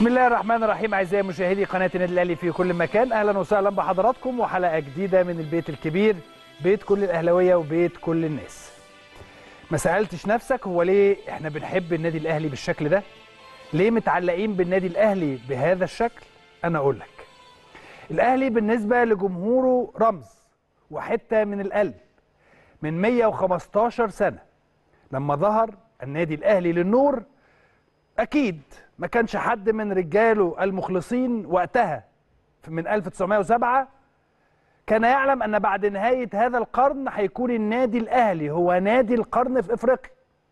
بسم الله الرحمن الرحيم اعزائي مشاهدي قناه النادي الاهلي في كل مكان اهلا وسهلا بحضراتكم وحلقه جديده من البيت الكبير بيت كل الاهلاويه وبيت كل الناس ما سالتش نفسك هو ليه احنا بنحب النادي الاهلي بالشكل ده ليه متعلقين بالنادي الاهلي بهذا الشكل انا اقول لك الاهلي بالنسبه لجمهوره رمز وحته من القلب من 115 سنه لما ظهر النادي الاهلي للنور اكيد ما كانش حد من رجاله المخلصين وقتها من 1907 كان يعلم ان بعد نهايه هذا القرن هيكون النادي الاهلي هو نادي القرن في افريقيا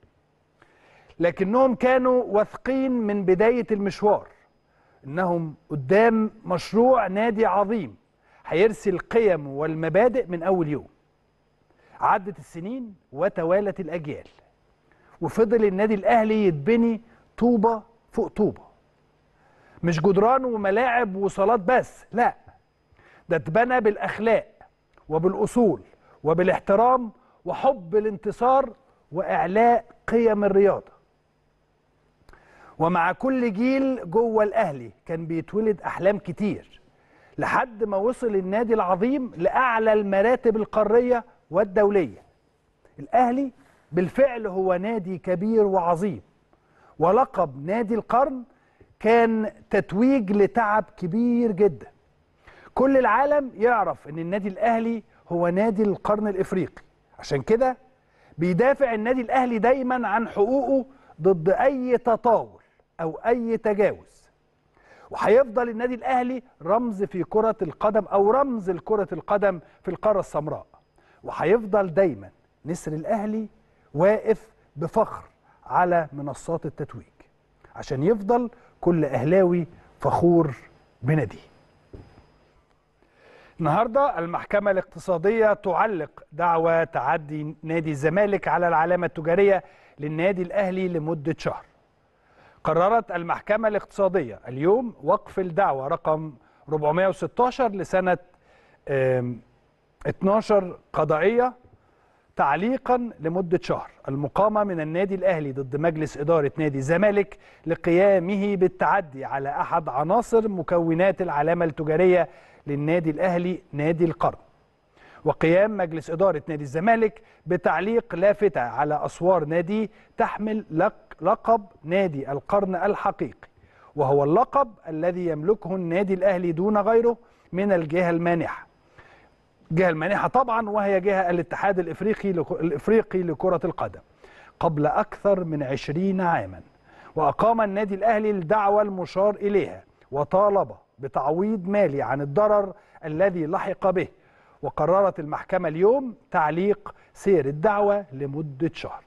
لكنهم كانوا واثقين من بدايه المشوار انهم قدام مشروع نادي عظيم هيرسي القيم والمبادئ من اول يوم عدت السنين وتوالت الاجيال وفضل النادي الاهلي يتبني طوبه فوق طوبه مش جدران وملاعب وصالات بس لا ده اتبنى بالاخلاق وبالاصول وبالاحترام وحب الانتصار واعلاء قيم الرياضه ومع كل جيل جوه الاهلي كان بيتولد احلام كتير لحد ما وصل النادي العظيم لاعلى المراتب القاريه والدوليه الاهلي بالفعل هو نادي كبير وعظيم ولقب نادي القرن كان تتويج لتعب كبير جدا كل العالم يعرف ان النادي الاهلي هو نادي القرن الافريقي عشان كده بيدافع النادي الاهلي دايما عن حقوقه ضد اي تطاول او اي تجاوز وهيفضل النادي الاهلي رمز في كره القدم او رمز لكره القدم في القاره السمراء وهيفضل دايما نسر الاهلي واقف بفخر على منصات التتويج عشان يفضل كل اهلاوي فخور بناديه النهارده المحكمه الاقتصاديه تعلق دعوى تعدي نادي الزمالك على العلامه التجاريه للنادي الاهلي لمده شهر قررت المحكمه الاقتصاديه اليوم وقف الدعوى رقم 416 لسنه 12 قضائيه تعليقا لمدة شهر المقامة من النادي الأهلي ضد مجلس إدارة نادي الزمالك لقيامه بالتعدي على أحد عناصر مكونات العلامة التجارية للنادي الأهلي نادي القرن وقيام مجلس إدارة نادي الزمالك بتعليق لافتة على أسوار نادي تحمل لقب نادي القرن الحقيقي وهو اللقب الذي يملكه النادي الأهلي دون غيره من الجهة المانحة الجهه المانحه طبعا وهي جهه الاتحاد الافريقي الافريقي لكره القدم قبل اكثر من عشرين عاما واقام النادي الاهلي الدعوه المشار اليها وطالب بتعويض مالي عن الضرر الذي لحق به وقررت المحكمه اليوم تعليق سير الدعوه لمده شهر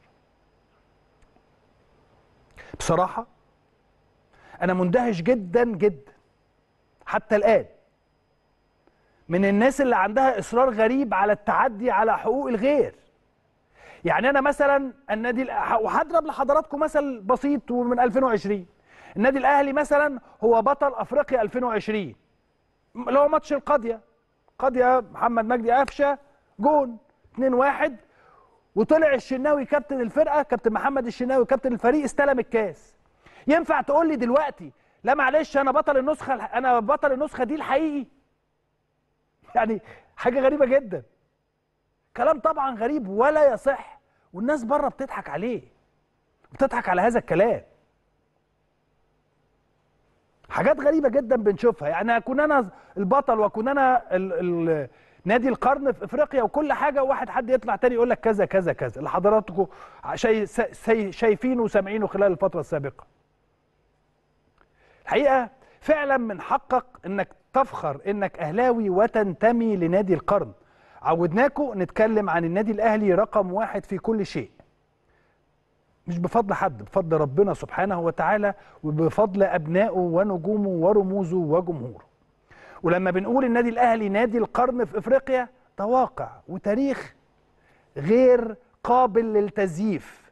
بصراحه انا مندهش جدا جدا حتى الان من الناس اللي عندها اصرار غريب على التعدي على حقوق الغير يعني انا مثلا النادي وهضرب لحضراتكم مثل بسيط ومن 2020 النادي الاهلي مثلا هو بطل افريقيا 2020 اللي هو ماتش القاضيه قاضيه محمد مجدي قفشه جون 2-1 وطلع الشناوي كابتن الفرقه كابتن محمد الشناوي كابتن الفريق استلم الكاس ينفع تقول لي دلوقتي لا معلش انا بطل النسخه انا بطل النسخه دي الحقيقي يعني حاجه غريبه جدا كلام طبعا غريب ولا يصح والناس بره بتضحك عليه بتضحك على هذا الكلام حاجات غريبه جدا بنشوفها يعني اكون انا البطل واكون انا ال ال نادي القرن في افريقيا وكل حاجه وواحد حد يطلع تاني يقول لك كذا كذا كذا اللي حضراتكم شاي شايفينه وسامعينه خلال الفتره السابقه الحقيقه فعلا من حقك انك تفخر انك اهلاوي وتنتمي لنادي القرن عودناكم نتكلم عن النادي الاهلي رقم واحد في كل شيء مش بفضل حد بفضل ربنا سبحانه وتعالى وبفضل ابنائه ونجومه ورموزه وجمهوره ولما بنقول النادي الاهلي نادي القرن في افريقيا ده واقع وتاريخ غير قابل للتزييف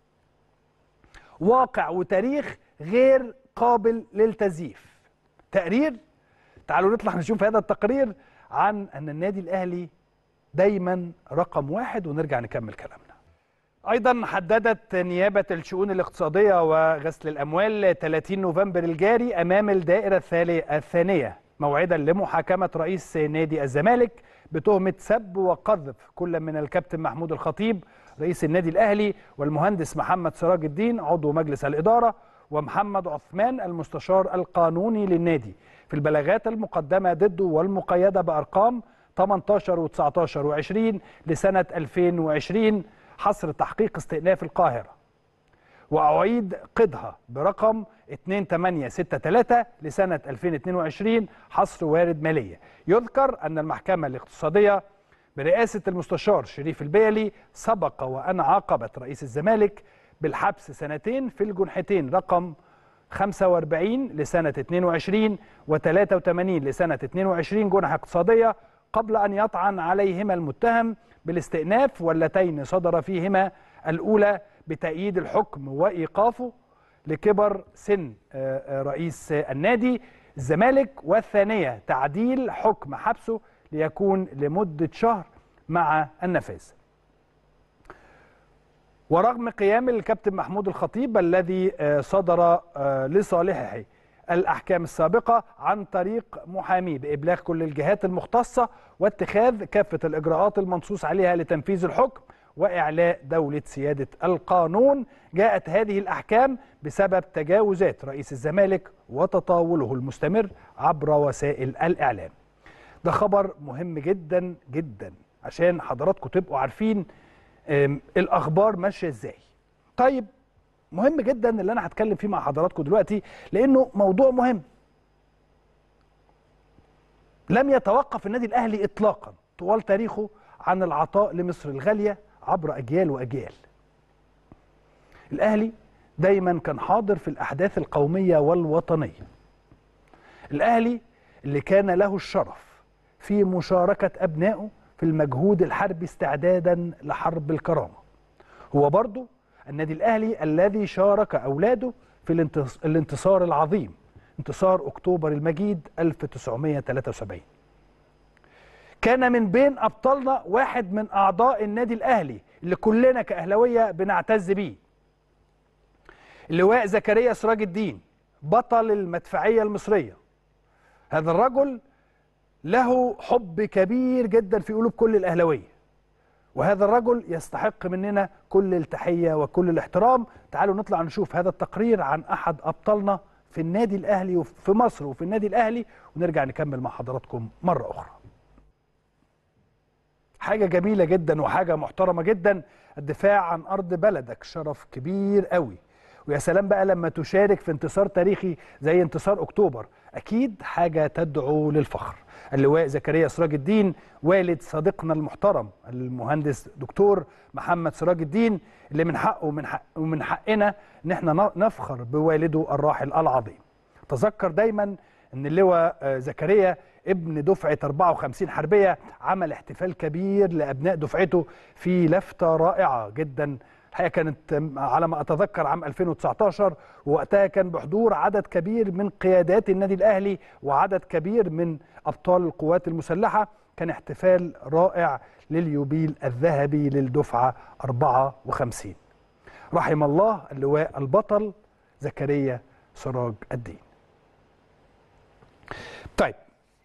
واقع وتاريخ غير قابل للتزييف تقرير تعالوا نطلع نشوف هذا التقرير عن ان النادي الاهلي دايما رقم واحد ونرجع نكمل كلامنا ايضا حددت نيابه الشؤون الاقتصاديه وغسل الاموال 30 نوفمبر الجاري امام الدائره الثانيه موعدا لمحاكمه رئيس نادي الزمالك بتهمه سب وقذف كل من الكابتن محمود الخطيب رئيس النادي الاهلي والمهندس محمد سراج الدين عضو مجلس الاداره ومحمد عثمان المستشار القانوني للنادي في البلاغات المقدمه ضده والمقيده بارقام 18 و19 و20 لسنه 2020 حصر تحقيق استئناف القاهره واعيد قيدها برقم 2863 لسنه 2022 حصر وارد ماليه يذكر ان المحكمه الاقتصاديه برئاسه المستشار شريف البيلي سبق وان عاقبت رئيس الزمالك بالحبس سنتين في الجنحتين رقم 45 لسنة 22 و83 لسنة 22 جنحة اقتصادية قبل أن يطعن عليهما المتهم بالاستئناف واللتين صدر فيهما الأولى بتأييد الحكم وإيقافه لكبر سن رئيس النادي الزمالك والثانية تعديل حكم حبسه ليكون لمدة شهر مع النفاذ ورغم قيام الكابتن محمود الخطيب الذي صدر لصالحه الأحكام السابقة عن طريق محاميه بإبلاغ كل الجهات المختصة واتخاذ كافة الإجراءات المنصوص عليها لتنفيذ الحكم وإعلاء دولة سيادة القانون جاءت هذه الأحكام بسبب تجاوزات رئيس الزمالك وتطاوله المستمر عبر وسائل الإعلام ده خبر مهم جدا جدا عشان حضراتكم تبقوا عارفين الأخبار ماشية إزاي طيب مهم جدا اللي أنا هتكلم فيه مع حضراتكم دلوقتي لأنه موضوع مهم لم يتوقف النادي الأهلي إطلاقا طوال تاريخه عن العطاء لمصر الغالية عبر أجيال وأجيال الأهلي دايما كان حاضر في الأحداث القومية والوطنية الأهلي اللي كان له الشرف في مشاركة أبنائه في المجهود الحربي استعدادا لحرب الكرامة هو برضه النادي الأهلي الذي شارك أولاده في الانتصار العظيم انتصار أكتوبر المجيد 1973 كان من بين ابطالنا واحد من اعضاء النادي الاهلي اللي كلنا كاهلاويه بنعتز بيه اللواء زكريا سراج الدين بطل المدفعيه المصريه هذا الرجل له حب كبير جدا في قلوب كل الاهلاويه وهذا الرجل يستحق مننا كل التحيه وكل الاحترام تعالوا نطلع نشوف هذا التقرير عن احد ابطالنا في النادي الاهلي وفي مصر وفي النادي الاهلي ونرجع نكمل مع حضراتكم مره اخرى حاجة جميلة جدا وحاجة محترمة جدا الدفاع عن أرض بلدك شرف كبير قوي ويا سلام بقى لما تشارك في انتصار تاريخي زي انتصار أكتوبر أكيد حاجة تدعو للفخر اللواء زكريا سراج الدين والد صديقنا المحترم المهندس دكتور محمد سراج الدين اللي من حقه ومن, حق ومن حقنا ان احنا نفخر بوالده الراحل العظيم تذكر دايما ان اللواء زكريا ابن دفعة 54 حربية عمل احتفال كبير لأبناء دفعته في لفتة رائعة جدا الحقيقة كانت على ما أتذكر عام 2019 ووقتها كان بحضور عدد كبير من قيادات النادي الأهلي وعدد كبير من أبطال القوات المسلحة كان احتفال رائع لليوبيل الذهبي للدفعة 54 رحم الله اللواء البطل زكريا سراج الدين طيب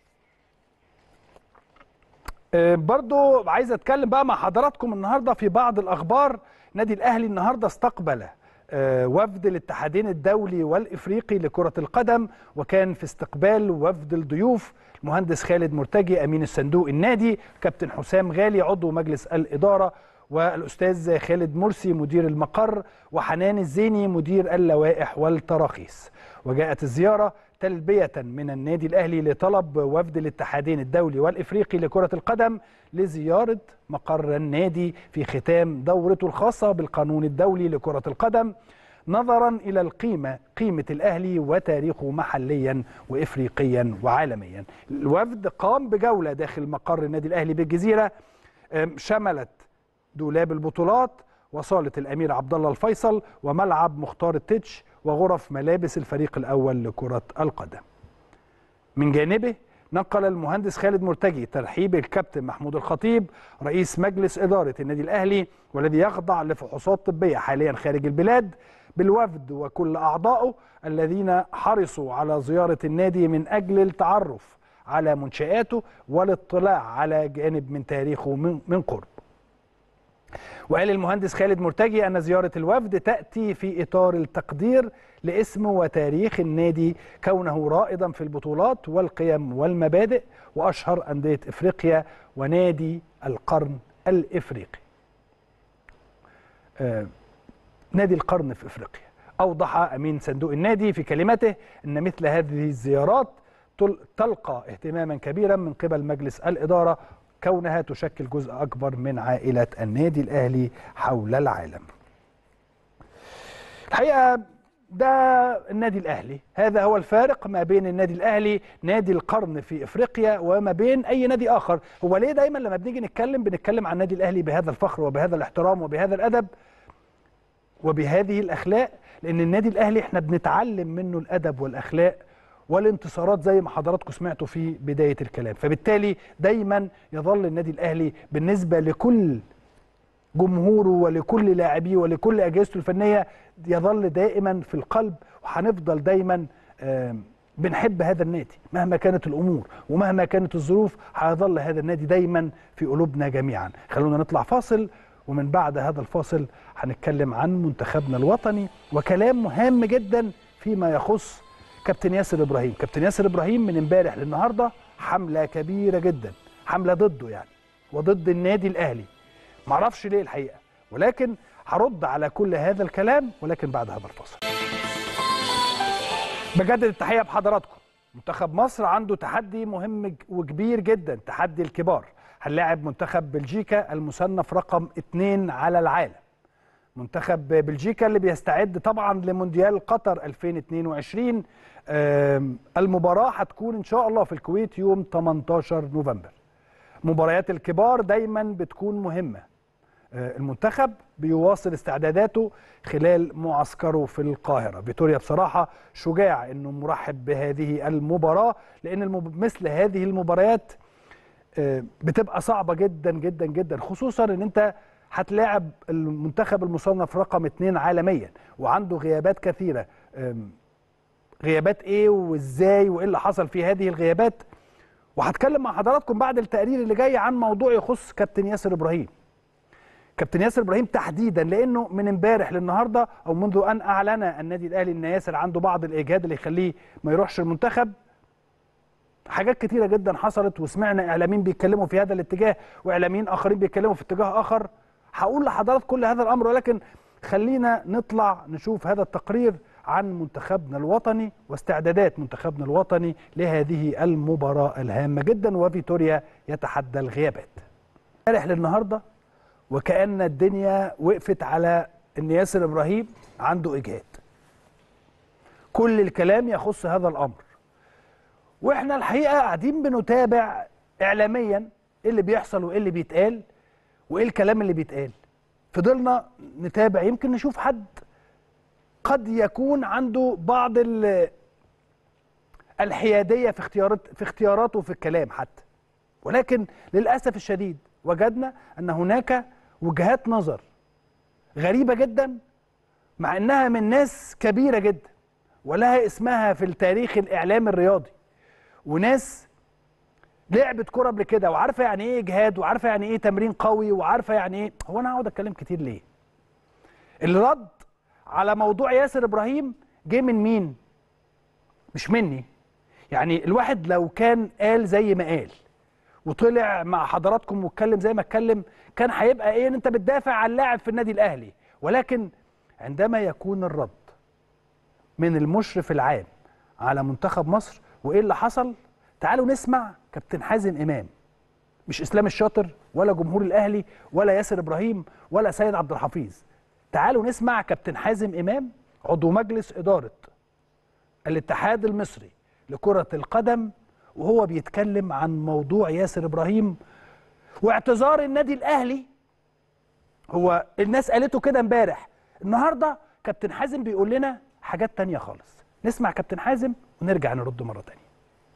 برضو عايز اتكلم بقى مع حضراتكم النهارده في بعض الاخبار نادي الاهلي النهارده استقبل وفد الاتحادين الدولي والافريقي لكره القدم وكان في استقبال وفد الضيوف المهندس خالد مرتجي امين الصندوق النادي كابتن حسام غالي عضو مجلس الاداره والاستاذ خالد مرسي مدير المقر وحنان الزيني مدير اللوائح والتراخيص وجاءت الزياره تلبية من النادي الأهلي لطلب وفد الاتحادين الدولي والإفريقي لكرة القدم لزيارة مقر النادي في ختام دورته الخاصة بالقانون الدولي لكرة القدم نظرا إلى القيمة قيمة الأهلي وتاريخه محليا وإفريقيا وعالميا الوفد قام بجولة داخل مقر النادي الأهلي بالجزيرة شملت دولاب البطولات وصالة الأمير عبد الله الفيصل وملعب مختار التتش وغرف ملابس الفريق الأول لكرة القدم من جانبه نقل المهندس خالد مرتجي ترحيب الكابتن محمود الخطيب رئيس مجلس إدارة النادي الأهلي والذي يخضع لفحوصات طبية حاليا خارج البلاد بالوفد وكل أعضائه الذين حرصوا على زيارة النادي من أجل التعرف على منشآته والاطلاع على جانب من تاريخه من قرب وقال المهندس خالد مرتجي أن زيارة الوفد تأتي في إطار التقدير لاسم وتاريخ النادي كونه رائدا في البطولات والقيم والمبادئ وأشهر أندية إفريقيا ونادي القرن الإفريقي آه نادي القرن في إفريقيا أوضح أمين صندوق النادي في كلمته أن مثل هذه الزيارات تلقى اهتماما كبيرا من قبل مجلس الإدارة كونها تشكل جزء أكبر من عائلة النادي الأهلي حول العالم الحقيقة ده النادي الأهلي هذا هو الفارق ما بين النادي الأهلي نادي القرن في إفريقيا وما بين أي نادي آخر هو ليه دايما لما بنيجي نتكلم بنتكلم عن النادي الأهلي بهذا الفخر وبهذا الاحترام وبهذا الأدب وبهذه الأخلاق لأن النادي الأهلي احنا بنتعلم منه الأدب والأخلاق والانتصارات زي ما حضراتكم سمعتوا في بدايه الكلام فبالتالي دايما يظل النادي الاهلي بالنسبه لكل جمهوره ولكل لاعبيه ولكل اجهزته الفنيه يظل دائما في القلب وهنفضل دايما بنحب هذا النادي مهما كانت الامور ومهما كانت الظروف هيظل هذا النادي دايما في قلوبنا جميعا خلونا نطلع فاصل ومن بعد هذا الفاصل هنتكلم عن منتخبنا الوطني وكلام مهم جدا فيما يخص كابتن ياسر ابراهيم كابتن ياسر ابراهيم من امبارح للنهارده حمله كبيره جدا حمله ضده يعني وضد النادي الاهلي معرفش ليه الحقيقه ولكن هرد على كل هذا الكلام ولكن بعد هذا الفصل بجدد التحيه بحضراتكم منتخب مصر عنده تحدي مهم وكبير جدا تحدي الكبار هنلاعب منتخب بلجيكا المصنف رقم اثنين على العالم منتخب بلجيكا اللي بيستعد طبعا لمونديال قطر 2022 المباراة هتكون إن شاء الله في الكويت يوم 18 نوفمبر مباريات الكبار دايما بتكون مهمة المنتخب بيواصل استعداداته خلال معسكره في القاهرة فيتوريا بصراحة شجاع أنه مرحب بهذه المباراة لأن مثل هذه المباريات بتبقى صعبة جدا جدا جدا خصوصا أن أنت هتلاعب المنتخب المصنف رقم اثنين عالميا وعنده غيابات كثيرة غيابات ايه وازاي وايه اللي حصل في هذه الغيابات وهتكلم مع حضراتكم بعد التقرير اللي جاي عن موضوع يخص كابتن ياسر ابراهيم كابتن ياسر ابراهيم تحديدا لانه من امبارح للنهارده او منذ ان اعلن النادي الاهلي ان ياسر عنده بعض الاجهاد اللي يخليه ما يروحش المنتخب حاجات كتيره جدا حصلت وسمعنا اعلاميين بيتكلموا في هذا الاتجاه واعلاميين اخرين بيتكلموا في اتجاه اخر هقول لحضراتكم كل هذا الامر ولكن خلينا نطلع نشوف هذا التقرير عن منتخبنا الوطني واستعدادات منتخبنا الوطني لهذه المباراة الهامة جدا وفيتوريا يتحدى الغيابات امبارح للنهارده وكأن الدنيا وقفت على ان ياسر ابراهيم عنده اجهاد كل الكلام يخص هذا الامر واحنا الحقيقه قاعدين بنتابع اعلاميا ايه اللي بيحصل وايه اللي بيتقال وايه الكلام اللي بيتقال فضلنا نتابع يمكن نشوف حد قد يكون عنده بعض الحياديه في اختيارات في اختياراته في الكلام حتى ولكن للاسف الشديد وجدنا ان هناك وجهات نظر غريبه جدا مع انها من ناس كبيره جدا ولها اسمها في التاريخ الاعلامي الرياضي وناس لعبت كوره قبل كده وعارفه يعني ايه اجهاد وعارفه يعني ايه تمرين قوي وعارفه يعني ايه هو انا هقعد اتكلم كتير ليه الرد على موضوع ياسر ابراهيم جه من مين مش مني يعني الواحد لو كان قال زي ما قال وطلع مع حضراتكم واتكلم زي ما اتكلم كان هيبقى ايه ان انت بتدافع عن لاعب في النادي الاهلي ولكن عندما يكون الرد من المشرف العام على منتخب مصر وايه اللي حصل تعالوا نسمع كابتن حازم امام مش اسلام الشاطر ولا جمهور الاهلي ولا ياسر ابراهيم ولا سيد عبد الحفيظ تعالوا نسمع كابتن حازم امام عضو مجلس اداره الاتحاد المصري لكره القدم وهو بيتكلم عن موضوع ياسر ابراهيم واعتذار النادي الاهلي هو الناس قالته كده امبارح النهارده كابتن حازم بيقول لنا حاجات تانية خالص نسمع كابتن حازم ونرجع نرد مره تانية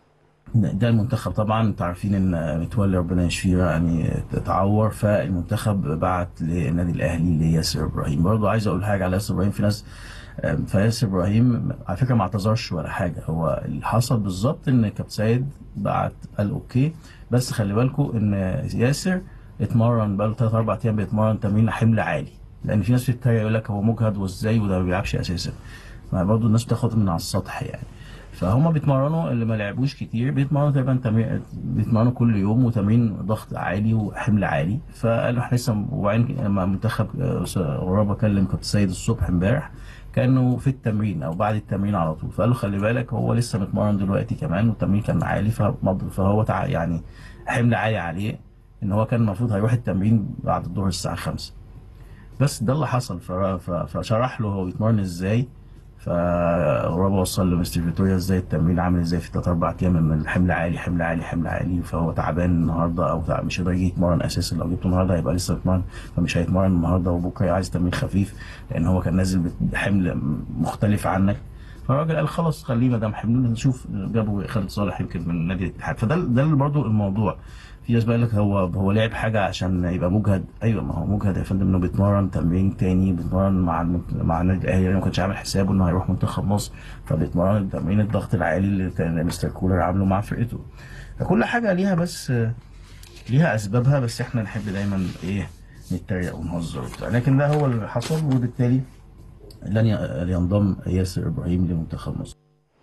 ده المنتخب طبعا انتوا عارفين ان متولي ربنا يشفيه يعني اتعور فالمنتخب بعت للنادي الاهلي لياسر ابراهيم برضه عايز اقول حاجه على ياسر ابراهيم في ناس آم، فياسر ابراهيم على فكره ما اعتذرش ولا حاجه هو اللي حصل بالظبط ان كابتن سيد بعت قال اوكي بس خلي بالكم ان ياسر اتمرن بقاله 3 4 ايام بيتمرن تمرين حمل عالي لان في ناس بتتريق يقول لك هو مجهد وازاي وده ما بيلعبش اساسا برضه الناس بتاخد من على السطح يعني فهم بيتمرنوا اللي ما لعبوش كتير بيتمرنوا تقريبا تمرين بيتمرنوا كل يوم وتمرين ضغط عالي وحمل عالي فقالوا احنا لسه وبعدين لما منتخب آه، غرابه كلم كابتن سيد الصبح امبارح كانه في التمرين او بعد التمرين على طول فقال له خلي بالك هو لسه متمرن دلوقتي كمان والتمرين كان عالي فمض- فهو تع- يعني حمل عالي عليه ان هو كان المفروض هيروح التمرين بعد الظهر الساعه 5 بس ده اللي حصل فر- ف- فشرح له هو بيتمرن ازاي فغرابة وصل لمستر فيتوريا ازاي التمرين عامل ازاي في تلات اربع ايام من الحمل عالي حمل عالي حمل عالي فهو تعبان النهارده او تع- مش هيقدر يجي يتمرن اساسا لو جبته النهارده هيبقى لسه بيتمرن فمش هيتمرن النهارده وبكره عايز تمرين خفيف لان هو كان نازل بحمل مختلف عنك فالراجل قال خلاص خليه ما دام حملنا نشوف جابوا خالد صالح يمكن من نادي الاتحاد فده ده اللي برضه الموضوع في ناس بقى لك هو هو لعب حاجه عشان يبقى مجهد ايوه ما هو مجهد يا فندم انه بيتمرن تمرين تاني بيتمرن مع المنت- مع النادي الاهلي لأنه ما كانش عامل حسابه انه هيروح منتخب مصر فبيتمرن تمرين الضغط العالي اللي كان مستر كولر عامله مع فرقته فكل حاجه ليها بس ليها اسبابها بس احنا نحب دايما ايه نتريق ونهزر وبتاع لكن ده هو اللي حصل وبالتالي لن ي- ينضم ياسر ابراهيم لمنتخب مصر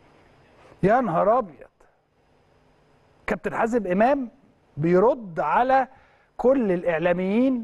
يا نهار ابيض كابتن حازم امام بيرد على كل الاعلاميين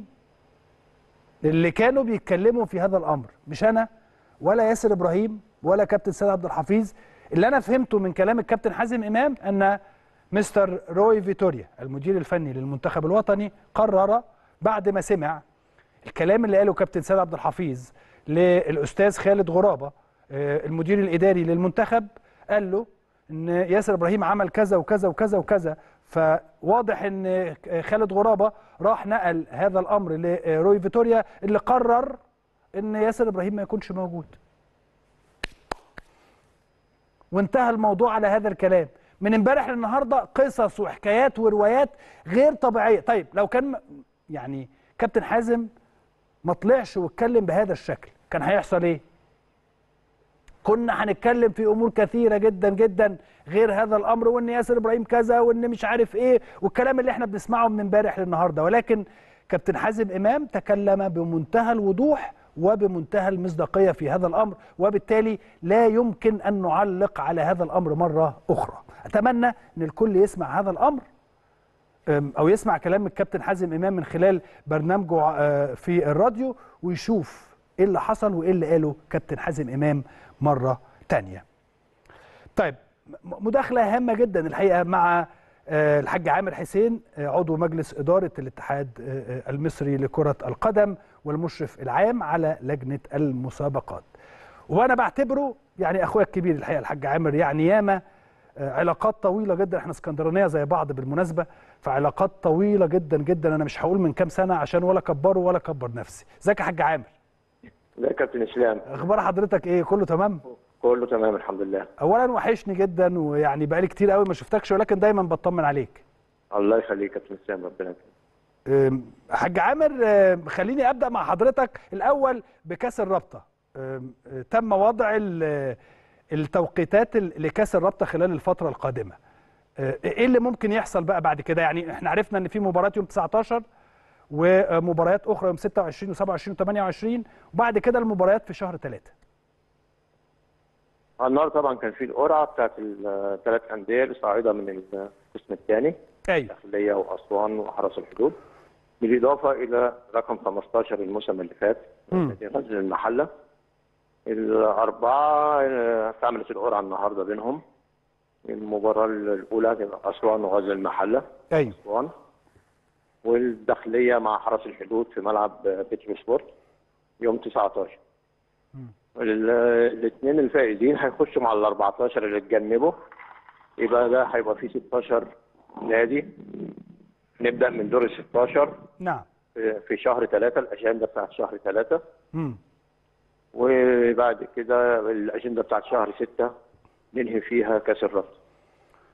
اللي كانوا بيتكلموا في هذا الامر مش انا ولا ياسر ابراهيم ولا كابتن سيد عبد الحفيظ اللي انا فهمته من كلام الكابتن حازم امام ان مستر روي فيتوريا المدير الفني للمنتخب الوطني قرر بعد ما سمع الكلام اللي قاله كابتن سيد عبد الحفيظ للاستاذ خالد غرابه آه، المدير الاداري للمنتخب قال له ان ياسر ابراهيم عمل كذا وكذا وكذا وكذا فواضح ان خالد غرابه راح نقل هذا الامر لروي فيتوريا اللي قرر ان ياسر ابراهيم ما يكونش موجود وانتهى الموضوع على هذا الكلام من امبارح للنهارده قصص وحكايات وروايات غير طبيعيه طيب لو كان م- يعني كابتن حازم ما طلعش واتكلم بهذا الشكل كان هيحصل ايه كنا هنتكلم في امور كثيره جدا جدا غير هذا الامر وان ياسر ابراهيم كذا وان مش عارف ايه والكلام اللي احنا بنسمعه من امبارح للنهارده ولكن كابتن حازم امام تكلم بمنتهى الوضوح وبمنتهى المصداقيه في هذا الامر وبالتالي لا يمكن ان نعلق على هذا الامر مره اخرى اتمنى ان الكل يسمع هذا الامر أم، او يسمع كلام الكابتن حازم امام من خلال برنامجه آه، في الراديو ويشوف ايه اللي حصل وايه اللي قاله كابتن حازم امام مره تانية طيب م- مداخله هامه جدا الحقيقه مع آه، الحاج عامر حسين آه، عضو مجلس اداره الاتحاد آه، آه، المصري لكره القدم والمشرف العام على لجنه المسابقات وانا بعتبره يعني اخويا الكبير الحقيقه الحاج عامر يعني ياما آه، علاقات طويله جدا احنا اسكندرانيه زي بعض بالمناسبه فعلاقات طويله جدا جدا انا مش هقول من كام سنه عشان ولا كبره ولا كبر نفسي ازيك يا حاج عامر لا يا كابتن اسلام اخبار حضرتك ايه كله تمام كله تمام الحمد لله اولا وحشني جدا ويعني بقالي كتير قوي ما شفتكش ولكن دايما بطمن عليك الله يخليك يا كابتن اسلام ربنا يكرمك أم، حاج عامر أم، خليني ابدا مع حضرتك الاول بكاس الرابطه أم، أه، تم وضع ال- التوقيتات ال- لكاس الرابطه خلال الفتره القادمه أه، ايه اللي ممكن يحصل بقى بعد كده يعني احنا عرفنا ان في مباراه يوم 19 ومباريات اخرى يوم 26 و27 و28 وبعد كده المباريات في شهر 3 النهارده طبعا كان في القرعه بتاعت الثلاث انديه الصاعده من القسم الثاني ايوه الداخليه واسوان وحرس الحدود بالاضافه الى رقم 15 الموسم اللي فات مم. نادي غزل المحله الاربعه آه، استعملت القرعه النهارده بينهم المباراه الاولى تبقى اسوان وغزل المحله ايوه اسوان والداخليه مع حرس الحدود في ملعب بيترو سبورت يوم 19 الاثنين الفائزين هيخشوا مع ال 14 اللي اتجنبوا يبقى ده هيبقى فيه 16 نادي نبدا من دور ال 16 نعم في في شهر 3 الاجنده بتاعت شهر 3 مم. وبعد كده الاجنده بتاعت شهر 6 ننهي فيها كاس الرابطه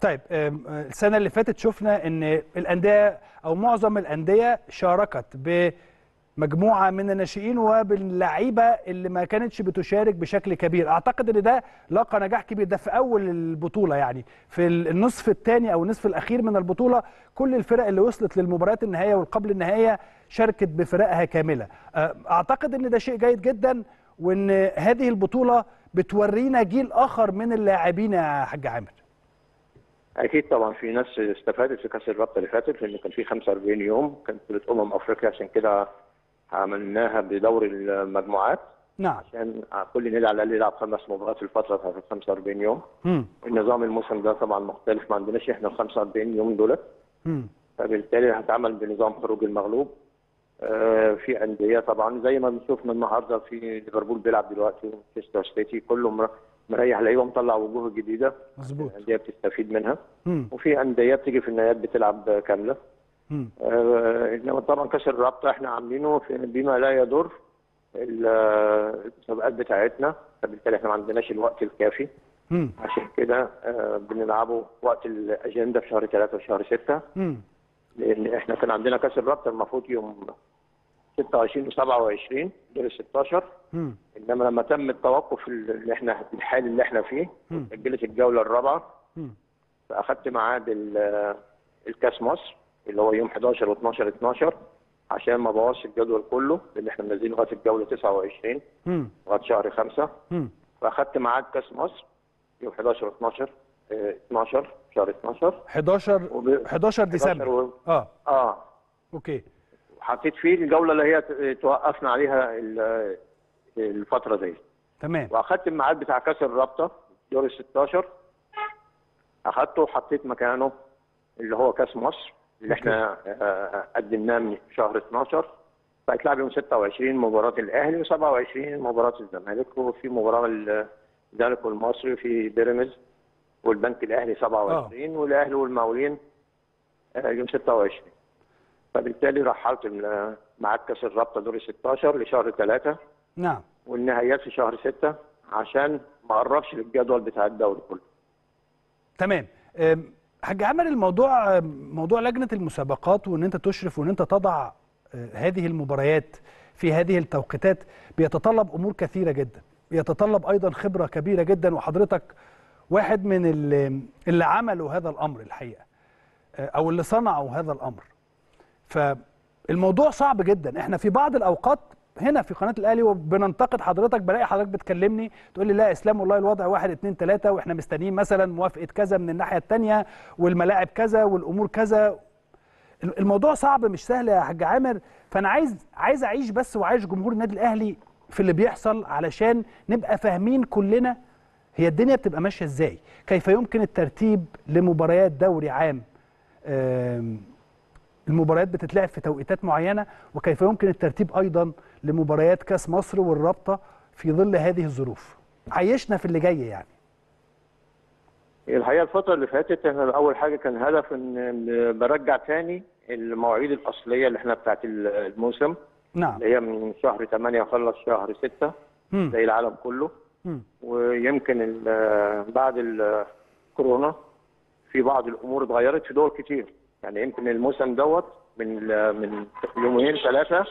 طيب آم، آه، السنه اللي فاتت شفنا ان الانديه او معظم الانديه شاركت بمجموعه من الناشئين وباللعيبه اللي ما كانتش بتشارك بشكل كبير اعتقد ان ده لاقى نجاح كبير ده في اول البطوله يعني في النصف الثاني او النصف الاخير من البطوله كل الفرق اللي وصلت للمباريات النهائيه والقبل النهائيه شاركت بفرقها كامله آه، اعتقد ان ده شيء جيد جدا وان هذه البطوله بتورينا جيل اخر من اللاعبين يا حاج عامر اكيد طبعا في ناس استفادت في كاس الرابطه اللي فاتت لان كان في 45 يوم كانت بطوله امم افريقيا عشان كده عملناها بدور المجموعات نعم عشان كل نادي على الاقل يلعب خمس مباريات في الفتره بتاعت ال 45 يوم مم. النظام الموسم ده طبعا مختلف ما عندناش احنا ال 45 يوم دولت مم. فبالتالي هتعمل بنظام خروج المغلوب آه، في انديه طبعا زي ما بنشوفنا النهارده في ليفربول بيلعب دلوقتي مانشستر سيتي كله مر- مريح لعيبه ومطلع وجوه جديده مظبوط الانديه بتستفيد منها مم. وفي انديه بتيجي في النهايات بتلعب كامله مم. آه، انما طبعا كاس الرابطه احنا عاملينه في- بما لا يضر ال- المسابقات بتاعتنا فبالتالي احنا ما عندناش الوقت الكافي مم. عشان كده آه، بنلعبه وقت الاجنده في شهر ثلاثه وشهر سته مم. لان احنا كان عندنا كاس الرابطه المفروض يوم 26 و27 دور ال 16 مم. انما لما تم التوقف اللي احنا الحالي اللي احنا فيه مم. سجلت الجوله الرابعه مم. فاخدت ميعاد ال- الكاس مصر اللي هو يوم 11 و12 12 عشان ما بوظش الجدول كله لان احنا منزلين لغايه الجوله 29 مم. لغايه شهر 5 مم. فاخدت ميعاد كاس مصر يوم 11 و12 12 شهر 12 11 وب- 11 ديسمبر و... اه اه اوكي حطيت فيه الجوله اللي هي ت- توقفنا عليها ال- الفتره دي تمام واخدت الميعاد بتاع كاس الرابطه دور ال 16 اخدته وحطيت مكانه اللي هو كاس مصر اللي احنا آه، قدمناه من شهر 12 فهيتلعب يوم 26 مباراه الاهلي و27 مباراه الزمالك وفي مباراه الزمالك والمصري وفي بيراميدز والبنك الاهلي 27 والاهلي والمقاولين آه، يوم 26 فبالتالي رحلت ال- ميعاد كاس الرابطه دور ال 16 لشهر 3 نعم والنهائيات في شهر 6 عشان ما اقربش للجدول بتاع الدوري كله تمام أم، حاج عمر الموضوع أم، موضوع لجنه المسابقات وان انت تشرف وان انت تضع أه، هذه المباريات في هذه التوقيتات بيتطلب امور كثيره جدا بيتطلب ايضا خبره كبيره جدا وحضرتك واحد من اللي, اللي عملوا هذا الامر الحقيقه أه، او اللي صنعوا هذا الامر فالموضوع صعب جدا احنا في بعض الاوقات هنا في قناه الاهلي وبننتقد حضرتك بلاقي حضرتك بتكلمني تقول لي لا اسلام والله الوضع واحد اتنين تلاته واحنا مستنيين مثلا موافقه كذا من الناحيه التانيه والملاعب كذا والامور كذا الموضوع صعب مش سهل يا حاج عامر فانا عايز عايز اعيش بس وعايش جمهور النادي الاهلي في اللي بيحصل علشان نبقى فاهمين كلنا هي الدنيا بتبقى ماشيه ازاي كيف يمكن الترتيب لمباريات دوري عام آم، المباريات بتتلعب في توقيتات معينه وكيف يمكن الترتيب ايضا لمباريات كاس مصر والرابطه في ظل هذه الظروف عيشنا في اللي جاي يعني الحقيقه الفتره اللي فاتت احنا اول حاجه كان هدف ان إن برجع تاني المواعيد الاصليه اللي احنا بتاعت الموسم نعم اللي هي من شهر 8 خلص شهر 6 مم. زي العالم كله مم. ويمكن ال- بعد الكورونا في بعض الامور اتغيرت في دول كتير يعني يمكن الموسم دوت من ال- من يومين ثلاثه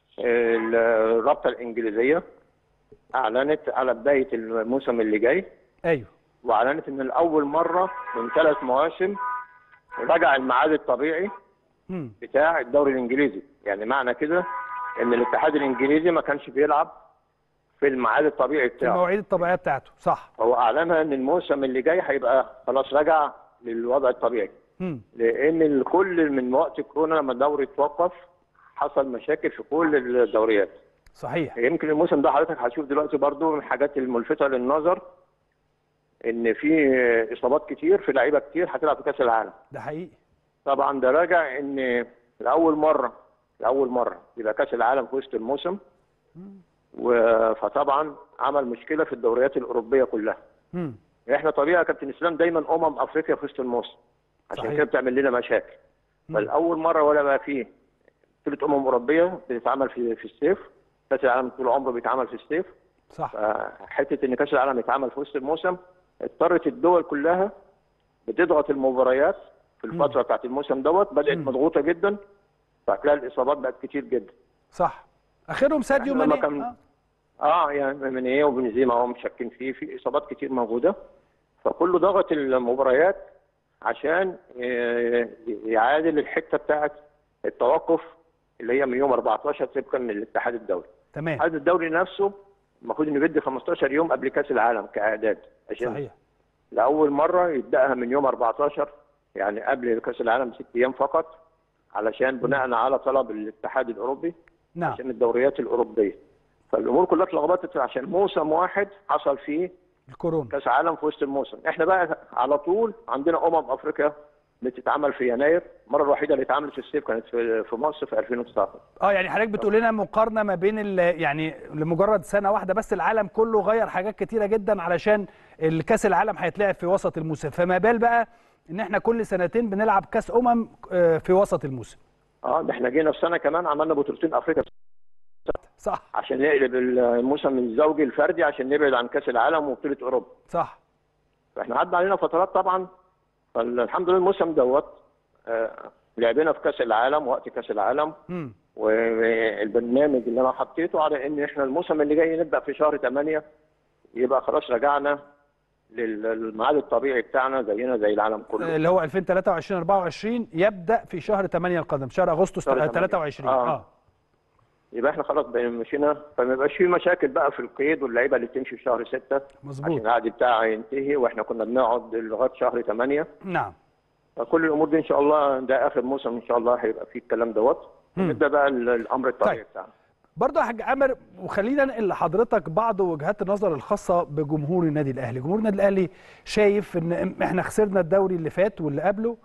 الرابطه الانجليزيه اعلنت على بدايه الموسم اللي جاي ايوه واعلنت ان لاول مره من ثلاث مواسم رجع الميعاد الطبيعي مم. بتاع الدوري الانجليزي يعني معنى كده ان الاتحاد الانجليزي ما كانش بيلعب في الميعاد الطبيعي في بتاعه المواعيد الطبيعيه بتاعته صح هو اعلنها ان الموسم اللي جاي هيبقى خلاص رجع للوضع الطبيعي مم. لان الكل من وقت كورونا لما الدوري اتوقف حصل مشاكل في كل الدوريات صحيح يمكن الموسم ده حضرتك هتشوف دلوقتي برضو من الحاجات الملفتة للنظر ان في اصابات كتير في لعيبه كتير هتلعب في كاس العالم ده حقيقي طبعا ده راجع ان لاول مره لاول مره يبقى كاس العالم في وسط الموسم و- فطبعا عمل مشكله في الدوريات الاوروبيه كلها مم. احنا طبيعه يا كابتن اسلام دايما امم افريقيا في وسط الموسم عشان صحيح. كده بتعمل لنا مشاكل مم. فالاول مره ولا بقى فيه بطوله امم اوروبيه بتتعمل في في الصيف كاس العالم طول عمره بيتعمل في الصيف صح فحته ان كاس العالم يتعمل في وسط الموسم اضطرت الدول كلها بتضغط المباريات في الفتره بتاعت الموسم دوت بدات مضغوطه جدا فهتلاقي الاصابات بقت كتير جدا صح اخرهم ساديو إحنا لما ماني كان- آه. اه يعني من ايه وبنزيما هم شاكين فيه في اصابات كتير موجوده فكله ضغط المباريات عشان آه، يعادل الحته بتاعت التوقف اللي هي من يوم 14 طبقا للاتحاد الدولي. تمام الاتحاد الدولي نفسه المفروض انه بيدي 15 يوم قبل كاس العالم كاعداد عشان صحيح لاول مره يبداها من يوم 14 يعني قبل كاس العالم بست ايام فقط علشان بناء على طلب الاتحاد الاوروبي نعم عشان الدوريات الاوروبيه فالامور كلها اتلخبطت عشان موسم واحد حصل فيه الكورونا كاس عالم في وسط الموسم احنا بقى على طول عندنا امم افريقيا بتتعمل في يناير المره الوحيده اللي اتعملت في الصيف كانت في في مصر في 2019 اه يعني حضرتك بتقول لنا مقارنه ما بين ال- يعني لمجرد سنه واحده بس العالم كله غير حاجات كتيره جدا علشان الكاس العالم هيتلعب في وسط الموسم فما بال بقى ان احنا كل سنتين بنلعب كاس امم آه، في وسط الموسم اه ده احنا جينا في سنه كمان عملنا بطولتين افريقيا صح عشان نقلب الموسم الزوجي الفردي عشان نبعد عن كاس العالم وبطوله اوروبا صح فاحنا عدى علينا فترات طبعا فالحمد لله الموسم دوت آه، لعبنا في كاس العالم وقت كاس العالم امم والبرنامج اللي انا حطيته على ان احنا الموسم اللي جاي نبدا في شهر 8 يبقى خلاص رجعنا لل- للميعاد الطبيعي بتاعنا زينا زي العالم كله اللي هو 2023 24 يبدا في شهر 8 القادم شهر اغسطس شهر 8. 23 آه. اه يبقى احنا خلاص بقينا مشينا فما يبقاش في مشاكل بقى في القيد واللعيبه اللي تمشي في شهر 6 مظبوط عشان العقد بتاعها ينتهي واحنا كنا بنقعد لغايه شهر 8 نعم فكل الامور دي ان شاء الله ده اخر موسم ان شاء الله هيبقى فيه الكلام دوت مم. نبدا بقى ال- الامر الطبيعي طيب. بتاعنا برضه يا حاج عامر وخلينا ننقل لحضرتك بعض وجهات النظر الخاصه بجمهور النادي الاهلي، جمهور النادي الاهلي شايف ان احنا خسرنا الدوري اللي فات واللي قبله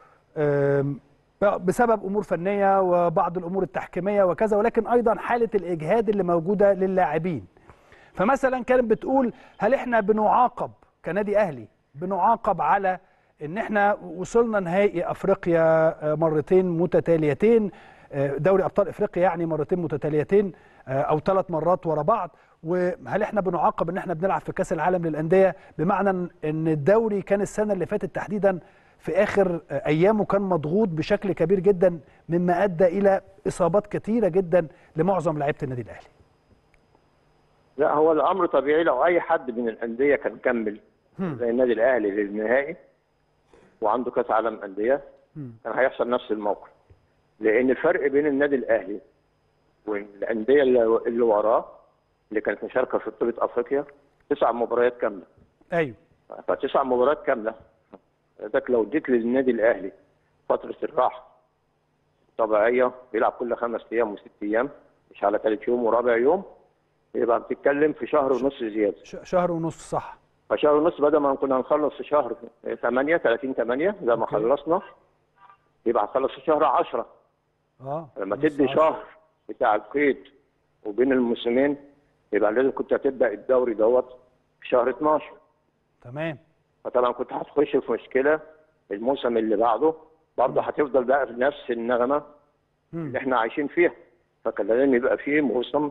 آم، بسبب امور فنيه وبعض الامور التحكيميه وكذا ولكن ايضا حاله الاجهاد اللي موجوده للاعبين. فمثلا كانت بتقول هل احنا بنعاقب كنادي اهلي بنعاقب على ان احنا وصلنا نهائي افريقيا آه، مرتين متتاليتين آه، دوري ابطال افريقيا يعني مرتين متتاليتين آه، او ثلاث مرات ورا بعض وهل احنا بنعاقب ان احنا بنلعب في كاس العالم للانديه بمعنى ان- ان الدوري كان السنه اللي فاتت تحديدا في اخر آه، ايامه كان مضغوط بشكل كبير جدا مما ادى الى اصابات كثيره جدا لمعظم لعيبه النادي الاهلي لا هو الامر طبيعي لو اي حد من الانديه كان كمل زي النادي الاهلي للنهائي وعنده كاس عالم انديه كان هيحصل نفس الموقف لان الفرق بين النادي الاهلي والانديه اللي اللي وراه اللي كانت مشاركه في بطوله افريقيا تسع مباريات كامله ايوه فتسع مباريات كامله حضرتك لو اديت للنادي الاهلي فتره الراحه طبيعيه بيلعب كل خمس ايام وست ايام مش على ثالث يوم ورابع يوم يبقى بتتكلم في شهر ونص زياده ش- شهر ونص صح فشهر ونص بدل ما كنا هنخلص في شهر 8 30 8 زي ما أوكي. خلصنا يبقى هنخلص في شهر 10 اه لما نص تدي عشرة. شهر بتاع القيد وبين الموسمين يبقى لازم كنت هتبدا الدوري دوت في شهر 12 تمام فطبعا كنت هتخش في مشكله الموسم اللي بعده برضه هتفضل بقى في نفس النغمه مم. اللي احنا عايشين فيها فكان لازم يبقى فيه موسم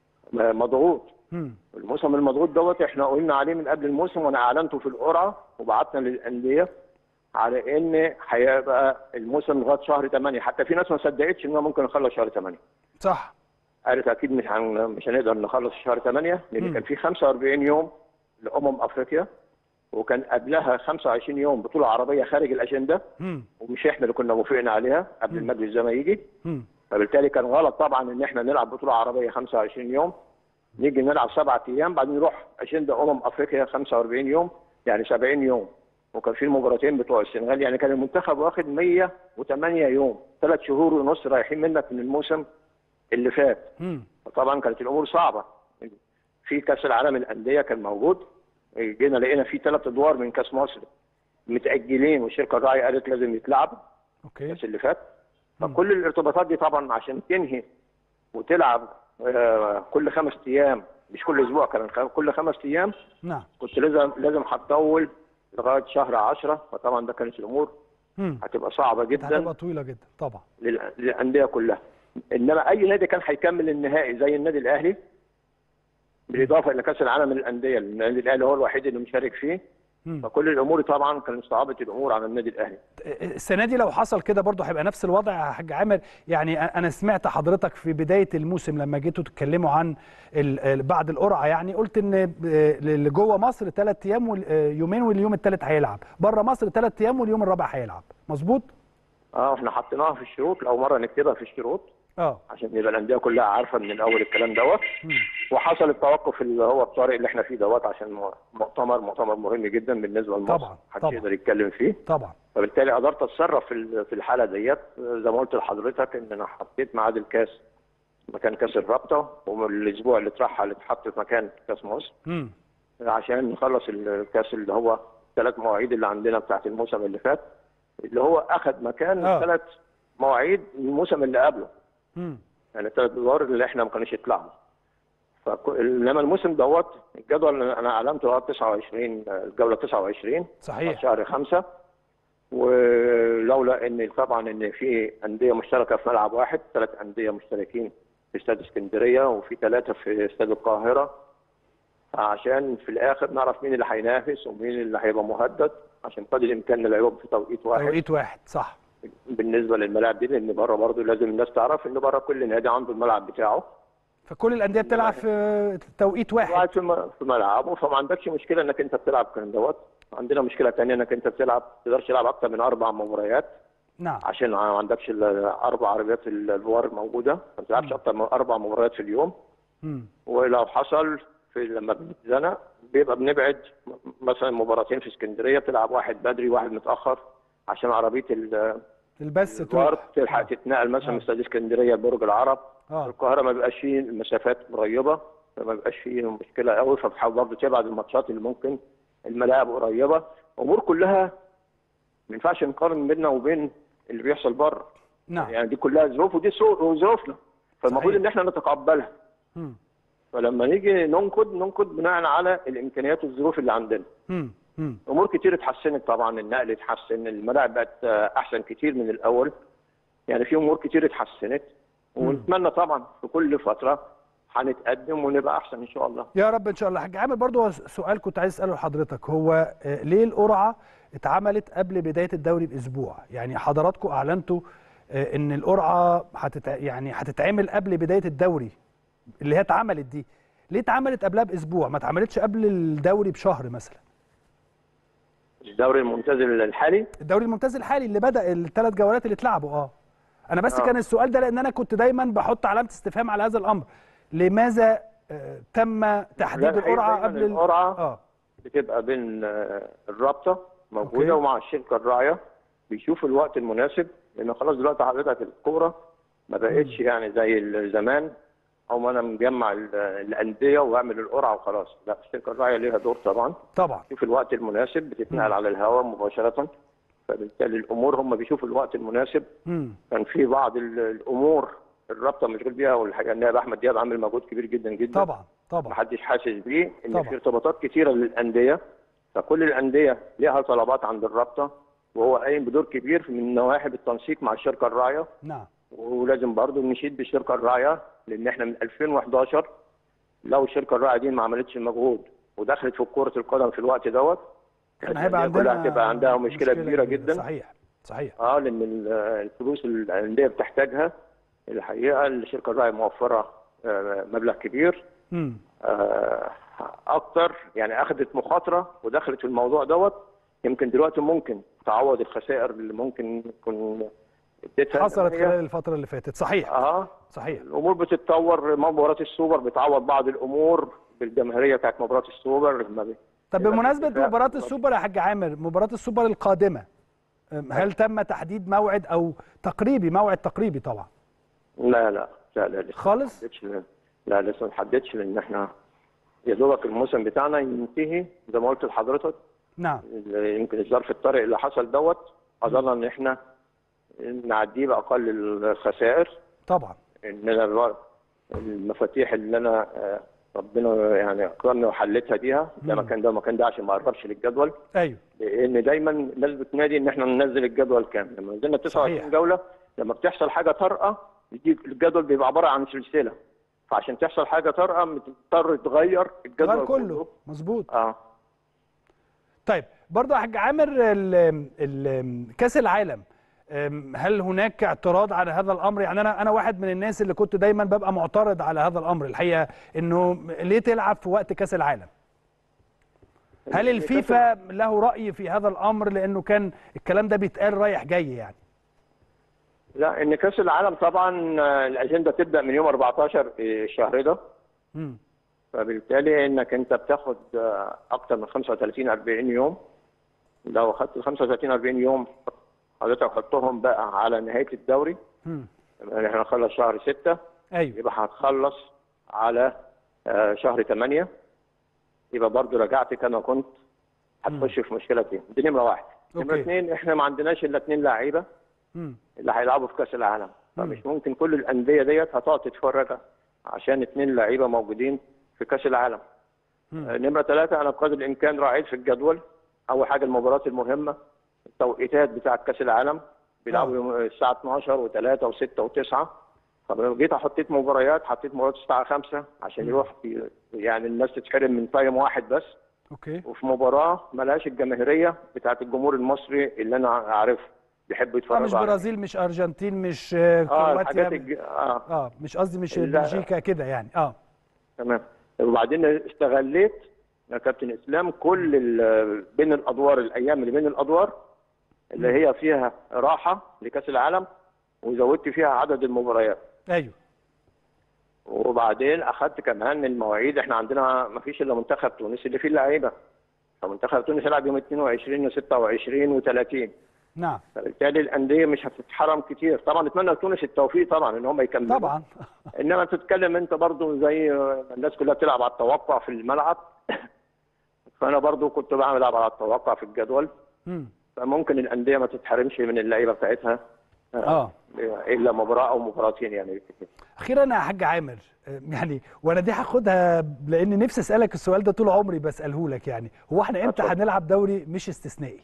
مضغوط مم. الموسم المضغوط دوت احنا قلنا عليه من قبل الموسم وانا اعلنته في القرعه وبعتنا للانديه على ان هيبقى الموسم لغايه شهر 8 حتى في ناس ما صدقتش ان هو ممكن نخلص شهر 8 صح قالت اكيد مش هن... مش هنقدر نخلص شهر 8 لان مم. كان في 45 يوم لامم افريقيا وكان قبلها 25 يوم بطوله عربيه خارج الاجنده مم. ومش احنا اللي كنا موافقين عليها قبل المجلس زي ما يجي مم. فبالتالي كان غلط طبعا ان احنا نلعب بطوله عربيه 25 يوم نيجي نلعب سبعة ايام بعدين نروح اجنده امم افريقيا 45 يوم يعني 70 يوم وكان في المباراتين بتوع السنغال يعني كان المنتخب واخد 108 يوم ثلاث شهور ونص رايحين منك من الموسم اللي فات مم. فطبعا كانت الامور صعبه في كاس العالم الانديه كان موجود جينا لقينا في ثلاث ادوار من كاس مصر متاجلين والشركه الراعيه قالت لازم يتلعب اوكي الكاس اللي فات فكل الارتباطات دي طبعا عشان تنهي وتلعب آه، كل خمس ايام مش كل اسبوع كمان خ- كل خمس ايام نعم كنت لازم لازم هتطول لغايه شهر 10 فطبعا ده كانت الامور مم. هتبقى صعبه هتبقى جدا طويله جدا طبعا لل- للانديه كلها انما اي نادي كان هيكمل النهائي زي النادي الاهلي بالاضافه الى كاس العالم للانديه لأن النادي الاهلي هو الوحيد اللي مشارك فيه مم. فكل الامور طبعا كانت صعبه الامور على النادي الاهلي السنه دي لو حصل كده برضه هيبقى نفس الوضع يا حاج عامر يعني انا سمعت حضرتك في بدايه الموسم لما جيتوا تتكلموا عن ال- ال- بعد القرعه يعني قلت ان ب- اللي جوه مصر ثلاث ايام وال- يومين واليوم الثالث هيلعب بره مصر ثلاث ايام واليوم الرابع هيلعب مظبوط اه احنا حطيناها في الشروط لو مره نكتبها في الشروط اه عشان يبقى الانديه كلها عارفه من الاول الكلام دوت مم. وحصل التوقف اللي هو الطارئ اللي احنا فيه دوت عشان م- مؤتمر مؤتمر مهم جدا بالنسبه لمصر طبعاً، محدش طبعاً. يقدر يتكلم فيه طبعا فبالتالي قدرت اتصرف في ال- في الحاله ديت زي ما قلت لحضرتك ان انا حطيت ميعاد الكاس مكان كاس الرابطه والاسبوع اللي اترحل اتحط في مكان كاس مصر امم عشان نخلص الكاس اللي هو ثلاث مواعيد اللي عندنا بتاعت الموسم اللي فات اللي هو اخذ مكان آه. ثلاث مواعيد من الموسم اللي قبله امم يعني الثلاث ادوار اللي احنا ما كانوش يتلعبوا فك- انما الموسم دوت الجدول اللي انا اعلنته هو 29 الجوله 29 صحيح شهر خمسة ولولا ان طبعا ان في انديه مشتركه في ملعب واحد ثلاث انديه مشتركين في استاد اسكندريه وفي ثلاثه في استاد القاهره عشان في الاخر نعرف مين اللي هينافس ومين اللي هيبقى مهدد عشان قدر الامكان نلعبهم في توقيت واحد توقيت واحد صح بالنسبه للملاعب دي لان بره برضه لازم الناس تعرف ان بره كل نادي عنده الملعب بتاعه فكل الانديه بتلعب في توقيت واحد قاعد في م- في ملعبه فما عندكش مشكله انك انت بتلعب كان دوت عندنا مشكله ثانيه انك انت بتلعب ما تقدرش تلعب اكتر من اربع مباريات نعم عشان ما عندكش الا اربع عربيات الفوار موجوده ما تلعبش اكتر من اربع مباريات في اليوم امم ولو حصل في لما بنتزنق بيبقى بنبعد م- مثلا مباراتين في اسكندريه بتلعب واحد بدري واحد متاخر عشان عربيه ال- البث الفار تروح. تلحق تتنقل مثلا من استاد اسكندريه لبرج العرب اه القاهره ما بيبقاش فيه المسافات قريبه فما بيبقاش فيه مشكله قوي فبتحاول برضه تبعد الماتشات اللي ممكن الملاعب قريبه امور كلها ما ينفعش نقارن بيننا وبين اللي بيحصل بره نعم يعني دي كلها ظروف ودي سو- ظروفنا فالمفروض صحيح. ان احنا نتقبلها امم فلما نيجي ننقد ننقد بناء على الامكانيات والظروف اللي عندنا امم امم امور كتير اتحسنت طبعا النقل اتحسن الملاعب بقت آه، احسن كتير من الاول يعني في امور كتير اتحسنت ونتمنى طبعا في كل فتره هنتقدم ونبقى احسن ان شاء الله يا رب ان شاء الله حاج عامر برضو هو سؤال كنت عايز اساله لحضرتك هو آه، ليه القرعه اتعملت قبل بدايه الدوري باسبوع يعني حضراتكم اعلنتوا آه، ان القرعه هتتع... يعني هتتعمل قبل بدايه الدوري اللي هي اتعملت دي ليه اتعملت قبلها باسبوع ما اتعملتش قبل الدوري بشهر مثلا الدوري الممتاز الحالي الدوري الممتاز الحالي اللي بدا الثلاث جولات اللي اتلعبوا اه انا بس آه. كان السؤال ده لان انا كنت دايما بحط علامه استفهام على هذا الامر لماذا آه، تم تحديد لا، الحقيقة القرعه دايماً قبل ال- القرعة اه بتبقى بين آه، الرابطه موجوده أوكي. ومع الشركه الراعيه بيشوفوا الوقت المناسب لان خلاص دلوقتي حضرتك الكوره ما بقتش يعني زي زمان او ما انا مجمع ال- الانديه واعمل القرعه وخلاص لا الشركه الراعيه ليها دور طبعا طبعا شوف الوقت المناسب بتتنقل على الهواء مباشره فبالتالي الامور هم بيشوفوا الوقت المناسب امم كان في بعض ال- الامور الرابطه مشغول بيها والحاجه النائب احمد دياب عامل مجهود كبير جدا جدا طبعا طبعا محدش حاسس بيه ان طبعا. في ارتباطات كتيره للانديه فكل الانديه ليها طلبات عند الرابطه وهو قايم بدور كبير من نواحي التنسيق مع الشركه الراعيه نعم ولازم برضه نشيد بالشركه الراعيه لان احنا من 2011 لو الشركه الراعيه دي ما عملتش المجهود ودخلت في كره القدم في الوقت دوت كان كانت هيبقى الأندية عندنا كلها هتبقى عندها مشكله, كبيره جدا صحيح صحيح اه لان ال- الفلوس اللي الانديه بتحتاجها الحقيقه الشركه الراعيه موفره آه، مبلغ كبير امم آه، اكتر يعني اخذت مخاطره ودخلت في الموضوع دوت يمكن دلوقتي ممكن تعوض الخسائر اللي ممكن تكون اديتها حصلت إن هي- خلال الفتره اللي فاتت صحيح اه صحيح الامور بتتطور مباراه السوبر بتعوض بعض الامور بالجماهيريه بتاعت مباراه السوبر لما بي- طب يبقى بمناسبه في اتفاق. مباراه السوبر يا حاج عامر مباراه السوبر القادمه أم، هل تم تحديد موعد او تقريبي موعد تقريبي طبعا لا لا لا لا لسه خالص ما حددش لا لسه ما حددش لان احنا يا دوبك الموسم بتاعنا ينتهي زي ما قلت لحضرتك نعم يمكن الظرف الطارئ اللي حصل دوت قدرنا ان احنا نعديه باقل الخسائر طبعا اننا الر- المفاتيح اللي انا آه، ربنا يعني اكرمني وحلتها بيها ده مم. مكان ده مكان ده عشان ما اقربش للجدول ايوه لان دايما الناس بتنادي ان احنا ننزل الجدول كامل لما نزلنا 29 صحيح. جوله لما بتحصل حاجه طارئه بيجي الجدول بيبقى عباره عن سلسله فعشان تحصل حاجه طارئه بتضطر تغير الجدول غير كله مظبوط اه طيب برضه يا حاج عامر ال ال كاس العالم أم، هل هناك اعتراض على هذا الامر يعني انا انا واحد من الناس اللي كنت دايما ببقى معترض على هذا الامر الحقيقه انه ليه تلعب في وقت كاس العالم هل الفيفا له راي في هذا الامر لانه كان الكلام ده بيتقال رايح جاي يعني لا ان كاس العالم طبعا آه، الاجنده تبدا من يوم 14 الشهر ده مم. فبالتالي انك انت بتاخد آه، اكتر من 35 40 يوم لو خدت ال 35 40 يوم حضرتك حطهم بقى على نهايه الدوري مم. يعني احنا هنخلص شهر 6 ايوه يبقى هتخلص على آه، شهر 8 يبقى برضه رجعت كما كنت هتخش في مشكله تاني دي نمره واحد نمره أوكي. اثنين احنا ما عندناش الا اثنين لعيبه مم. اللي هيلعبوا في كاس العالم فمش ممكن كل الانديه ديت هتقعد تتفرج عشان اثنين لعيبه موجودين في كاس العالم مم. آه، نمره ثلاثه انا بقدر الامكان راعيت في الجدول اول حاجه المباريات المهمه التوقيتات بتاعه كاس العالم بيلعبوا يوم الساعه 12 و3 و6 و9 فلما جيت حطيت مباريات حطيت مباريات الساعه 5 عشان يروح ي- يعني الناس تتحرم من تايم واحد بس اوكي وفي مباراه ملهاش الجماهيريه بتاعه الجمهور المصري اللي انا عارفه بيحب آه يتفرج مش عليه. برازيل مش ارجنتين مش آه، اه الحاجات كرواتيا الج... اه اه مش قصدي مش لا. بلجيكا كده يعني اه تمام وبعدين استغليت يا كابتن اسلام كل ال- بين الادوار الايام اللي بين الادوار اللي هي فيها راحه لكاس العالم وزودت فيها عدد المباريات ايوه وبعدين اخذت كمان المواعيد احنا عندنا ما فيش الا منتخب تونس اللي فيه اللعيبه فمنتخب تونس يلعب يوم 22 و26 و30 نعم فبالتالي الانديه مش هتتحرم كتير طبعا نتمنى لتونس التوفيق طبعا ان هم يكملوا طبعا انما تتكلم انت برضو زي الناس كلها بتلعب على التوقع في الملعب فانا برضو كنت بعمل على التوقع في الجدول مم. فممكن الانديه ما تتحرمش من اللعيبه بتاعتها اه الا مباراه او مباراتين يعني اخيرا يا حاج عامر آه، يعني وانا دي هاخدها لان نفسي اسالك السؤال ده طول عمري بساله لك يعني هو احنا امتى اتفضل. هنلعب دوري مش استثنائي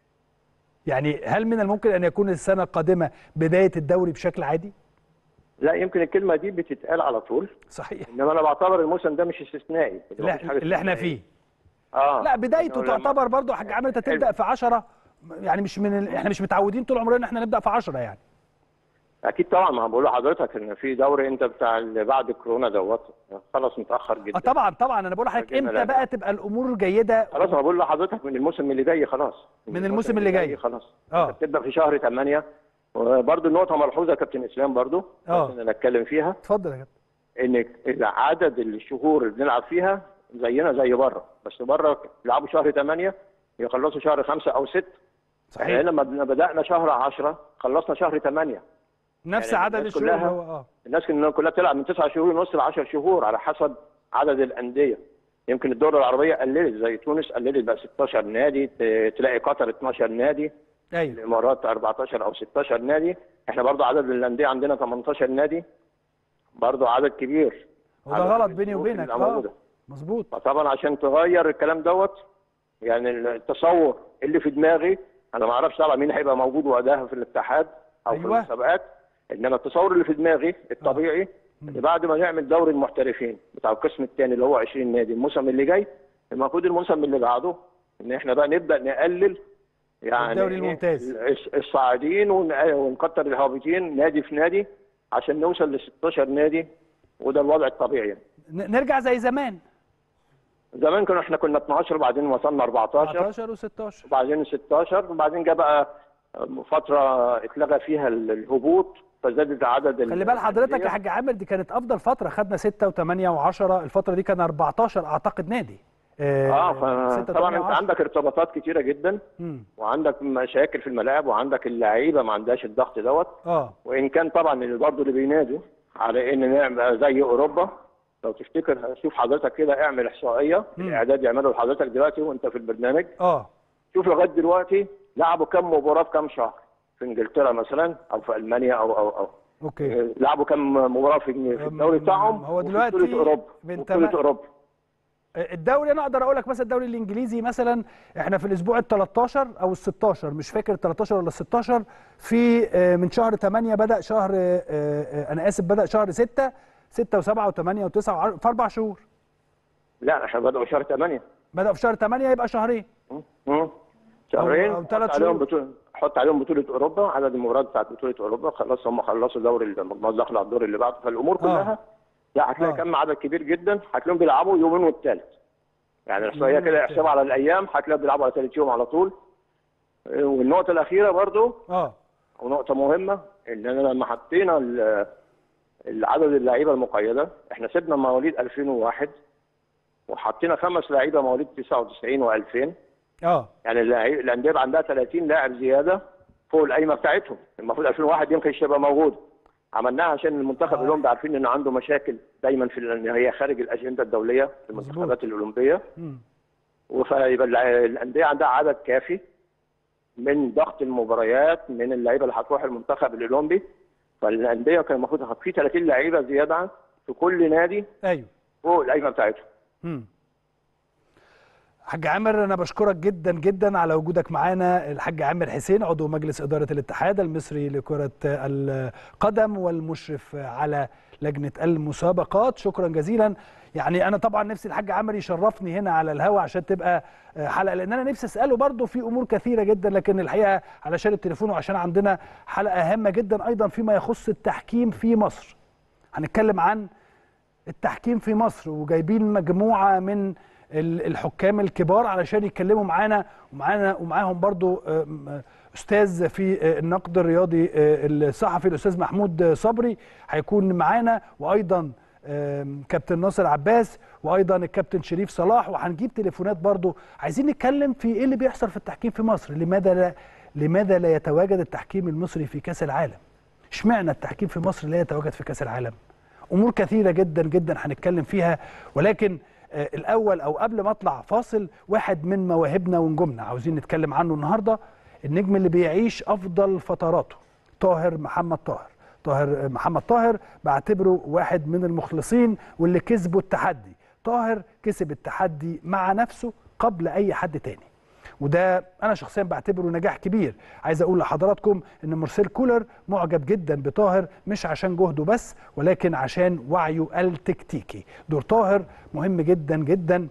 يعني هل من الممكن ان يكون السنه القادمه بدايه الدوري بشكل عادي لا يمكن الكلمه دي بتتقال على طول صحيح انما انا بعتبر الموسم ده مش استثنائي لا مفيش حاجة اللي احنا استثنائية. فيه اه لا بدايته إنه لما- تعتبر برضه يا حاج عامر انت تبدا في 10 يعني مش من ال... احنا مش متعودين طول عمرنا ان احنا نبدا في 10 يعني اكيد طبعا ما بقول لحضرتك ان في دوري انت بتاع اللي بعد كورونا دوت خلاص متاخر جدا اه طبعا طبعا انا بقول لحضرتك جميل امتى أوي. بقى تبقى الامور جيده خلاص انا بقول لحضرتك من الموسم اللي جاي خلاص من الموسم اللي جاي. خلاص آه. انت بتبدا في شهر 8 وبرضه النقطه ملحوظه يا كابتن اسلام برضه آه. بس انا اتكلم فيها اتفضل يا كابتن ان إذا عدد الشهور اللي بنلعب فيها زينا زي بره بس بره يلعبوا شهر 8 يخلصوا شهر 5 او 6 احنا صحيح لما بدانا شهر 10 خلصنا شهر 8 نفس يعني عدد الناس الشهور كلها- هو اه الناس كنا- كلها بتلعب من 9 شهور ونص ل 10 شهور على حسب عدد الانديه يمكن الدول العربيه قللت زي تونس قللت بقى 16 نادي ت- تلاقي قطر 12 نادي ايوه الامارات 14 او 16 نادي احنا برضو عدد الانديه عندنا 18 نادي برضو عدد كبير وده عدد غلط الظروف بيني وبينك اللي موجودة. اه مظبوط فطبعا عشان تغير الكلام دوت يعني التصور اللي في دماغي انا ما اعرفش طبعا مين هيبقى موجود وقتها في الاتحاد او في أيوة. المسابقات انما التصور اللي في دماغي الطبيعي ان بعد ما نعمل دوري المحترفين بتاع القسم الثاني اللي هو 20 نادي الموسم اللي جاي المفروض الموسم اللي بعده ان احنا بقى نبدا نقلل يعني الدوري إيه الممتاز. الص- الصاعدين ون- ونكتر الهابطين نادي في نادي عشان نوصل ل 16 نادي وده الوضع الطبيعي يعني. ن- نرجع زي زمان زمان كنا احنا كنا 12 بعدين وصلنا 14 14 و16 وبعدين 16 وبعدين جاء بقى فتره اتلغى فيها ال- الهبوط فزادت عدد ال- خلي بال حضرتك الأندية. يا حاج عامر دي كانت افضل فتره خدنا 6 و8 و10 الفتره دي كان 14 اعتقد نادي اه ف- 6 طبعا انت عندك ارتباطات كتيره جدا امم وعندك مشاكل في الملاعب وعندك اللعيبه ما عندهاش الضغط دوت اه وان كان طبعا اللي برضه اللي بينادوا على ان نعمل زي اوروبا لو تفتكر شوف حضرتك كده اعمل احصائيه مم. الاعداد يعملوا لحضرتك دلوقتي وانت في البرنامج اه شوف لغايه دلوقتي لعبوا كم مباراه في كم شهر في انجلترا مثلا او في المانيا او او او اوكي لعبوا كم مباراه في في الدوري بتاعهم هو وفي دلوقتي بطوله اوروبا من وفي بطوله تمن- اوروبا الدوري انا اقدر اقول لك مثلا الدوري الانجليزي مثلا احنا في الاسبوع ال 13 او ال 16 مش فاكر ال 13 ولا ال 16 في آه، من شهر 8 بدا شهر آه، آه، انا اسف بدا شهر 6 6 و7 و8 و9 في اربع شهور لا احنا بدأوا شهر 8 بدا في شهر 8 يبقى شهرين شهرين أو ثلاث حط عليهم شهور. بطولة حط عليهم بطولة أوروبا عدد المباريات بتاعت بطولة أوروبا خلاص هم خلصوا دوري المجموعات داخل على الدور اللي بعده فالأمور كلها لا هتلاقي آه. كم عدد كبير جدا هتلاقيهم بيلعبوا يومين والثالث يعني الإحصائية يومين كده والتالت. احسب على الأيام هتلاقيهم بيلعبوا على ثالث يوم على طول آه، والنقطة الأخيرة برضو اه ونقطة مهمة إن أنا لما حطينا ال- العدد اللعيبة المقيدة إحنا سيبنا مواليد 2001 وحطينا خمس لعيبة مواليد 99 و2000 اه يعني اللعيب- الأندية يبقى عندها 30 لاعب زيادة فوق القايمة بتاعتهم المفروض 2001 دي ما كانش تبقى موجودة عملناها عشان المنتخب آه. الأولمبي عارفين إن عنده مشاكل دايما في ال- إن هي خارج الأجندة الدولية في مظبوط. المنتخبات الأولمبية مم. فيبقى الع- الأندية عندها عدد كافي من ضغط المباريات من اللعيبه اللي هتروح المنتخب الاولمبي فالانديه كان المفروض يحط فيه 30 لعيبه زياده في كل نادي ايوه فوق القايمه بتاعتهم مم. حاج عامر انا بشكرك جدا جدا على وجودك معانا الحاج عامر حسين عضو مجلس اداره الاتحاد المصري لكره القدم والمشرف على لجنه المسابقات شكرا جزيلا يعني انا طبعا نفسي الحاج عامر يشرفني هنا على الهوا عشان تبقى حلقه لان انا نفسي اساله برضه في امور كثيره جدا لكن الحقيقه علشان التليفون وعشان عندنا حلقه هامه جدا ايضا فيما يخص التحكيم في مصر هنتكلم عن التحكيم في مصر وجايبين مجموعه من ال- الحكام الكبار علشان يتكلموا معانا ومعانا ومعاهم برضو آم، استاذ في آه، النقد الرياضي آه، الصحفي الاستاذ محمود صبري هيكون معانا وايضا آم، كابتن ناصر عباس وايضا الكابتن شريف صلاح وهنجيب تليفونات برضو عايزين نتكلم في ايه اللي بيحصل في التحكيم في مصر لماذا لا لماذا لا يتواجد التحكيم المصري في كاس العالم اشمعنى التحكيم في مصر لا يتواجد في كاس العالم امور كثيره جدا جدا هنتكلم فيها ولكن آه، الاول او قبل ما اطلع فاصل واحد من مواهبنا ونجومنا عاوزين نتكلم عنه النهارده النجم اللي بيعيش افضل فتراته طاهر محمد طاهر طاهر محمد طاهر بعتبره واحد من المخلصين واللي كسبوا التحدي طاهر كسب التحدي مع نفسه قبل اي حد تاني وده انا شخصيا بعتبره نجاح كبير عايز اقول لحضراتكم ان مرسيل كولر معجب جدا بطاهر مش عشان جهده بس ولكن عشان وعيه التكتيكي دور طاهر مهم جدا جدا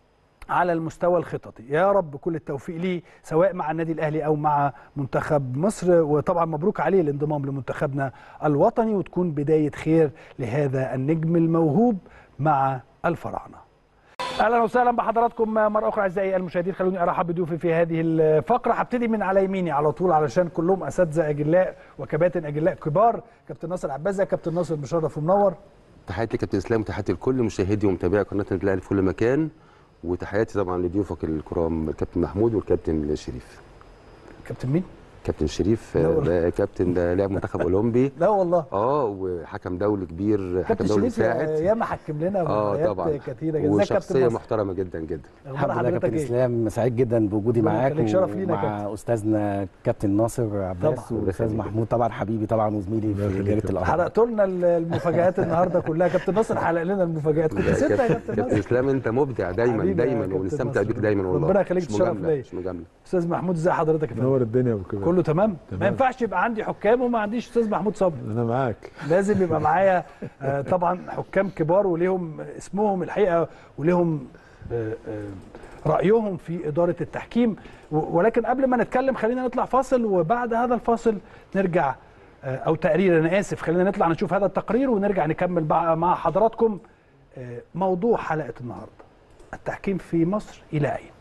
على المستوى الخططي يا رب كل التوفيق ليه سواء مع النادي الاهلي او مع منتخب مصر وطبعا مبروك عليه الانضمام لمنتخبنا الوطني وتكون بدايه خير لهذا النجم الموهوب مع الفراعنه اهلا وسهلا بحضراتكم مره اخرى اعزائي المشاهدين خلوني ارحب بضيوفي في هذه الفقره هبتدي من على يميني على طول علشان كلهم اساتذه اجلاء وكباتن اجلاء كبار كابتن ناصر عبازه كابتن ناصر مشرف ومنور تحياتي لكابتن اسلام وتحياتي لكل مشاهدي ومتابعي قناه النادي الاهلي في كل مكان وتحياتي طبعا لضيوفك الكرام الكابتن محمود والكابتن شريف كابتن مين كابتن شريف لا آه، والله. ده كابتن ده لاعب منتخب اولمبي لا والله اه وحكم دولي كبير حكم كابتن دولي شريف مساعد ياما حكم لنا اه مباريات طبعا كثيره جدا ازيك يا كابتن وشخصيه ناصر محترمه جدا جدا اخبار الحمد لله يا حضرتك كابتن ايه اسلام سعيد جدا بوجودي ربنا معاك يخليك، شرف لينا يا مع استاذنا كابتن ناصر عباس طبعا. والاستاذ محمود طبعا حبيبي طبعا وزميلي في جريده الاهرام حرقتوا لنا المفاجآت النهارده كلها كابتن ناصر حرق لنا المفاجآت كنت يا سبت يا كابتن كابتن كابتن ناصر اسلام انت مبدع دايما حبيبي يا دايما كابتن ونستمتع ناصر. بيك دايما والله ربنا يخليك مش تشرف مجاملة، ليا. مش مجامله استاذ محمود ازي حضرتك يا فندم نور الدنيا وكده كله تمام؟ تمام. ما ينفعش يبقى عندي حكام وما عنديش استاذ محمود صبري انا معاك لازم يبقى معايا آه، طبعا حكام كبار وليهم اسمهم الحقيقه وليهم آه، آه، رايهم في اداره التحكيم و- ولكن قبل ما نتكلم خلينا نطلع فاصل وبعد هذا الفاصل نرجع آه، او تقرير انا اسف خلينا نطلع نشوف هذا التقرير ونرجع نكمل بقى مع حضراتكم آه، موضوع حلقه النهارده التحكيم في مصر الى اين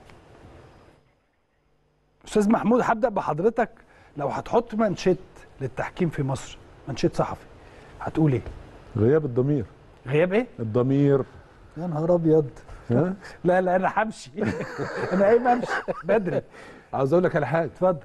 استاذ محمود هبدا بحضرتك لو هتحط منشط للتحكيم في مصر منشط صحفي هتقول ايه غياب الضمير غياب ايه الضمير يا نهار ابيض ها لا لا انا همشي انا قايم امشي بدري عاوز اقول لك على حاجه اتفضل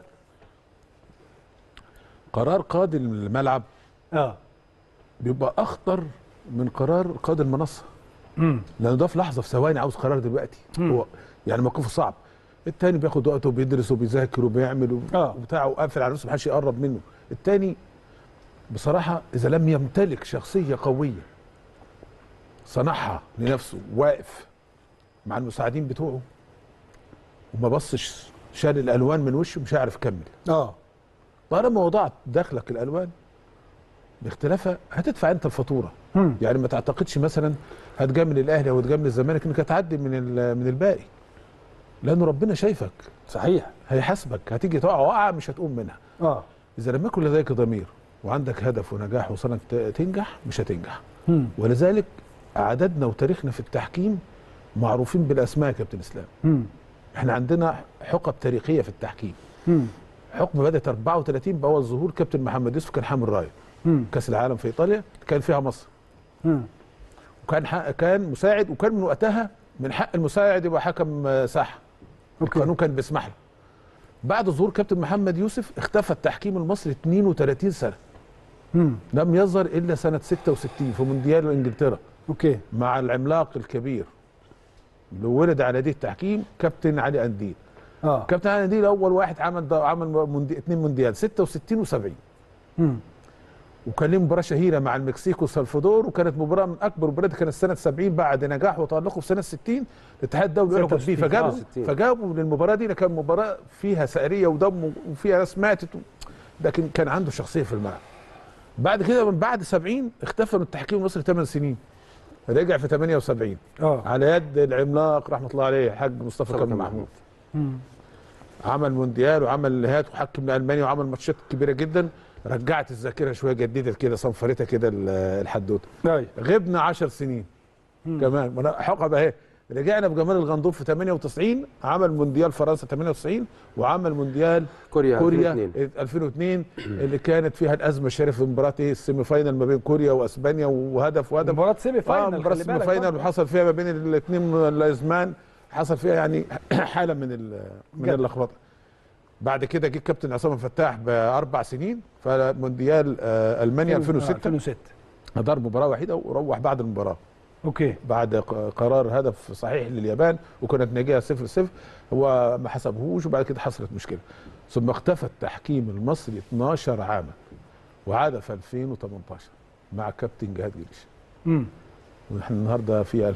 قرار قاضي الملعب اه بيبقى اخطر من قرار قاضي المنصه امم لانه ده في لحظه في ثواني عاوز قرار دلوقتي مم. هو يعني موقفه صعب التاني بياخد وقته وبيدرس وبيذاكر وبيعمل و- آه. وبتاع وقافل على نفسه محدش يقرب منه التاني بصراحه اذا لم يمتلك شخصيه قويه صنعها لنفسه واقف مع المساعدين بتوعه وما بصش شال الالوان من وشه مش هيعرف يكمل اه طالما وضعت داخلك الالوان باختلافها هتدفع انت الفاتوره مم. يعني ما تعتقدش مثلا هتجامل الاهلي او هتجامل الزمالك انك هتعدي من ال- من الباقي لانه ربنا شايفك صحيح هيحاسبك هتيجي تقع وقعه مش هتقوم منها اه اذا لم يكن لديك ضمير وعندك هدف ونجاح وصلك ت- تنجح مش هتنجح مم. ولذلك عددنا وتاريخنا في التحكيم معروفين بالاسماء يا كابتن اسلام مم. احنا عندنا حقب تاريخيه في التحكيم مم. حقبه بدات 34 باول ظهور كابتن محمد يوسف كان حامل رايه مم. كاس العالم في ايطاليا كان فيها مصر مم. وكان حق كان مساعد وكان من وقتها من حق المساعد يبقى حكم آه، ساحه أوكي. القانون كان بيسمح له بعد ظهور كابتن محمد يوسف اختفى التحكيم المصري 32 سنه مم. لم يظهر الا سنه 66 في مونديال انجلترا اوكي مع العملاق الكبير اللي ولد على يديه التحكيم كابتن علي انديل اه كابتن علي انديل اول واحد عمل عمل موندي... اثنين مونديال 66 و70 مم. وكان له مباراه شهيره مع المكسيك وسلفادور وكانت مباراه من اكبر المباريات كانت سنه 70 بعد نجاحه وتالقه في سنه 60 الاتحاد الدولي اعتب 66 بيه فجابوا آه. فجابوا للمباراه دي كان مباراه فيها سعريه ودم وفيها ناس ماتت و... لكن كان عنده شخصيه في الملعب بعد كده من بعد 70 اختفى من التحكيم المصري 8 سنين رجع في 78 اه على يد العملاق رحمه الله عليه الحاج مصطفى مصطفى كامل كامل محمود مم. عمل مونديال وعمل نهائيات وحكم لالمانيا وعمل ماتشات كبيره جدا رجعت الذاكره شويه جددت كده صنفرتها كده ال- الحدوته ايوه غبنا 10 سنين كمان ما أنا حقبه اهي رجعنا بجمال الغندور في 98 عمل مونديال فرنسا 98 وعمل مونديال كوريا كوريا 2002. 2002 اللي كانت فيها الازمه الشريفه في مباراه ايه السيمي فاينال ما بين كوريا واسبانيا وهدف وهدف مباراة سيمي اه فاينل مباراه خلي السيمي بالك فاينال برضه. وحصل فيها ما بين الاثنين الازمان حصل فيها يعني حاله من ال- من جد. اللخبطه بعد كده جه كابتن عصام فتاح باربع سنين فمونديال آه، المانيا آه، 2006 2006 دار مباراه وحيده وروح بعد المباراه اوكي بعد ق- قرار هدف صحيح لليابان وكانت نتيجه 0 0 هو ما حسبهوش وبعد كده حصلت مشكله ثم اختفى التحكيم المصري 12 عاما وعاد في 2018 مع كابتن جهاد جريش مم. ونحن النهارده في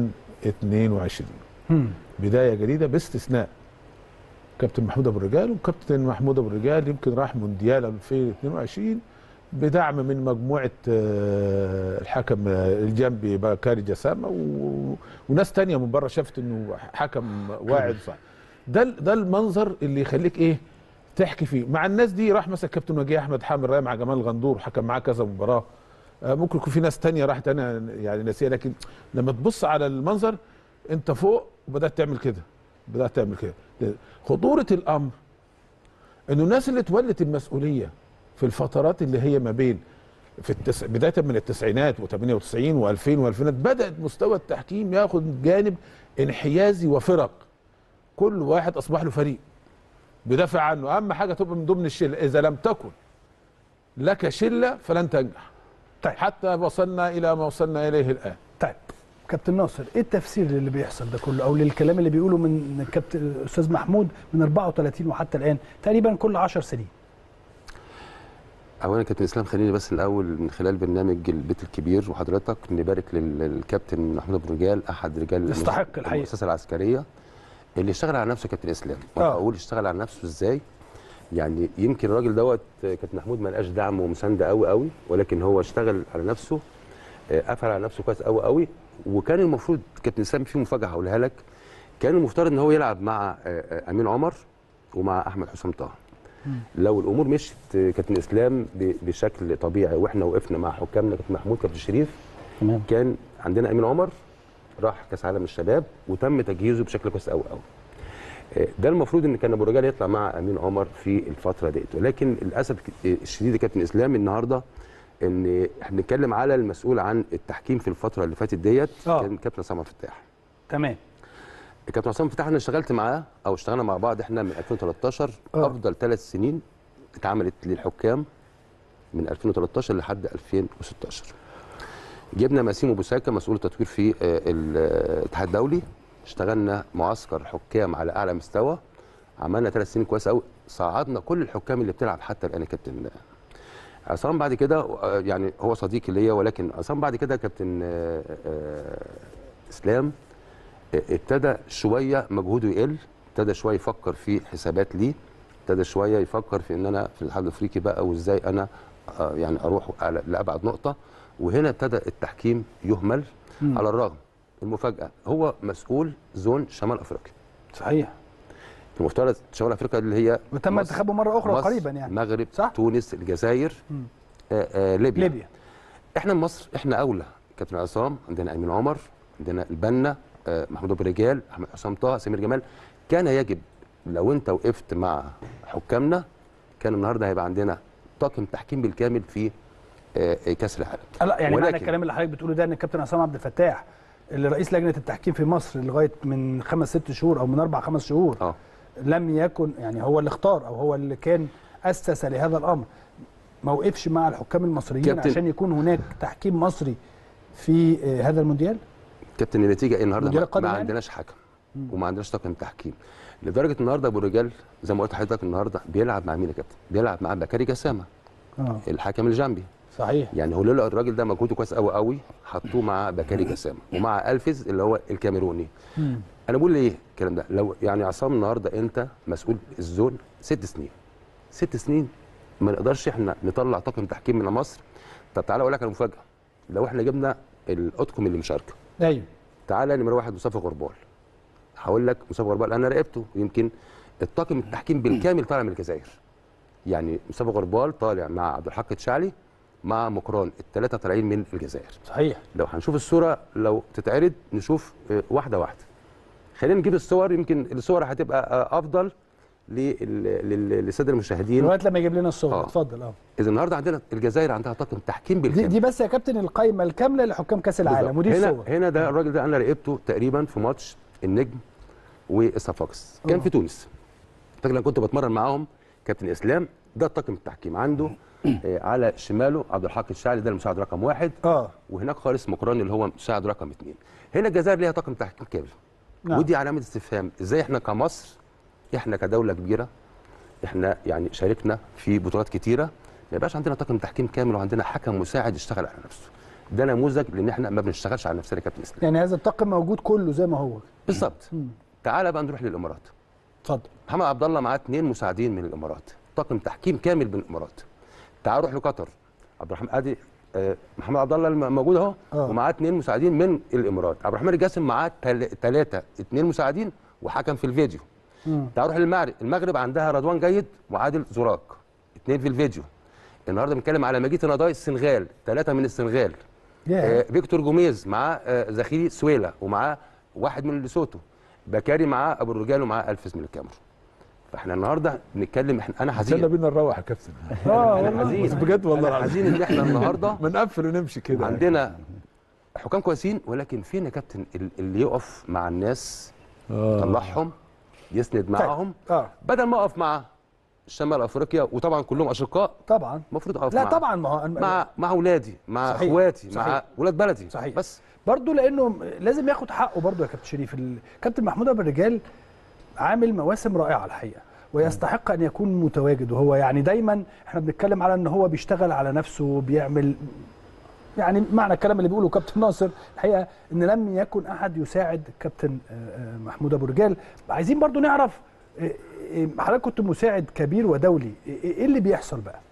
2022 مم. بدايه جديده باستثناء كابتن محمود ابو الرجال وكابتن محمود ابو الرجال يمكن راح مونديال 2022 بدعم من مجموعه آه، الحكم آه، الجنبي بكاري جسامه و... وناس تانية من بره شافت انه حكم واعد صح ده ال- ده المنظر اللي يخليك ايه تحكي فيه مع الناس دي راح مثلا كابتن وجيه احمد حامد راي مع جمال الغندور حكم معاه كذا مباراه آه، ممكن يكون في ناس تانية راحت انا يعني ناسيه لكن لما تبص على المنظر انت فوق وبدات تعمل كده بدات تعمل كده خطوره الامر انه الناس اللي تولت المسؤوليه في الفترات اللي هي ما بين في التس... بدايه من التسعينات و98 و2000 و2000 بدات مستوى التحكيم ياخد جانب انحيازي وفرق كل واحد اصبح له فريق بيدافع عنه اهم حاجه تبقى من ضمن الشله اذا لم تكن لك شله فلن تنجح طيب. حتى وصلنا الى ما وصلنا اليه الان طيب كابتن ناصر ايه التفسير للي بيحصل ده كله او للكلام اللي بيقوله من كابتن استاذ محمود من 34 وحتى الان تقريبا كل 10 سنين اولا كابتن اسلام خليني بس الاول من خلال برنامج البيت الكبير وحضرتك نبارك لل- للكابتن محمود ابو رجال احد رجال يستحق الحقيقة. المؤسسه العسكريه اللي اشتغل على نفسه كابتن اسلام آه. وانا اقول اشتغل على نفسه ازاي يعني يمكن الراجل دوت كابتن محمود ما لقاش دعم ومسانده قوي قوي ولكن هو اشتغل على نفسه آه، قفل على نفسه كويس قوي قوي وكان المفروض كابتن اسلام في مفاجاه هقولها لك كان المفترض ان هو يلعب مع آه، آه، امين عمر ومع احمد حسام طه لو الامور مشت آه، كابتن اسلام ب- بشكل طبيعي واحنا وقفنا مع حكامنا كابتن محمود كابتن شريف تمام كان عندنا امين عمر راح كاس عالم الشباب وتم تجهيزه بشكل كويس قوي قوي آه، ده المفروض ان كان ابو رجال يطلع مع امين عمر في الفتره ديت ولكن للاسف الشديد يا كابتن اسلام النهارده ان احنا بنتكلم على المسؤول عن التحكيم في الفتره اللي فاتت ديت آه. كان كابتن عصام فتاح تمام كابتن عصام فتاح انا اشتغلت معاه او اشتغلنا مع بعض احنا من 2013 آه. افضل ثلاث سنين اتعملت للحكام من 2013 لحد 2016 جبنا ماسيمو بوساكا مسؤول التطوير في آه، الاتحاد الدولي اشتغلنا معسكر حكام على اعلى مستوى عملنا ثلاث سنين كويس قوي صعدنا كل الحكام اللي بتلعب حتى الان يا كابتن عصام بعد كده آه، يعني هو صديقي ليا ولكن عصام بعد كده كابتن آه، آه، اسلام آه، ابتدى شويه مجهوده يقل ابتدى شويه يفكر في حسابات ليه ابتدى شويه يفكر في ان انا في الاتحاد الافريقي بقى وازاي انا آه، يعني اروح على- لابعد نقطه وهنا ابتدى التحكيم يهمل مم. على الرغم المفاجاه هو مسؤول زون شمال افريقيا صحيح المفترض شمال افريقيا اللي هي وتم مصر- انتخابه مره اخرى مصر، قريبا يعني المغرب صح؟ تونس الجزائر مم. آه آه ليبيا. ليبيا احنا مصر احنا اولى كابتن عصام عندنا امين عمر عندنا البنا آه محمود ابو رجال احمد حسام طه سمير جمال كان يجب لو انت وقفت مع حكامنا كان النهارده هيبقى عندنا طاقم تحكيم بالكامل في آه آه، كاس العالم لا يعني معنى ولكن- الكلام اللي حضرتك بتقوله ده ان الكابتن عصام عبد الفتاح اللي رئيس لجنه التحكيم في مصر لغايه من خمس ست شهور او من اربع خمس شهور اه لم يكن يعني هو اللي اختار او هو اللي كان اسس لهذا الامر ما وقفش مع الحكام المصريين كابتن- عشان يكون هناك تحكيم مصري في آه، هذا المونديال كابتن النتيجه ايه النهارده المدير ما, القادم ما يعني؟ عندناش حكم وما عندناش طاقم تحكيم لدرجه النهارده ابو رجال زي ما قلت لحضرتك النهارده بيلعب مع مين يا كابتن؟ بيلعب مع بكاري جسامه اه الحكم الجامبي صحيح يعني هو لولا الراجل ده مجهوده كويس قوي قوي حطوه مع بكاري جسامه ومع الفيز اللي هو الكاميروني مم. انا بقول ليه الكلام ده لو يعني عصام النهارده انت مسؤول الزون ست سنين ست سنين ما نقدرش احنا نطلع طاقم تحكيم من مصر طب تعالى اقول لك على مفاجاه لو احنا جبنا الاطقم اللي مشاركه ايوه تعالى نمره واحد مصطفى غربال هقول لك مصطفى غربال انا راقبته يمكن الطاقم التحكيم بالكامل طالع من الجزائر يعني مصطفى غربال طالع مع عبد الحق تشعلي مع مكران الثلاثه طالعين من الجزائر صحيح لو هنشوف الصوره لو تتعرض نشوف آه، واحده واحده خلينا نجيب الصور يمكن الصور هتبقى آه، افضل لل- لل- للساده المشاهدين لغايه لما يجيب لنا الصور آه. اتفضل اه اذا النهارده عندنا الجزائر عندها طاقم تحكيم دي, بالكامل دي بس يا كابتن القائمه الكامله لحكام كاس العالم بالظبط. ودي هنا الصور هنا ده الراجل ده انا راقبته تقريبا في ماتش النجم والصفاقس كان آه. في تونس فاكر لما كنت بتمرن معاهم كابتن اسلام ده طاقم التحكيم عنده آه، على شماله عبد الحق الشاعري ده المساعد رقم واحد اه وهناك خالص مكران اللي هو مساعد رقم اثنين هنا الجزائر ليها طاقم تحكيم كامل نعم. ودي علامه استفهام ازاي احنا كمصر احنا كدوله كبيره احنا يعني شاركنا في بطولات كتيره ما يبقاش عندنا طاقم تحكيم كامل وعندنا حكم مساعد يشتغل على نفسه ده نموذج لان احنا ما بنشتغلش على نفسنا يا كابتن اسلام يعني هذا الطاقم موجود كله زي ما هو بالظبط مم. تعالى بقى نروح للامارات اتفضل محمد عبد الله معاه اثنين مساعدين من الامارات طاقم تحكيم كامل من الامارات تعال روح لقطر عبد الرحمن ادي آه، محمد عبد الله الم- موجود اهو آه. ومعاه اثنين مساعدين من الامارات عبد الرحمن الجاسم معاه ثلاثه اثنين مساعدين وحكم في الفيديو مم. تعال روح للمغرب المغرب عندها رضوان جيد وعادل زراق اثنين في الفيديو النهارده بنتكلم على مجيد نضاي السنغال ثلاثه من السنغال ياه. آه فيكتور جوميز معاه آه زخيري سويلا ومعاه واحد من ليسوتو بكاري معاه ابو الرجال ومعاه الفيس من الكاميرون فاحنا النهارده بنتكلم احنا انا يلا حزين بينا نروح يا كابتن اه انا والله حزين بجد والله انا العظيم. حزين ان احنا النهارده ما نقفل ونمشي كده عندنا حكام كويسين ولكن فين يا كابتن ال- اللي يقف مع الناس آه. يطلعهم يسند معاهم اه بدل ما اقف مع شمال افريقيا وطبعا كلهم اشقاء طبعا المفروض اقف لا مع طبعا ما هو مع مع اولادي مع صحيح، اخواتي مع صحيح. ولاد بلدي صحيح. بس برضه لانه لازم ياخد حقه برضه يا كابتن شريف ال- كابتن محمود ابو الرجال عامل مواسم رائعه الحقيقه ويستحق ان يكون متواجد وهو يعني دايما احنا بنتكلم على ان هو بيشتغل على نفسه وبيعمل يعني معنى الكلام اللي بيقوله كابتن ناصر الحقيقه ان لم يكن احد يساعد كابتن آه، آه، محمود ابو الرجال عايزين برضه نعرف آه، آه، حضرتك كنت مساعد كبير ودولي ايه إيه اللي بيحصل بقى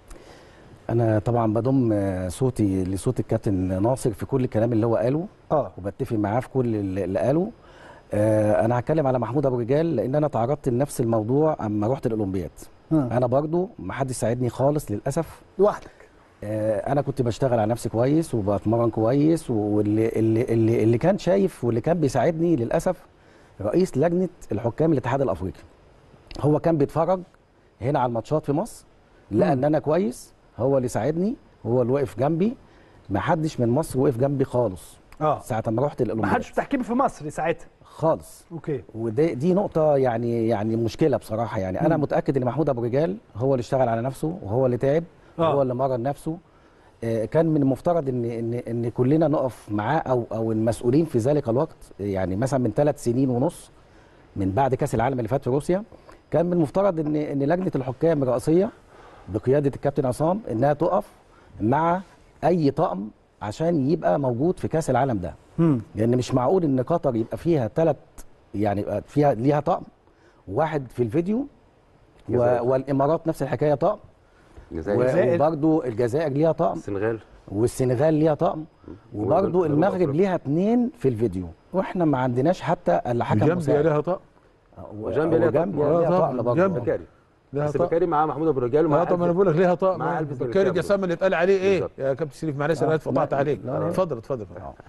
انا طبعا بضم آه، صوتي لصوت الكابتن ناصر في كل الكلام اللي هو قاله اه وبتفق معاه في كل اللي اللي قاله آه، انا هتكلم على محمود ابو رجال لان انا تعرضت لنفس الموضوع اما رحت الاولمبياد آه. انا برضو ما حدش ساعدني خالص للاسف لوحدك آه، انا كنت بشتغل على نفسي كويس وبتمرن كويس واللي اللي اللي, اللي كان شايف واللي كان بيساعدني للاسف رئيس لجنه الحكام الاتحاد الافريقي هو كان بيتفرج هنا على الماتشات في مصر لقى ان انا كويس هو اللي ساعدني هو اللي وقف جنبي ما حدش من مصر وقف جنبي خالص اه ساعه ما رحت ما الاولمبياد حدش تحكيم في مصر ساعتها خالص اوكي ودي دي نقطة يعني يعني مشكلة بصراحة يعني أنا مم. متأكد إن محمود أبو رجال هو اللي اشتغل على نفسه وهو اللي تعب آه. وهو اللي مرن نفسه آه، كان من المفترض إن إن إن كلنا نقف معاه أو أو المسؤولين في ذلك الوقت يعني مثلا من ثلاث سنين ونص من بعد كأس العالم اللي فات في روسيا كان من المفترض إن إن لجنة الحكام الرئاسية بقيادة الكابتن عصام إنها تقف مع أي طقم عشان يبقى موجود في كأس العالم ده امم لان مش معقول ان قطر يبقى فيها ثلاث يعني يبقى فيها ليها طقم واحد في الفيديو و... الجزائر. والامارات نفس الحكايه طقم الجزائر الجزائر. وبرده الجزائر ليها طقم السنغال والسنغال ليها طقم وبرده جنوب المغرب أفريقيا. ليها اثنين في الفيديو واحنا ما عندناش حتى الا حكم الجنب مساعد لها طق وجامبيا ليها طقم. وجامبيا آه، ليها طبعاً، طقم برضه جامبيا. بكاري لها بس طقم. بكاري معاه محمود ابو رجال اه ومعاه طب انا بقول لك ليها طقم مع قلب بكاري الكابو. جسام اللي اتقال عليه ايه بالظبط. يا كابتن شريف معلش آه، انا اتقطعت لا، عليك لا، لا. اتفضل اتفضل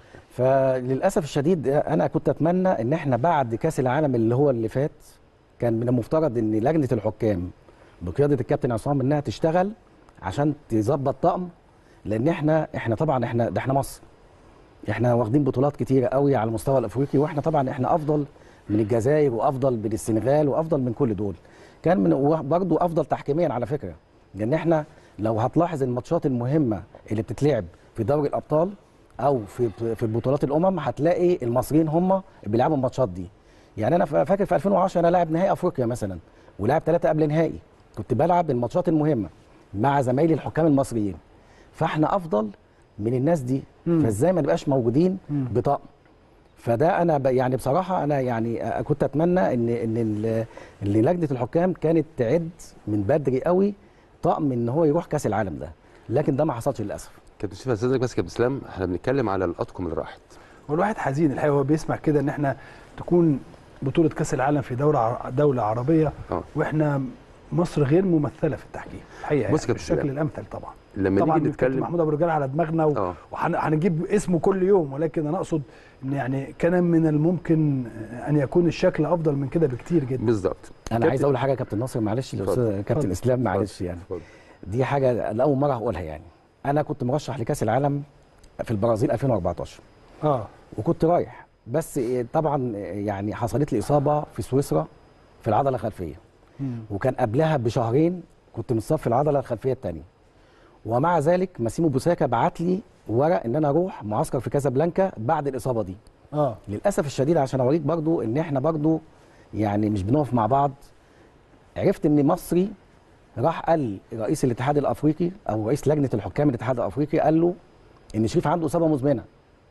فللاسف الشديد انا كنت اتمنى ان احنا بعد كاس العالم اللي هو اللي فات كان من المفترض ان لجنه الحكام بقياده الكابتن عصام انها تشتغل عشان تظبط طقم لان احنا احنا طبعا احنا ده احنا مصر احنا واخدين بطولات كتيره قوي على المستوى الافريقي واحنا طبعا احنا افضل من الجزائر وافضل من السنغال وافضل من كل دول كان من برضه افضل تحكيميا على فكره لان احنا لو هتلاحظ الماتشات المهمه اللي بتتلعب في دوري الابطال او في في بطولات الامم هتلاقي المصريين هم اللي بيلعبوا الماتشات دي يعني انا فا- فاكر في 2010 انا لاعب نهائي افريقيا مثلا ولاعب ثلاثه قبل نهائي كنت بلعب الماتشات المهمه مع زمايلي الحكام المصريين فاحنا افضل من الناس دي مم. فازاي ما نبقاش موجودين مم. بطقم فده انا ب- يعني بصراحه انا يعني آه، كنت اتمنى ان ان ال- ان لجنه الحكام كانت تعد من بدري قوي طقم ان هو يروح كاس العالم ده لكن ده ما حصلش للاسف كابتن شريف استاذنك بس كابتن اسلام احنا بنتكلم على الاطقم اللي راحت والواحد حزين الحقيقه هو بيسمع كده ان احنا تكون بطوله كاس العالم في دوله ع- دوله عربيه اه واحنا مصر غير ممثله في التحكيم الحقيقه بص يعني كابتن بالشكل سلام. الامثل طبعا لما طبعا نيجي الكابتن نتكلم محمود ابو رجال على دماغنا اه وهنجيب اسمه كل يوم ولكن انا اقصد ان يعني كان من الممكن ان يكون الشكل افضل من كده بكتير جدا بالظبط انا كابتن- عايز اقول حاجه يا كابتن ناصر معلش اتفضل. الاستاذ كابتن اتفضل. اسلام معلش يعني اتفضل. دي حاجه لاول مره هقولها يعني انا كنت مرشح لكاس العالم في البرازيل 2014 اه وكنت رايح بس إيه طبعا إيه يعني حصلت لي اصابه في سويسرا في العضله الخلفيه مم. وكان قبلها بشهرين كنت مصاب في العضله الخلفيه الثانيه ومع ذلك ماسيمو بوساكا بعت لي ورق ان انا اروح معسكر في كازابلانكا بعد الاصابه دي اه للاسف الشديد عشان اوريك برضو ان احنا برضو يعني مش بنقف مع بعض عرفت ان مصري راح قال رئيس الاتحاد الافريقي او رئيس لجنه الحكام الاتحاد الافريقي قال له ان شريف عنده اصابه مزمنه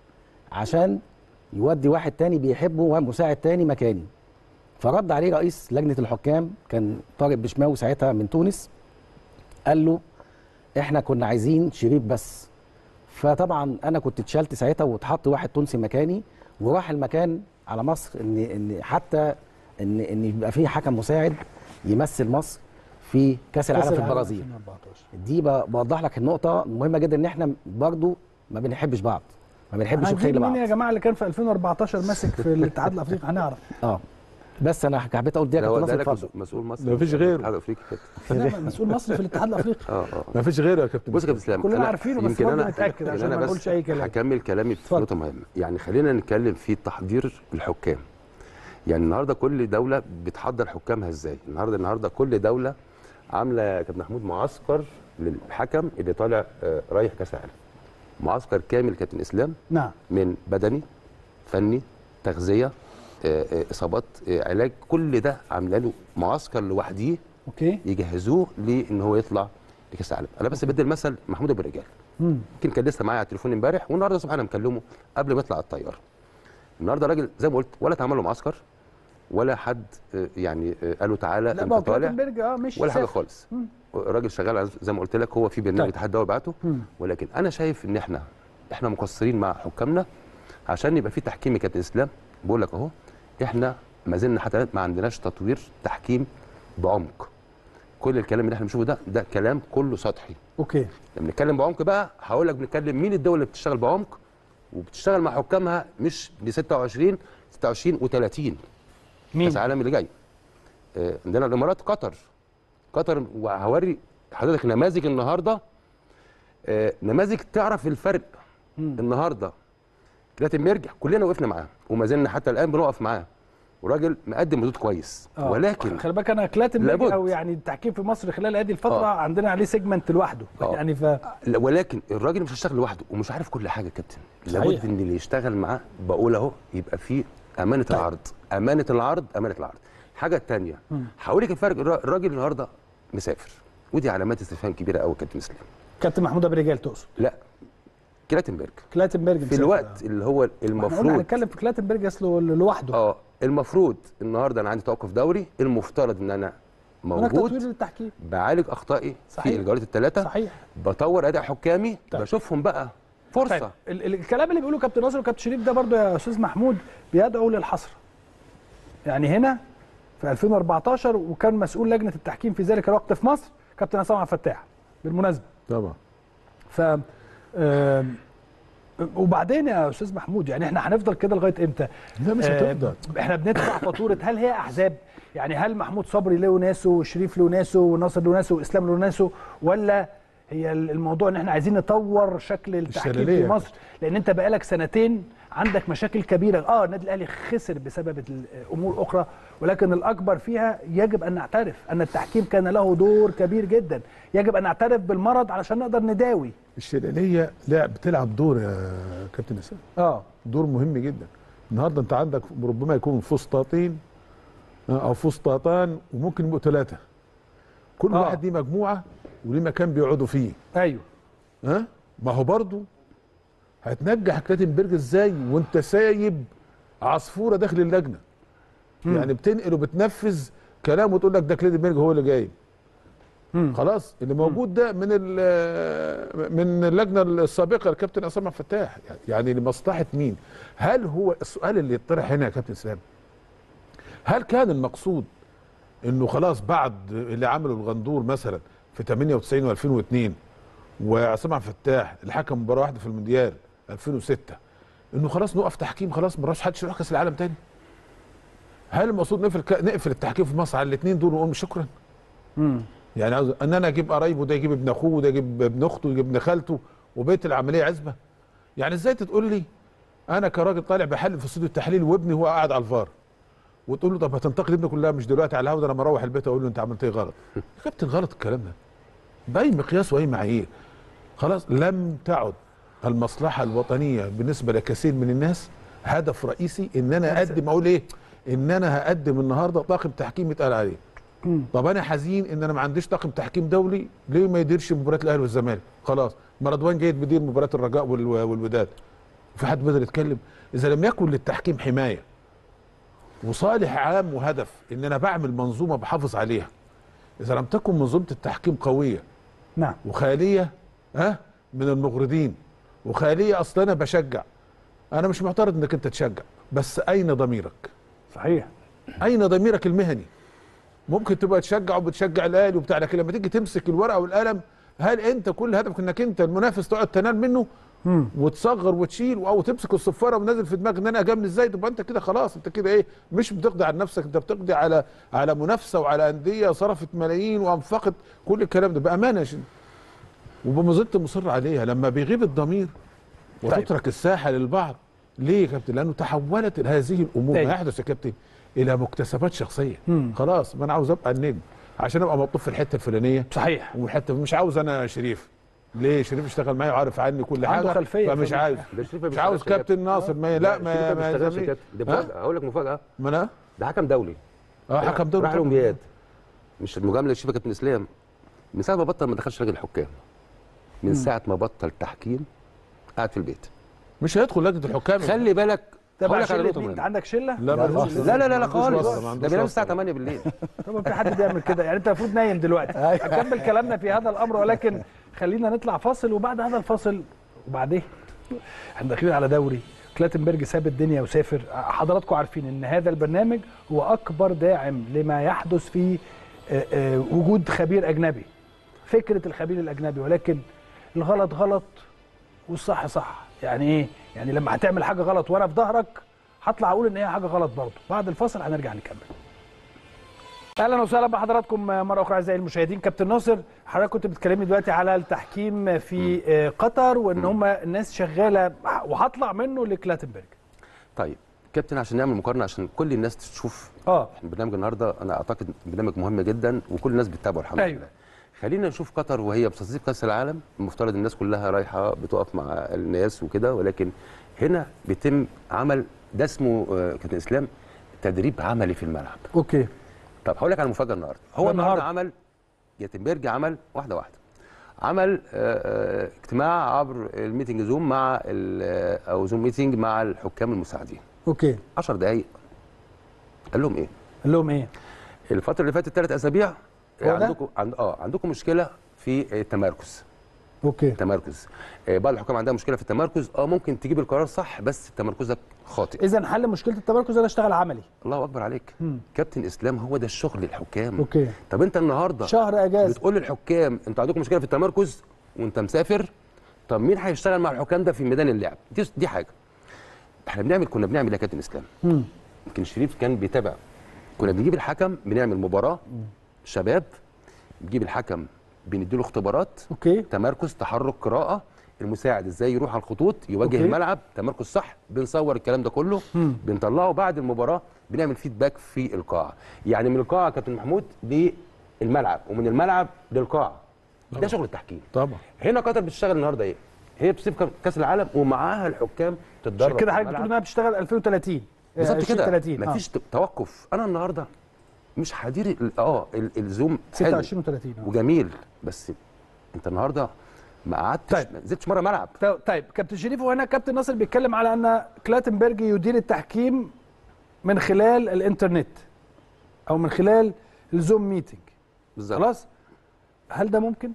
عشان يودي واحد تاني بيحبه ومساعد تاني مكاني فرد عليه رئيس لجنه الحكام كان طارق بشماوي ساعتها من تونس قال له احنا كنا عايزين شريف بس فطبعا انا كنت اتشالت ساعتها واتحط واحد تونسي مكاني وراح المكان على مصر ان ان حتى ان ان يبقى في حكم مساعد يمثل مصر في كاس العالم في البرازيل 2014. دي ب- بوضح لك النقطه مهمه جدا ان احنا برضو ما بنحبش بعض ما بنحبش الخير هنجيب مين لبعض يا جماعه اللي كان في 2014 ماسك في الاتحاد الافريقي هنعرف اه بس انا حبيت اقول دي يا ده هو كابتن ده ناصر لك اتفضل مسؤول مصر مفيش في غيره. الاتحاد الافريقي كده لا، مسؤول مصر في الاتحاد الافريقي اه اه ما فيش غيره يا كابتن بص يا كابتن اسلام كلنا أنا عارفينه، بس يمكن برضه أنا- نتأكد يمكن عشان أنا ما بس نقولش أي كلام. هكمل كلامي في اتفضل. نقطه مهمه يعني خلينا نتكلم في تحضير الحكام يعني النهارده كل دوله بتحضر حكامها ازاي النهارده النهارده كل دوله عامله يا كابتن محمود معسكر للحكم اللي طالع آه، رايح كاس العالم معسكر كامل كابتن اسلام نعم من بدني فني تغذيه آه، آه، اصابات آه، علاج كل ده عامله له معسكر لوحديه اوكي يجهزوه لان هو يطلع لكاس العالم انا بس بدي المثل محمود ابو رجال مم. يمكن كان لسه معايا على التليفون امبارح والنهارده الصبح انا مكلمه قبل ما يطلع على الطياره النهارده راجل زي ما قلت ولا اتعمل له معسكر ولا حد آه، يعني آه، قال له تعالى لا انت ما هو طالع كلاتنبرج اه مش ولا حاجه سافر. خالص مم. راجل شغال على- زي ما قلت لك هو في برنامج طيب. الاتحاد الدولي بعته مم. ولكن انا شايف ان احنا احنا مقصرين مع حكامنا عشان يبقى في تحكيم يا كابتن اسلام بقول لك اهو احنا ما زلنا حتى الآن ما عندناش تطوير تحكيم بعمق كل الكلام اللي احنا بنشوفه ده ده كلام كله سطحي اوكي لما بنتكلم بعمق بقى هقول لك بنتكلم مين الدول اللي بتشتغل بعمق وبتشتغل مع حكامها مش ل 26 26 و30 مين كاس العالم اللي جاي آه، عندنا الامارات قطر قطر وهوري حضرتك نماذج النهارده آه، نماذج تعرف الفرق مم. النهارده كلاتنبرج كلنا وقفنا معاه وما زلنا حتى الان بنقف معاه وراجل مقدم ردود كويس آه. ولكن خلي بالك انا كلاتنبرج لابد. او يعني التحكيم في مصر خلال هذه الفتره آه. عندنا عليه سيجمنت لوحده آه. يعني ف لا، ولكن الراجل مش هيشتغل لوحده ومش عارف كل حاجه يا كابتن صحيح. لابد ان اللي يشتغل معاه بقول اهو يبقى فيه امانه طيب. العرض امانه العرض امانه العرض الحاجه الثانيه مم. هقول لك الفرق الرا- الراجل النهارده مسافر ودي علامات استفهام كبيره قوي يا كابتن اسلام كابتن محمود ابو رجال تقصد لا كلاتنبرج كلاتنبرج في مسافر. الوقت اللي هو ما احنا قلنا المفروض هنتكلم في كلاتنبرج اصله لوحده اه المفروض النهارده انا عندي توقف دوري المفترض ان انا هناك تطوير موجود للتحكيم بعالج اخطائي صحيح. في الجولات الثلاثه صحيح بطور اداء حكامي طيب. بشوفهم بقى فرصه طيب ال- ال- الكلام اللي بيقوله كابتن ناصر وكابتن شريف ده برضه يا استاذ محمود بيدعو للحصر يعني هنا في 2014 وكان مسؤول لجنه التحكيم في ذلك الوقت في مصر كابتن عصام عبد الفتاح بالمناسبه طبعا ف آم، وبعدين يا استاذ محمود يعني احنا هنفضل كده لغايه امتى؟ لا مش آه، هتفضل احنا بندفع فاتوره هل هي احزاب؟ يعني هل محمود صبري له ناسه وشريف له ناسه وناصر له ناسه واسلام له ناسه ولا هي الموضوع ان احنا عايزين نطور شكل التحكيم في الشلالية. مصر لان انت بقالك سنتين عندك مشاكل كبيره اه النادي الاهلي خسر بسبب الامور اخرى ولكن الاكبر فيها يجب ان نعترف ان التحكيم كان له دور كبير جدا يجب ان نعترف بالمرض علشان نقدر نداوي الشلاليه لعب بتلعب دور يا كابتن اسامه اه دور مهم جدا النهارده انت عندك ربما يكون فسطاطين آه، او فسطاطان وممكن يبقوا ثلاثه كل آه. واحد ليه مجموعه وليه مكان بيقعدوا فيه ايوه ها ما هو برضو هتنجح كلاتنبرج ازاي وانت سايب عصفوره داخل اللجنه يعني بتنقل وبتنفذ كلام وتقول لك ده كلاتنبرج هو اللي جايب مم. خلاص اللي موجود ده من ال- من اللجنه السابقه الكابتن عصام عبد الفتاح يعني لمصلحه مين؟ هل هو السؤال اللي يطرح هنا يا كابتن اسلام هل كان المقصود انه خلاص بعد اللي عمله الغندور مثلا في 98 و2002 وعصام عبد الفتاح اللي حكم مباراه واحده في المونديال 2006 انه خلاص نوقف تحكيم خلاص ما نروحش حدش يروح كاس العالم تاني هل المقصود نقفل ك- نقفل التحكيم في مصر على الاثنين دول ونقول شكرا مم. يعني عاوز ان انا اجيب قرايبه ده يجيب ابن اخوه وده يجيب ابن اخته ويجيب ابن خالته وبيت العمليه عزبه يعني ازاي تقول لي انا كراجل طالع بحل في استوديو التحليل وابني هو قاعد على الفار وتقول له طب هتنتقد ابني كلها مش دلوقتي على الهوا ده انا مروح البيت اقول له انت عملت ايه غلط يا كابتن غلط الكلام ده باي مقياس واي معايير خلاص لم تعد المصلحه الوطنيه بالنسبه لكثير من الناس هدف رئيسي ان انا اقدم اقول ايه ان انا هقدم النهارده طاقم تحكيم يتقال عليه طب انا حزين ان انا ما عنديش طاقم تحكيم دولي ليه ما يديرش مباراه الاهلي والزمالك خلاص ما رضوان جيد بيدير مباراه الرجاء وال- والوداد في حد بدل يتكلم اذا لم يكن للتحكيم حمايه وصالح عام وهدف ان انا بعمل منظومه بحافظ عليها اذا لم تكن منظومه التحكيم قويه نعم وخاليه ها من المغرضين وخاليه اصلا انا بشجع انا مش معترض انك انت تشجع بس اين ضميرك صحيح اين ضميرك المهني ممكن تبقى تشجع وبتشجع الاهلي وبتاع لكن لما تيجي تمسك الورقه والقلم هل انت كل هدفك انك انت المنافس تقعد تنال منه مم. وتصغر وتشيل او تمسك الصفاره ونازل في دماغك ان انا اجامل ازاي تبقى انت كده خلاص انت كده ايه مش بتقضي على نفسك انت بتقضي على على منافسه وعلى انديه صرفت ملايين وانفقت كل الكلام ده بامانه يا شيخ. وما زلت مصر عليها لما بيغيب الضمير وتترك الساحه للبعض ليه يا كابتن لانه تحولت هذه الامور طيب. ما يحدث يا كابتن الى مكتسبات شخصيه مم. خلاص ما انا عاوز ابقى النجم عشان ابقى مطلوب في الحته الفلانيه صحيح والحته مش عاوز انا شريف ليه شريف اشتغل معايا وعارف عني كل عنده حاجه خلفية فمش في ال- عايز ده شريف ما مش عاوز بيشتغلش يا كابتن ناصر ما لا ما شريف ما ما بيشتغلش يا يلزمنيش. كابتن دي ها؟ مفاجاه هقول لك مفاجاه ما انا ده حكم دولي اه حكم دوري راح طبعاً. الاولمبياد مش المجامله لشريف يا كابتن اسلام من ساعه ما بطل ما دخلش لجنه الحكام من ساعه ما بطل تحكيم قاعد في البيت مش هيدخل لجنه الحكام خلي بالك تبع هقول لك على شله نقطه مين انت مهمه عندك شله لا لا، ملوش- لا، لا لا لا, لا ما عندوش خالص واسطة، ما ده عندوش بينام واسطة. الساعه 8 بالليل طبعا في حد بيعمل كده يعني انت المفروض نايم دلوقتي هنكمل كلامنا في هذا الامر ولكن خلينا نطلع فاصل وبعد هذا الفاصل وبعدين احنا داخلين على دوري كلاتنبرج ساب الدنيا وسافر حضراتكم عارفين ان هذا البرنامج هو اكبر داعم لما يحدث في آه، آه، وجود خبير اجنبي فكره الخبير الاجنبي ولكن الغلط غلط والصح صح يعني ايه يعني لما هتعمل حاجه غلط وانا في ظهرك هطلع اقول ان هي حاجه غلط برضه بعد الفاصل هنرجع نكمل اهلا وسهلا بحضراتكم مره اخرى اعزائي المشاهدين كابتن ناصر حضرتك كنت بتكلمني دلوقتي على التحكيم في آه، قطر وان هم الناس شغاله وهطلع منه لكلاتنبرج طيب كابتن عشان نعمل مقارنه عشان كل الناس تشوف اه برنامج النهارده انا اعتقد برنامج مهم جدا وكل الناس بتتابعه الحمد أيوة. لله خلينا نشوف قطر وهي بتستضيف كاس العالم المفترض الناس كلها رايحه بتقف مع الناس وكده ولكن هنا بيتم عمل ده اسمه آه، كابتن اسلام تدريب عملي في الملعب اوكي طب هقول لك على المفاجاه النهارده هو ده النهارده النهاردة. عمل يتنبرج عمل واحده واحده عمل آه، آه، اجتماع عبر الميتنج زوم مع ال- آه، او زوم ميتنج مع الحكام المساعدين اوكي 10 دقائق قال لهم ايه قال لهم ايه الفتره اللي فاتت ثلاث اسابيع هو ده؟ عندكم عند اه عندكم مشكله في التمركز اوكي تمركز آه، بعض الحكام عندها مشكله في التمركز اه ممكن تجيب القرار صح بس تمركزك خاطئ اذا حل مشكله التمركز انا اشتغل عملي الله اكبر عليك مم. كابتن اسلام هو ده الشغل الحكام اوكي طب انت النهارده شهر اجازه بتقول للحكام انتوا عندكم مشكله في التمركز وانت مسافر طب مين هيشتغل مع الحكام ده في ميدان اللعب دي دي حاجه احنا بنعمل كنا بنعمل ايه يا كابتن اسلام مم. يمكن شريف كان بيتابع كنا بنجيب الحكم بنعمل مباراه شباب بنجيب الحكم بنديله اختبارات اوكي تمركز تحرك قراءه المساعد ازاي يروح على الخطوط يواجه أوكي. أوكي. الملعب تمركز صح بنصور الكلام ده كله مم. بنطلعه بعد المباراه بنعمل فيدباك في القاعه يعني من القاعه يا كابتن محمود للملعب ومن الملعب للقاعه ده شغل التحكيم طبعا هنا قطر بتشتغل النهارده ايه هي بتسيب كاس العالم ومعاها الحكام تتدرب عشان كده في حضرتك الملعب. بتقول انها بتشتغل 2030 بالظبط 2030 كده مفيش توقف انا النهارده مش هدير ال- اه ال- الزوم حلو 26 و30 وجميل بس انت النهارده ما قعدتش طيب. ما نزلتش مره ملعب طيب كابتن شريف وهنا كابتن ناصر بيتكلم على ان كلاتنبرج يدير التحكيم من خلال الانترنت او من خلال الزوم ميتنج بالظبط خلاص هل ده ممكن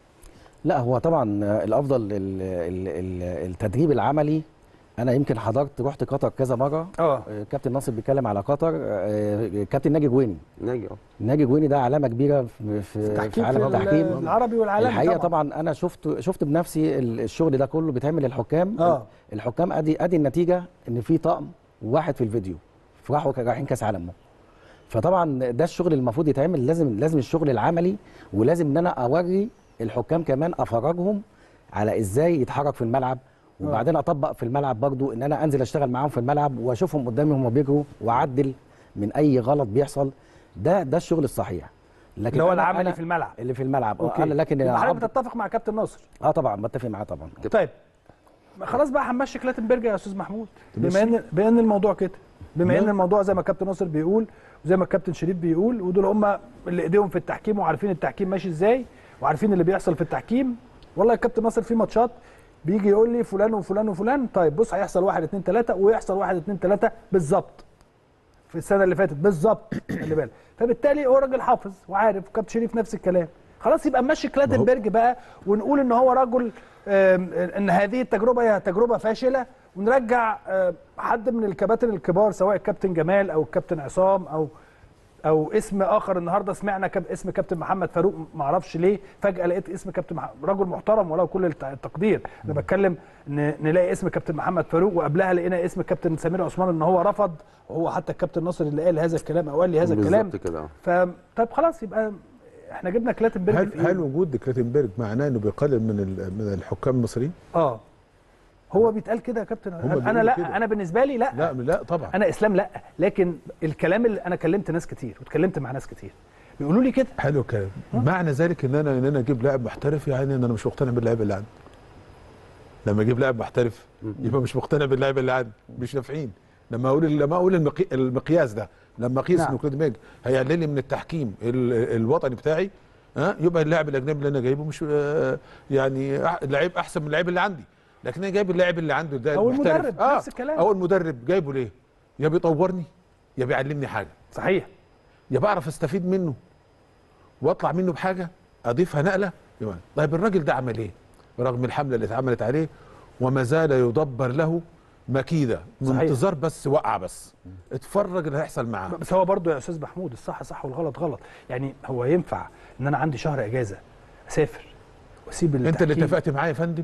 لا هو طبعا آه، الافضل ال- ال- ال- التدريب العملي انا يمكن حضرت رحت قطر كذا مره اه آه، كابتن ناصر بيتكلم على قطر آه، كابتن ناجي جويني ناجي اه ناجي جويني ده علامه كبيره في, في, في التحكيم عالم في التحكيم العربي والعالمي الحقيقه طبعا, طبعا انا شفت شفت بنفسي ال- الشغل ده كله بيتعمل للحكام آه. الحكام ادي ادي النتيجه ان في طقم واحد في الفيديو راحوا رايحين كاس عالم فطبعا ده الشغل اللي المفروض يتعمل لازم لازم الشغل العملي ولازم ان انا اوري الحكام كمان افرجهم على ازاي يتحرك في الملعب وبعدين اطبق في الملعب برضو ان انا انزل اشتغل معاهم في الملعب واشوفهم قدامي هم بيجروا واعدل من اي غلط بيحصل ده ده الشغل الصحيح لكن اللي هو أنا- العملي أنا- في الملعب اللي في الملعب اوكي اه انا لكن يبقى حضرتك العرض- بتتفق مع كابتن ناصر اه طبعا بتفق معاه طبعا طيب خلاص بقى هنمشي كلاتنبرج يا استاذ محمود بما تمشي. ان بما ان الموضوع كده بما ان لا. الموضوع زي ما كابتن ناصر بيقول وزي ما الكابتن شريف بيقول ودول هم اللي ايديهم في التحكيم وعارفين التحكيم ماشي ازاي وعارفين اللي بيحصل في التحكيم والله الكابتن ناصر في ماتشات بيجي يقول لي فلان وفلان وفلان طيب بص هيحصل واحد اتنين تلاته ويحصل واحد اتنين تلاته بالظبط في السنه اللي فاتت بالظبط خلي بالك فبالتالي هو راجل حافظ وعارف كابتن شريف نفس الكلام خلاص يبقى نمشي كلاتنبرج بقى ونقول ان هو رجل آم، ان هذه التجربه هي تجربه فاشله ونرجع آم، حد من الكباتن الكبار سواء الكابتن جمال او الكابتن عصام او او اسم اخر النهارده سمعنا كاب اسم كابتن محمد فاروق ما اعرفش ليه فجاه لقيت اسم كابتن مح... رجل محترم وله كل الت- التقدير انا بتكلم ن... نلاقي اسم كابتن محمد فاروق وقبلها لقينا اسم كابتن سمير عثمان ان هو رفض وهو حتى الكابتن ناصر اللي قال هذا الكلام او قال لي هذا الكلام بالظبط كده اه ف طب خلاص يبقى احنا جبنا كلاتنبرج هل في إيه؟ هل وجود كلاتنبرج معناه انه بيقلل من ال- من الحكام المصريين؟ اه هو بيتقال كده يا كابتن انا بيقولوا لا كده. انا بالنسبه لي لا, لا لا طبعا انا اسلام لا لكن الكلام اللي انا كلمت ناس كتير واتكلمت مع ناس كتير بيقولوا لي كده حلو الكلام معنى ذلك ان انا ان انا اجيب لاعب محترف يعني ان انا مش مقتنع باللاعب اللي عندي لما اجيب لاعب محترف يبقى مش مقتنع باللاعب اللي عندي مش نافعين لما اقول لما اقول المقي... المقياس ده لما اقيس نعم. انه كلاتنبرج هيقلل لي من التحكيم ال... الوطني بتاعي ها يبقى اللاعب الاجنبي اللي انا جايبه مش آه، يعني أح- لعيب احسن من اللعيب اللي عندي لكن انا جايب اللاعب اللي عنده ده أو المحترف. المدرب، آه. نفس الكلام. او المدرب جايبه ليه يا بيطورني يا بيعلمني حاجه صحيح يا بعرف استفيد منه واطلع منه بحاجه اضيفها نقله يبقى. طيب الراجل ده عمل ايه؟ رغم الحمله اللي اتعملت عليه وما زال يدبر له مكيده صحيح. انتظار بس وقع بس اتفرج اللي هيحصل معاه بس هو برضو يا استاذ محمود الصح صح والغلط غلط يعني هو ينفع ان انا عندي شهر اجازه اسافر واسيب انت اللي التحكيم؟ اتفقت معاه يا فندم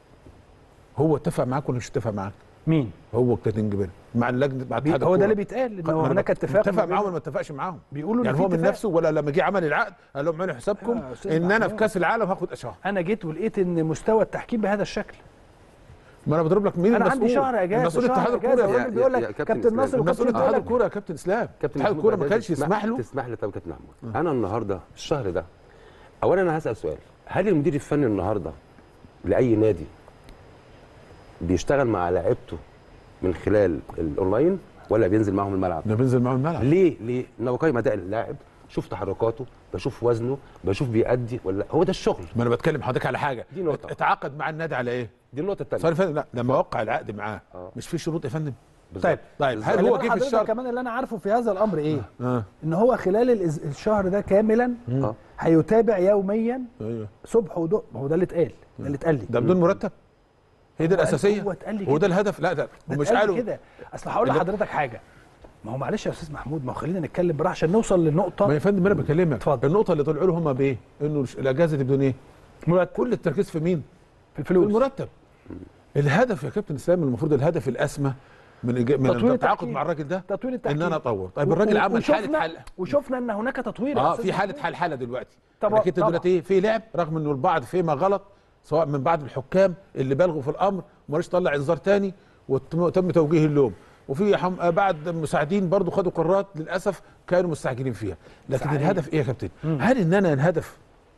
هو اتفق معاك ولا مش اتفق معاك؟ مين هو كلاتنبرج مع اللجنه مع بي اتحاد هو ده الكورة. اللي بيتقال ان ما هو أنا هناك اتفاق اتفق ما بين- معاهم ولا ما اتفقش معاهم بيقولوا ان يعني في هو من اتفاق. نفسه ولا لما جه عمل العقد قال لهم اعملوا حسابكم يا أستاذ ان انا في محمود. كاس العالم هاخد اشهر انا جيت ولقيت ان مستوى التحكيم بهذا الشكل ما انا بضرب لك مين انا المسؤول عندي شهر اجازه المسؤول شهر اتحاد أجازة، الكوره والراجل يا- بيقول يا لك كابتن كابتن إسلام. ناصر وكابتن المسؤول بيقول اتحاد لك الكوره يا كابتن اسلام كابتن اتحاد محمود الكوره ما بعد كانش إذنك، يسمح له تسمح لي طب كابتن محمود انا النهارده الشهر ده اولا انا هسال سؤال هل المدير الفني النهارده لاي نادي بيشتغل مع لاعيبته من خلال الاونلاين ولا بينزل معاهم الملعب ده بينزل معاهم الملعب ليه ليه انا بقيم اداء اللاعب شوف تحركاته بشوف وزنه بشوف بيأدي ولا لأ. هو ده الشغل ما انا بتكلم حضرتك على حاجه دي نقطة. اتعاقد مع النادي على ايه؟ دي النقطه الثانيه صار فندم لا لما وقع العقد معاه آه. مش في شروط يا فندم طيب طيب خلي هل هو بالك جه في حضرتك الشهر كمان اللي انا عارفه في هذا الامر ايه اه ان هو خلال الإز- الشهر ده كاملا اه هيتابع يوميا ايوه صبح وضوء ما هو ده اللي اتقال ده اللي اتقال لي ده بدون مرتب هي دي هو قال- الاساسيه هو اتقال لي هو ده كده. الهدف لا ده ده هم مش اتقال لي قالوا كده اصل هقول اللي- لحضرتك حاجه ما هو معلش يا استاذ محمود ما هو خلينا نتكلم براحه عشان نوصل للنقطه ما يا فندم انا بكلمك اتفضل. النقطه اللي طلعوا له هم بايه؟ انه الش- الاجازه دي بدون ايه؟ مرتب كل التركيز في مين؟ في في الفلوس المرتب الهدف يا كابتن اسلام المفروض الهدف الاسمى من إج- من تطوير التعاقد التحكيم. مع الراجل ده تطوير ان التحكيم انا اطور طيب و- الراجل و- عمل حاله وشفنا- حل وشفنا ان هناك تطوير يا اه أستاذ في حاله محمود. حل حاله دلوقتي طبعا- انك انت طبعا. دلوقتي ايه في لعب رغم انه البعض فيما غلط سواء من بعض الحكام اللي بالغوا في الامر ما رضيش طلع انذار تاني وتم توجيه اللوم وفي حم... آه بعد مساعدين برضو خدوا قرارات للاسف كانوا مستعجلين فيها لكن صحيح. الهدف ايه يا كابتن هل ان انا الهدف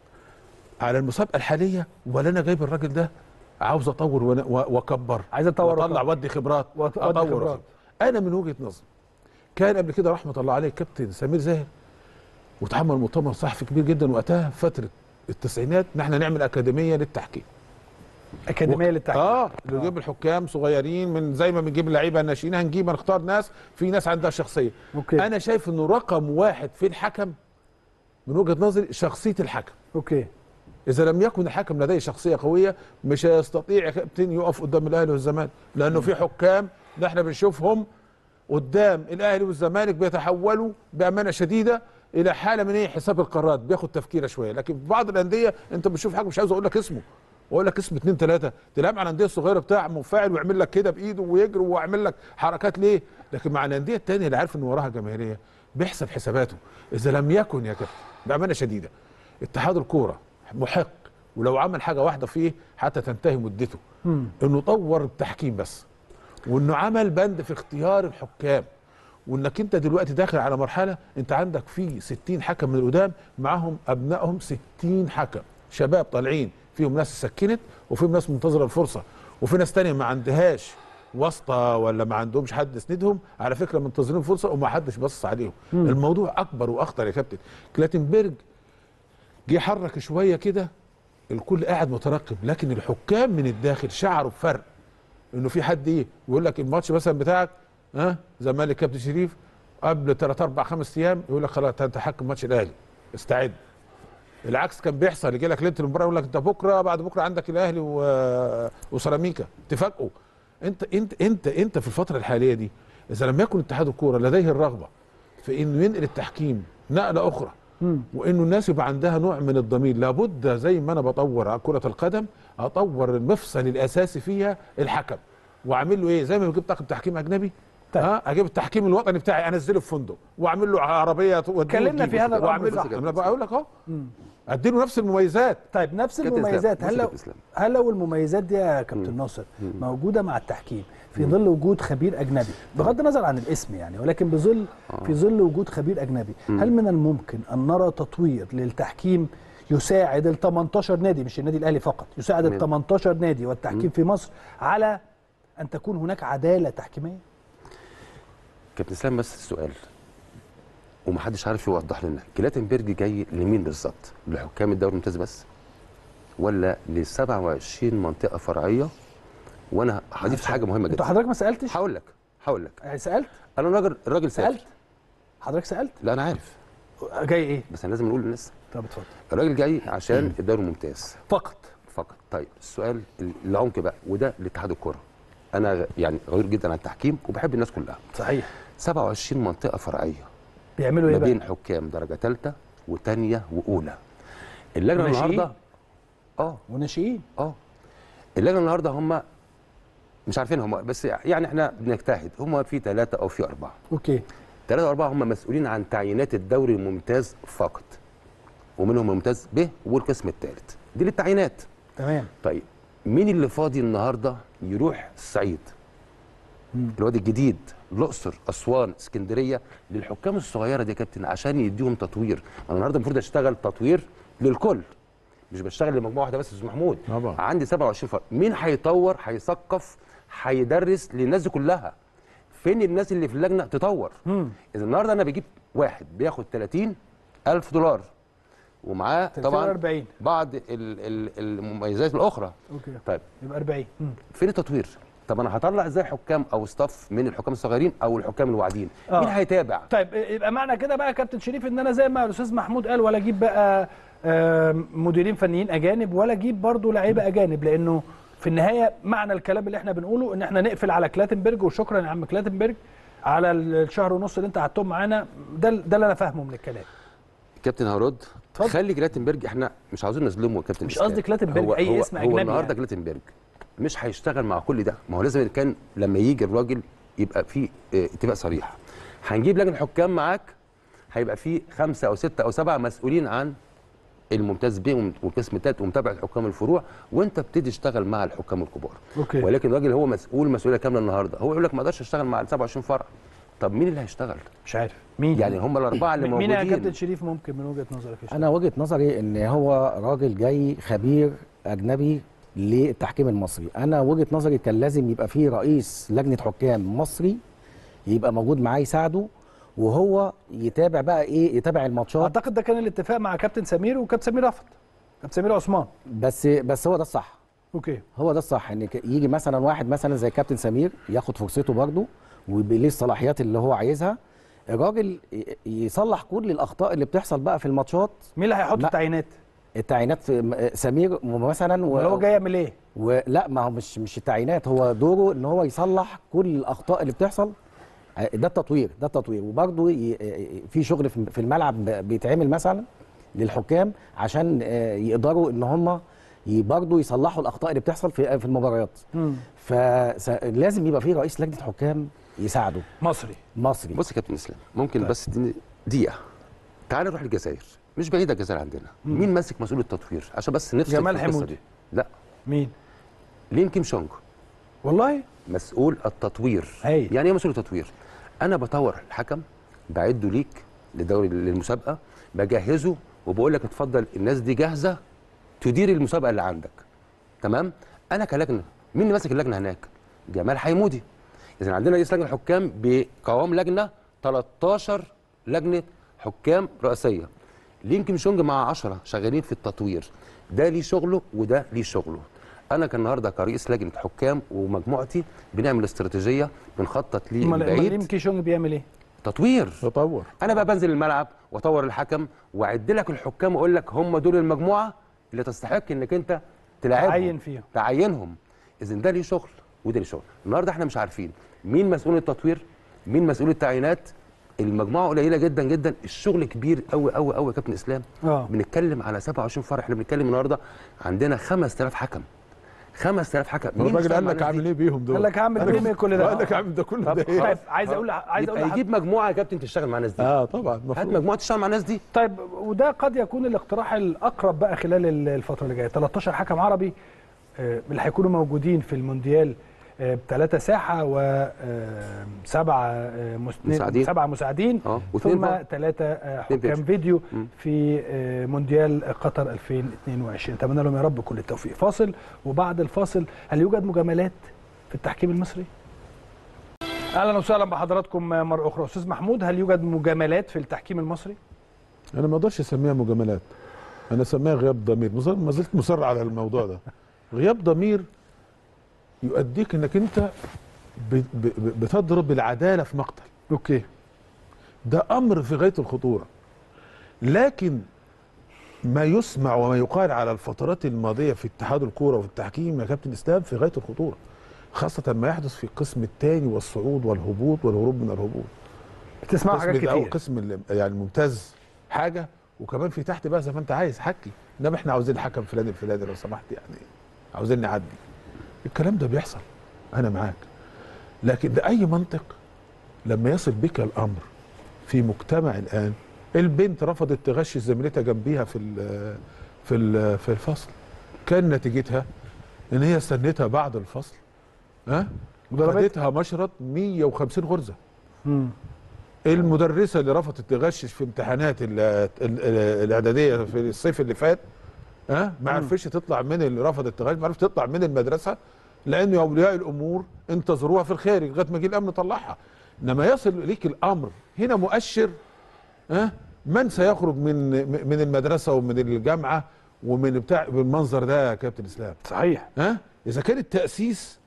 على المسابقه الحاليه ولا انا جايب الراجل ده عاوز اطور ون- و- واكبر عايز أطور واطلع وأكبر. ودي خبرات وأط- وأدي اطور خبرات. انا من وجهه نظري كان قبل كده رحمه الله عليه الكابتن سمير زاهر واتعمل مؤتمر صحفي كبير جدا وقتها في فتره التسعينات ان احنا نعمل اكاديميه للتحكيم اكاديميه للتحكيم اه نجيب الحكام صغيرين من زي ما بنجيب لعيبه ناشئين هنجيب هنختار ناس في ناس عندها شخصيه أوكي. انا شايف انه رقم واحد في الحكم من وجهه نظري شخصيه الحكم اوكي اذا لم يكن الحكم لديه شخصيه قويه مش هيستطيع يا كابتن يقف قدام الاهلي والزمالك لانه في حكام اللي احنا بنشوفهم قدام الاهلي والزمالك بيتحولوا بامانه شديده الى حاله من ايه حساب القرارات بياخد تفكيره شويه لكن في بعض الانديه انت بتشوف حاجه مش عاوز اقول لك اسمه واقول لك اسم اثنين ثلاثه تلعب على الانديه الصغيره بتاع منفعل ويعمل لك كده بايده ويجري ويعمل لك حركات ليه لكن مع الانديه الثانيه اللي عارف ان وراها جماهيريه بيحسب حساباته اذا لم يكن يا كابتن بامانه شديده اتحاد الكوره محق ولو عمل حاجه واحده فيه حتى تنتهي مدته انه طور التحكيم بس وانه عمل بند في اختيار الحكام وانك انت دلوقتي داخل على مرحله انت عندك في 60 حكم من القدام معاهم ابنائهم 60 حكم شباب طالعين فيهم ناس سكنت وفيهم ناس منتظره الفرصه وفي ناس تانية ما عندهاش واسطه ولا ما عندهمش حد يسندهم على فكره منتظرين فرصه وما حدش بص عليهم الموضوع اكبر واخطر يا كابتن كلاتنبرج جه حرك شويه كده الكل قاعد مترقب لكن الحكام من الداخل شعروا بفرق انه في حد ايه يقول لك الماتش مثلا بتاعك ها زمالك كابتن شريف قبل 3 4 5 ايام يقول لك خلاص انت حكم ماتش الاهلي استعد العكس كان بيحصل يجي لك ليله المباراه يقول لك انت بكره بعد بكره عندك الاهلي و... وسيراميكا تفاجئوا انت انت انت انت في الفتره الحاليه دي اذا لم يكن اتحاد الكوره لديه الرغبه في انه ينقل التحكيم نقله اخرى وانه الناس يبقى عندها نوع من الضمير لابد زي ما انا بطور على كره القدم اطور المفصل الاساسي فيها الحكم واعمل له ايه زي ما بجيب طاقم تحكيم اجنبي طيب. ها اجيب التحكيم الوطني بتاعي انزله في فندق واعمل له عربيه توديه اتكلمنا وتجيبه. في هذا الأمر واعمل صح. له انا بقول لك اهو اديله نفس المميزات طيب نفس كابتن المميزات إسلام، هل بص يا لو كابتن إسلام. هل لو المميزات دي يا كابتن ناصر موجوده مع التحكيم في ظل وجود خبير اجنبي بغض النظر عن الاسم يعني ولكن بظل في ظل وجود خبير اجنبي هل من الممكن ان نرى تطوير للتحكيم يساعد ال 18 نادي مش النادي الاهلي فقط يساعد ال تمام. 18 نادي والتحكيم في مصر على ان تكون هناك عداله تحكيميه كابتن اسلام بس السؤال ومحدش عارف يوضح لنا كلاتنبرج جاي لمين بالظبط لحكام الدوري الممتاز بس ولا ل 27 منطقه فرعيه وانا هضيف حاجه مهمه انت جدا حضرتك ما سالتش هقول لك هقول لك يعني سالت انا راجل الراجل سالت سالت حضرتك سالت لا انا عارف جاي ايه بس انا لازم نقول للناس طب اتفضل الراجل جاي عشان الدوري الممتاز فقط فقط طيب السؤال العمق بقى وده لاتحاد الكره انا غ- يعني غير جدا عن التحكيم وبحب الناس كلها صحيح 27 منطقه فرعيه بيعملوا ايه ما بين بقى حكام درجه ثالثه وثانيه واولى اللجنه وناشئين؟ النهارده اه وناشئين اه اللجنه النهارده هم مش عارفين هم بس يعني احنا بنجتهد هم في ثلاثه او في اربعه اوكي ثلاثه واربعه هم مسؤولين عن تعيينات الدوري الممتاز فقط ومنهم الممتاز ب والقسم الثالث دي للتعيينات تمام طيب مين اللي فاضي النهارده يروح الصعيد الوادي الجديد الاقصر اسوان اسكندريه للحكام الصغيره دي يا كابتن عشان يديهم تطوير انا النهارده المفروض اشتغل تطوير للكل مش بشتغل لمجموعه واحده بس يا استاذ محمود طبعا. عندي 27 فرق مين هيطور هيثقف هيدرس للناس دي كلها فين الناس اللي في اللجنه تطور اذا النهارده انا بجيب واحد بياخد 30 الف دولار ومعاه 30 طبعا 40 بعض ال- ال- المميزات الاخرى اوكي طيب يبقى 40 مم. فين التطوير طب انا هطلع ازاي حكام او ستاف من الحكام الصغيرين او الحكام الواعدين آه. مين هيتابع طيب يبقى معنى كده بقى يا كابتن شريف ان انا زي ما الاستاذ محمود قال ولا اجيب بقى آم، مديرين فنيين اجانب ولا اجيب برضه لعيبه اجانب لانه في النهايه معنى الكلام اللي احنا بنقوله ان احنا نقفل على كلاتنبرج وشكرا يا عم كلاتنبرج على الشهر ونص اللي انت قعدتهم معانا ده ده اللي انا فاهمه من الكلام كابتن هارود اتفضل. خلي جلاتنبرج احنا مش عاوزين نظلمه يا كابتن مش إسلام. قصدي كلاتنبرج، هو أي هو اسم هو أجنبي النهارده يعني. جلاتنبرج مش هيشتغل مع كل ده ما هو لازم كان لما يجي الراجل يبقى في اه، اتفاق صريح هنجيب لجنه حكام معاك هيبقى في خمسه او سته او سبعه مسؤولين عن الممتاز ب والقسم الثالث ومتابعه حكام الفروع وانت بتدي تشتغل مع الحكام الكبار أوكي. ولكن الراجل هو مسؤول مسؤوليه كامله النهارده هو يقول لك ما اقدرش اشتغل مع ال 27 فرع طب مين اللي هيشتغل مش عارف مين يعني هم الاربعه اللي مين يا موجودين كابتن شريف ممكن من وجهه نظرك يشتغل؟ انا وجهه نظري ان هو راجل جاي خبير اجنبي للتحكيم المصري انا وجهه نظري كان لازم يبقى فيه رئيس لجنه حكام مصري يبقى موجود معاه يساعده وهو يتابع بقى ايه يتابع الماتشات اعتقد ده كان الاتفاق مع كابتن سمير وكابتن سمير رفض كابتن سمير عثمان بس بس هو ده الصح اوكي هو ده الصح ان ك- يجي مثلا واحد مثلا زي كابتن سمير ياخد فرصته برضه ويبقى ليه الصلاحيات اللي هو عايزها الراجل ي- يصلح كل الاخطاء اللي بتحصل بقى في الماتشات مين اللي هيحط لا. التعيينات؟ التعيينات في م- سمير مثلا و... ولا هو جاي يعمل ايه؟ ولا ما هو مش مش التعيينات هو دوره ان هو يصلح كل الاخطاء اللي بتحصل ده التطوير ده التطوير وبرضه ي- في شغل في في الملعب بيتعمل مثلا للحكام عشان آه، يقدروا ان هم برضه يصلحوا الاخطاء اللي بتحصل في في المباريات فلازم يبقى في رئيس لجنه حكام يساعده مصري مصري بص يا كابتن اسلام ممكن بس تديني دقيقه تعال نروح الجزائر مش بعيده الجزائر عندنا مين ماسك مسؤول التطوير عشان بس نفصل جمال في القصة حمودي. دي. لا مين؟ لين كيم شونج والله مسؤول التطوير هايل. يعني ايه مسؤول التطوير انا بطور الحكم بعده ليك لدوري للمسابقه بجهزه وبقول لك اتفضل الناس دي جاهزه تدير المسابقه اللي عندك تمام انا كلجنه مين اللي ماسك اللجنه هناك جمال حيمودي اذا عندنا رئيس لجنه حكام بقوام لجنه 13 لجنه حكام رئاسيه لين كيم شونج مع 10 شغالين في التطوير ده ليه شغله وده ليه شغله انا كان النهارده كرئيس لجنه حكام ومجموعتي بنعمل استراتيجيه بنخطط ليه امال امال بعيد ليم كيشونج بيعمل ايه؟ تطوير تطور انا بقى بنزل الملعب واطور الحكم واعد لك الحكام واقول لك هم دول المجموعه اللي تستحق انك انت تلاعبهم تعين فيهم. تعينهم اذا ده ليه شغل وده ليه شغل النهارده احنا مش عارفين مين مسؤول التطوير مين مسؤول التعيينات المجموعه قليله جدا جدا الشغل كبير قوي قوي قوي يا كابتن اسلام اه بنتكلم على 27 فرع احنا بنتكلم النهارده عندنا 5000 حكم 5000 حكم مين الراجل يشتغل قال مع لك الناس عامل دي؟ ايه بيهم دول قال لك هعمل قال لك- بيهم إيه كل ده؟ قال لك عامل ده كله طب ده ايه طيب عايز اقول عايز اقول يبقى لحضرتك- يجيب مجموعه يا كابتن تشتغل مع الناس دي اه طبعا هات المفروض مجموعه تشتغل مع الناس دي طيب وده قد يكون الاقتراح الاقرب بقى خلال ال- الفتره اللي جايه 13 حكم عربي آه، اللي هيكونوا موجودين في المونديال بثلاثة ساحة وسبعة مساعدين. سبعة مساعدين اه واثنين ثم فار. ثلاثة اتنين حكام فيديو. فيديو مم. في آه، مونديال قطر 2022 اتمنى لهم يا رب كل التوفيق فاصل وبعد الفاصل هل يوجد مجاملات في التحكيم المصري؟ اهلا وسهلا بحضراتكم مرة اخرى استاذ محمود هل يوجد مجاملات في التحكيم المصري؟ انا ما اقدرش اسميها مجاملات انا اسميها غياب ضمير مصر- ما زلت مصر على الموضوع ده غياب ضمير يؤديك انك انت ب- ب- بتضرب العداله في مقتل اوكي ده امر في غايه الخطوره لكن ما يسمع وما يقال على الفترات الماضيه في اتحاد الكوره وفي التحكيم يا كابتن اسلام في غايه الخطوره خاصه ما يحدث في القسم الثاني والصعود والهبوط والهروب من الهبوط بتسمعوا حاجات القسم ده- أو كتير القسم اللي- يعني الممتاز حاجه وكمان في تحت بقى زي ما انت عايز حكي انما احنا عاوزين الحكم فلان الفلاني لو سمحت يعني عاوزين نعدي الكلام ده بيحصل انا معاك لكن ده اي منطق لما يصل بك الامر في مجتمع الان البنت رفضت تغشي زميلتها جنبيها في ال- في ال- في الفصل كان نتيجتها ان هي استنتها بعد الفصل ها وضربتها. وخدتها مشرط 150 غرزه مم. المدرسه اللي رفضت تغشش في امتحانات ال- ال- ال- الاعداديه في الصيف اللي فات ها ما عرفتش تطلع من اللي رفضت تغش ما عرفتش تطلع من المدرسه لان اولياء الامور انتظروها في الخارج لغايه ما جه الامن طلعها انما يصل ليك الامر هنا مؤشر ها من سيخرج من من المدرسه ومن الجامعه ومن بتاع بالمنظر ده يا كابتن اسلام صحيح ها اذا كان التاسيس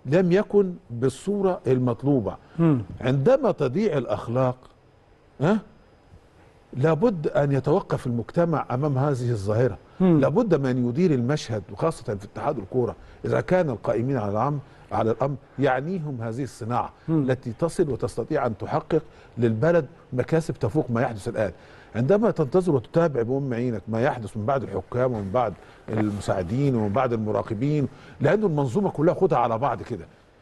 لم يكن بالصوره المطلوبه مم. عندما تضيع الاخلاق ها لابد ان يتوقف المجتمع امام هذه الظاهره مم. لابد من يدير المشهد وخاصه في اتحاد الكوره اذا كان القائمين على الامر على الامر يعنيهم هذه الصناعه مم. التي تصل وتستطيع ان تحقق للبلد مكاسب تفوق ما يحدث الان عندما تنتظر وتتابع بأم عينك ما يحدث من بعد الحكام ومن بعد المساعدين ومن بعد المراقبين لأن المنظومة كلها خدها على بعض كده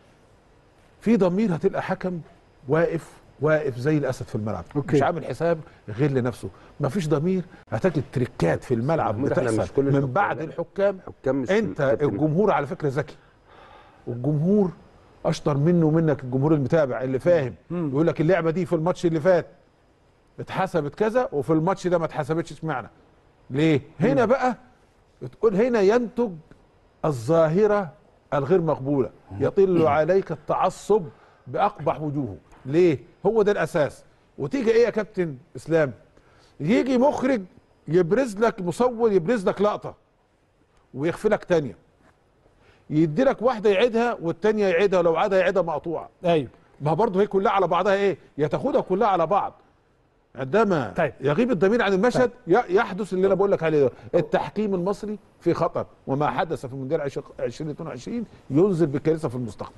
في ضمير هتلقى حكم واقف واقف زي الاسد في الملعب أوكي. مش عامل حساب غير لنفسه ما فيش ضمير هتجد تريكات في الملعب محمود، إحنا بتحصل مش كل من الحكام بعد لا. الحكام حكام مش انت كابتن. الجمهور على فكره ذكي والجمهور اشطر منه ومنك الجمهور المتابع اللي فاهم يقول لك اللعبه دي في الماتش اللي فات اتحسبت كذا وفي الماتش ده ما اتحسبتش اشمعنى ليه هنا بقى تقول هنا ينتج الظاهره الغير مقبوله يطل عليك التعصب باقبح وجوهه ليه هو ده الاساس وتيجي ايه يا كابتن اسلام يجي مخرج يبرز لك مصور يبرز لك لقطه ويخفي لك تانيه يدي لك واحده يعيدها والتانيه يعيدها ولو عادها يعيدها مقطوعه ايوه ما برضه هي كلها على بعضها ايه يا تاخدها كلها على بعض عندما طيب. يغيب الضمير عن المشهد ي- يحدث اللي انا بقول لك عليه ده التحكيم المصري في خطر وما حدث في مونديال 2022 ينزل بكارثه في المستقبل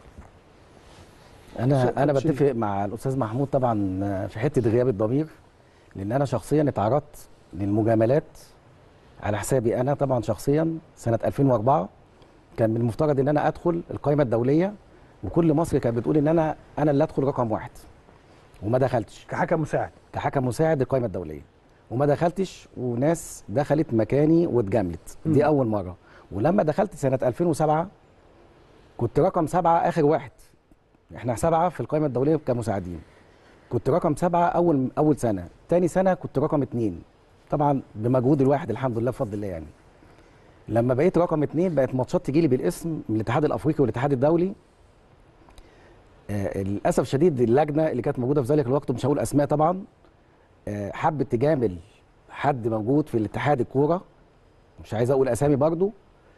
انا انا شيء. بتفق مع الاستاذ محمود طبعا في حته غياب الضمير لان انا شخصيا اتعرضت للمجاملات على حسابي انا طبعا شخصيا سنه 2004 كان من المفترض ان انا ادخل القائمه الدوليه وكل مصر كانت بتقول ان انا انا اللي ادخل رقم واحد وما دخلتش كحكم مساعد كحكم مساعد القائمه الدوليه وما دخلتش وناس دخلت مكاني واتجاملت دي اول مره ولما دخلت سنه 2007 كنت رقم سبعه اخر واحد احنا سبعه في القائمه الدوليه كمساعدين كنت رقم سبعه اول اول سنه تاني سنه كنت رقم اتنين طبعا بمجهود الواحد الحمد لله بفضل الله يعني لما بقيت رقم اتنين بقت ماتشات تجيلي بالاسم من الاتحاد الافريقي والاتحاد الدولي آه للاسف شديد اللجنه اللي كانت موجوده في ذلك الوقت مش هقول اسماء طبعا آه حبت تجامل حد موجود في الاتحاد الكوره مش عايز اقول اسامي برضو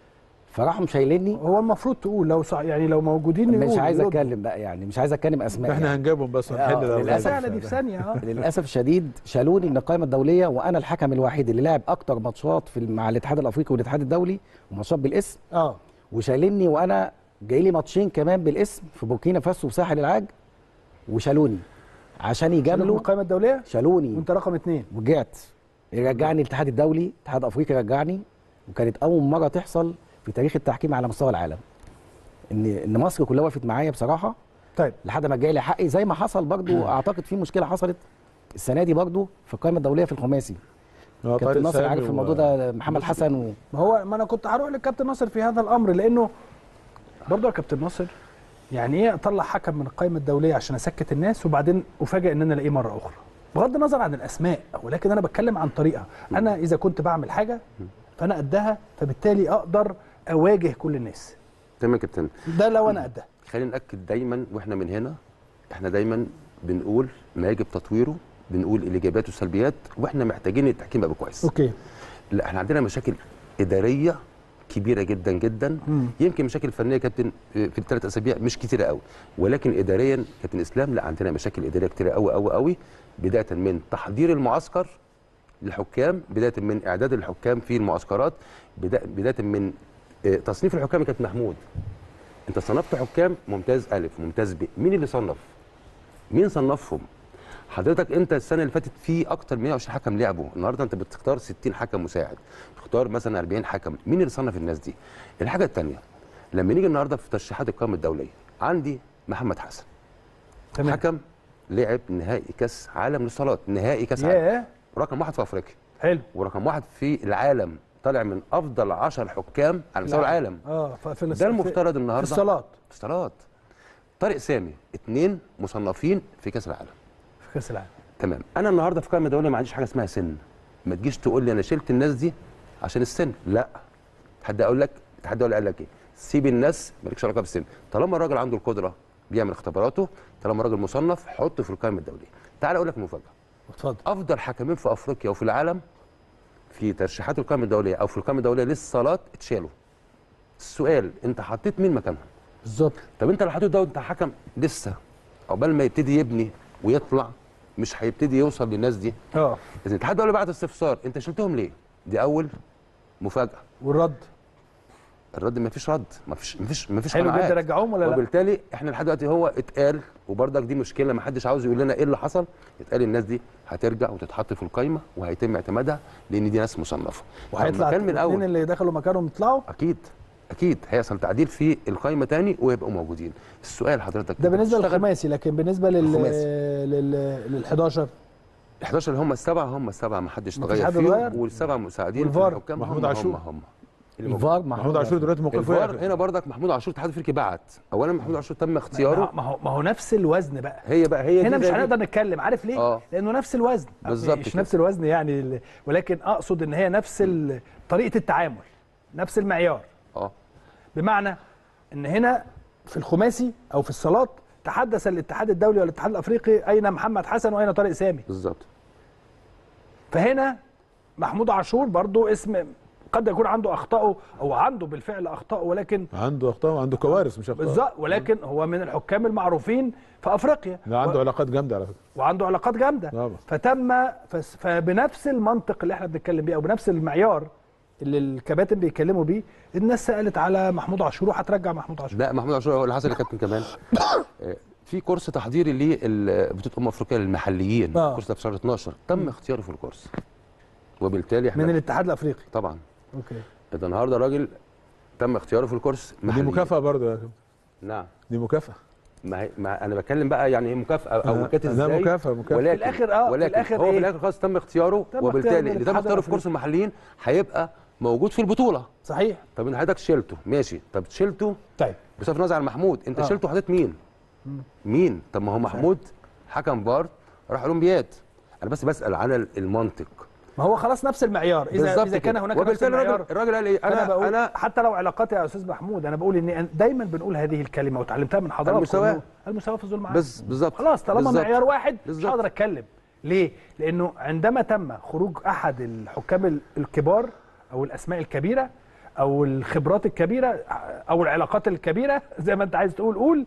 فراحوا شايليني هو المفروض تقول لو صح يعني لو موجودين مش يقولوا، عايز يردوا. اتكلم بقى يعني مش عايز اتكلم اسماء احنا يعني. هنجيبهم بس آه، ونحل ده للأسف. سهله دي في ثانيه اه للاسف الشديد شالوني من القائمه الدوليه وانا الحكم الوحيد اللي لعب اكتر ماتشات في مع الاتحاد الافريقي والاتحاد الدولي وماتشات بالاسم اه وشالني وانا جاي لي ماتشين كمان بالاسم في بوركينا فاسو وساحل العاج وشالوني عشان من يجاملوا القائمه الدوليه شالوني وانت رقم اثنين ورجعت رجعني الاتحاد الدولي الاتحاد الافريقي رجعني وكانت اول مره تحصل في تاريخ التحكيم على مستوى العالم ان ان مصر كلها وقفت معايا بصراحه طيب لحد ما جاي لي حقي زي ما حصل برضو اعتقد في مشكله حصلت السنه دي برضو في القائمه الدوليه في الخماسي آه، كابتن طارق ناصر سامي عارف و- الموضوع ده محمد حسن و... ما هو ما انا كنت هروح للكابتن ناصر في هذا الامر لانه برضه يا كابتن ناصر يعني ايه اطلع حكم من القائمه الدوليه عشان اسكت الناس وبعدين افاجئ ان انا الاقيه مره اخرى بغض النظر عن الاسماء ولكن انا بتكلم عن طريقه انا اذا كنت بعمل حاجه فانا قدها فبالتالي اقدر اواجه كل الناس تمام يا كابتن ده لو انا قدها خلينا ناكد دايما واحنا من هنا احنا دايما بنقول ما يجب تطويره بنقول الايجابيات والسلبيات واحنا محتاجين التحكيم يبقى كويس اوكي لا احنا عندنا مشاكل اداريه كبيره جدا جدا مم. يمكن مشاكل فنيه يا كابتن آه، في الثلاث اسابيع مش كتيره قوي ولكن اداريا كابتن اسلام لا عندنا مشاكل اداريه كتيره قوي قوي قوي بدايه من تحضير المعسكر للحكام بدايه من اعداد الحكام في المعسكرات بدا- بدايه من آه، تصنيف الحكام يا كابتن محمود انت صنفت حكام ممتاز الف ممتاز ب مين اللي صنف مين صنفهم حضرتك انت السنه اللي فاتت في اكتر من 120 حكم لعبوا النهارده انت بتختار 60 حكم مساعد تختار مثلا 40 حكم مين اللي صنف الناس دي الحاجه الثانيه لما نيجي النهارده في ترشيحات القائمه الدوليه عندي محمد حسن تمام حكم لعب نهائي كاس عالم للصالات نهائي كاس عالم ياه رقم واحد في افريقيا حلو ورقم واحد في العالم طالع من افضل 10 حكام على مستوى العالم اه ففي ده المفترض النهارده في الصالات في الصالات طارق سامي اثنين مصنفين في كاس العالم في كاس العالم تمام انا النهارده في قائمه دوليه ما عنديش حاجه اسمها سن ما تجيش تقول لي انا شلت الناس دي عشان السن لا حد اقول لك الاتحاد الدولي قال لك ايه سيب الناس مالكش علاقه بالسن طالما الراجل عنده القدره بيعمل اختباراته طالما الراجل مصنف حطه في القائمه الدوليه تعال اقول لك مفاجاه اتفضل افضل حكمين في افريقيا وفي العالم في ترشيحات القائمه الدوليه او في القائمه الدوليه للصالات اتشالوا السؤال انت حطيت مين مكانهم بالظبط طب انت اللي حاطط ده وانت حكم لسه عقبال ما يبتدي يبني ويطلع مش هيبتدي يوصل للناس دي اه اذا الاتحاد الدولي بعت استفسار انت شلتهم ليه؟ دي اول مفاجاه والرد الرد ما فيش رد ما فيش ما فيش ما فيش حلو قناعات. جدا رجعوهم ولا لا وبالتالي احنا لحد دلوقتي هو اتقال وبرضك دي مشكله ما حدش عاوز يقول لنا ايه اللي حصل اتقال الناس دي هترجع وتتحط في القايمه وهيتم اعتمادها لان دي ناس مصنفه وهيطلع لما كان من الاثنين الاول اللي دخلوا مكانهم يطلعوا اكيد اكيد هيحصل تعديل في القايمه تاني ويبقوا موجودين السؤال حضرتك ده أنت بالنسبه بتشتغل- للخماسي لكن بالنسبه لل الخماسي. لل لل 11 ال 11 اللي هم السبعه هم السبعه ما حدش مفيش تغير حد فيهم اتغير؟ والسبعه مساعدين في والفار؟ الحكام محمود هم عاشور. هم هم اللي موجودين. الفار محمود عاشور دلوقتي موقفه الفار إيه؟ هنا برضك محمود عاشور الاتحاد الافريقي بعت اولا محمود عاشور تم اختياره ما هو ما هو نفس الوزن بقى هي بقى هي هنا دي مش زي دي. هنقدر نتكلم عارف ليه؟ آه. لانه نفس الوزن بالظبط مش كده. نفس الوزن يعني ال- ولكن اقصد ان هي نفس ال- طريقه التعامل نفس المعيار اه بمعنى ان هنا في الخماسي او في الصالات تحدث الاتحاد الدولي والاتحاد الافريقي اين محمد حسن واين طارق سامي بالظبط فهنا محمود عاشور برضو اسم قد يكون عنده اخطائه او عنده بالفعل اخطائه ولكن عنده اخطاء وعنده كوارث مش اخطاء بالظبط ولكن هو من الحكام المعروفين في افريقيا ده عنده علاقات جامده على فكره وعنده علاقات جامده طبعا. فتم فس- فبنفس المنطق اللي احنا بنتكلم بيه او بنفس المعيار اللي الكباتن بيتكلموا بيه الناس سالت على محمود عاشور وهترجع محمود عاشور لا محمود عاشور هو اللي حصل يا كابتن كمان آه، في كورس تحضيري لبطوله امم افريقيا للمحليين آه. الكورس ده في شهر 12 تم اختياره في الكورس وبالتالي احنا من الاتحاد الافريقي طبعا اوكي ده النهارده راجل تم اختياره في الكورس دي محليين. مكافاه برضه يا كابتن. نعم دي مكافاه ما, هي ما انا بتكلم بقى يعني ايه مكافاه او آه، كانت ده ازاي مكافأة- مكافأة. ولكن في الآخر آه، في ولكن الآخر هو إيه؟ في الاخر خلاص تم اختياره تم اختياره وبالتالي من اللي تم الاتحاد اختياره في كورس الأفريقي. المحليين هيبقى موجود في البطوله صحيح طب ان حضرتك شلته ماشي طب شلته طيب بصرف النظر عن محمود انت آه. شلته وحطيت مين مين طب ما هو محمود حكم فار راح اولمبياد انا بس بسال على المنطق ما هو خلاص نفس المعيار اذا بالظبط اذا كان كده. هناك نفس وبالتالي المعيار الراجل الراجل قال ايه انا انا بقول انا حتى لو علاقاتي يا استاذ محمود انا بقول ان دايما بنقول هذه الكلمه وتعلمتها من حضراتكم المساواة. إنه المساواه في الظلم عدل. بس بالظبط خلاص طالما بالظبط. معيار واحد مش بالظبط. هقدر اتكلم ليه لانه عندما تم خروج احد الحكام ال- الكبار او الاسماء الكبيره او الخبرات الكبيره او العلاقات الكبيره زي ما انت عايز تقول قول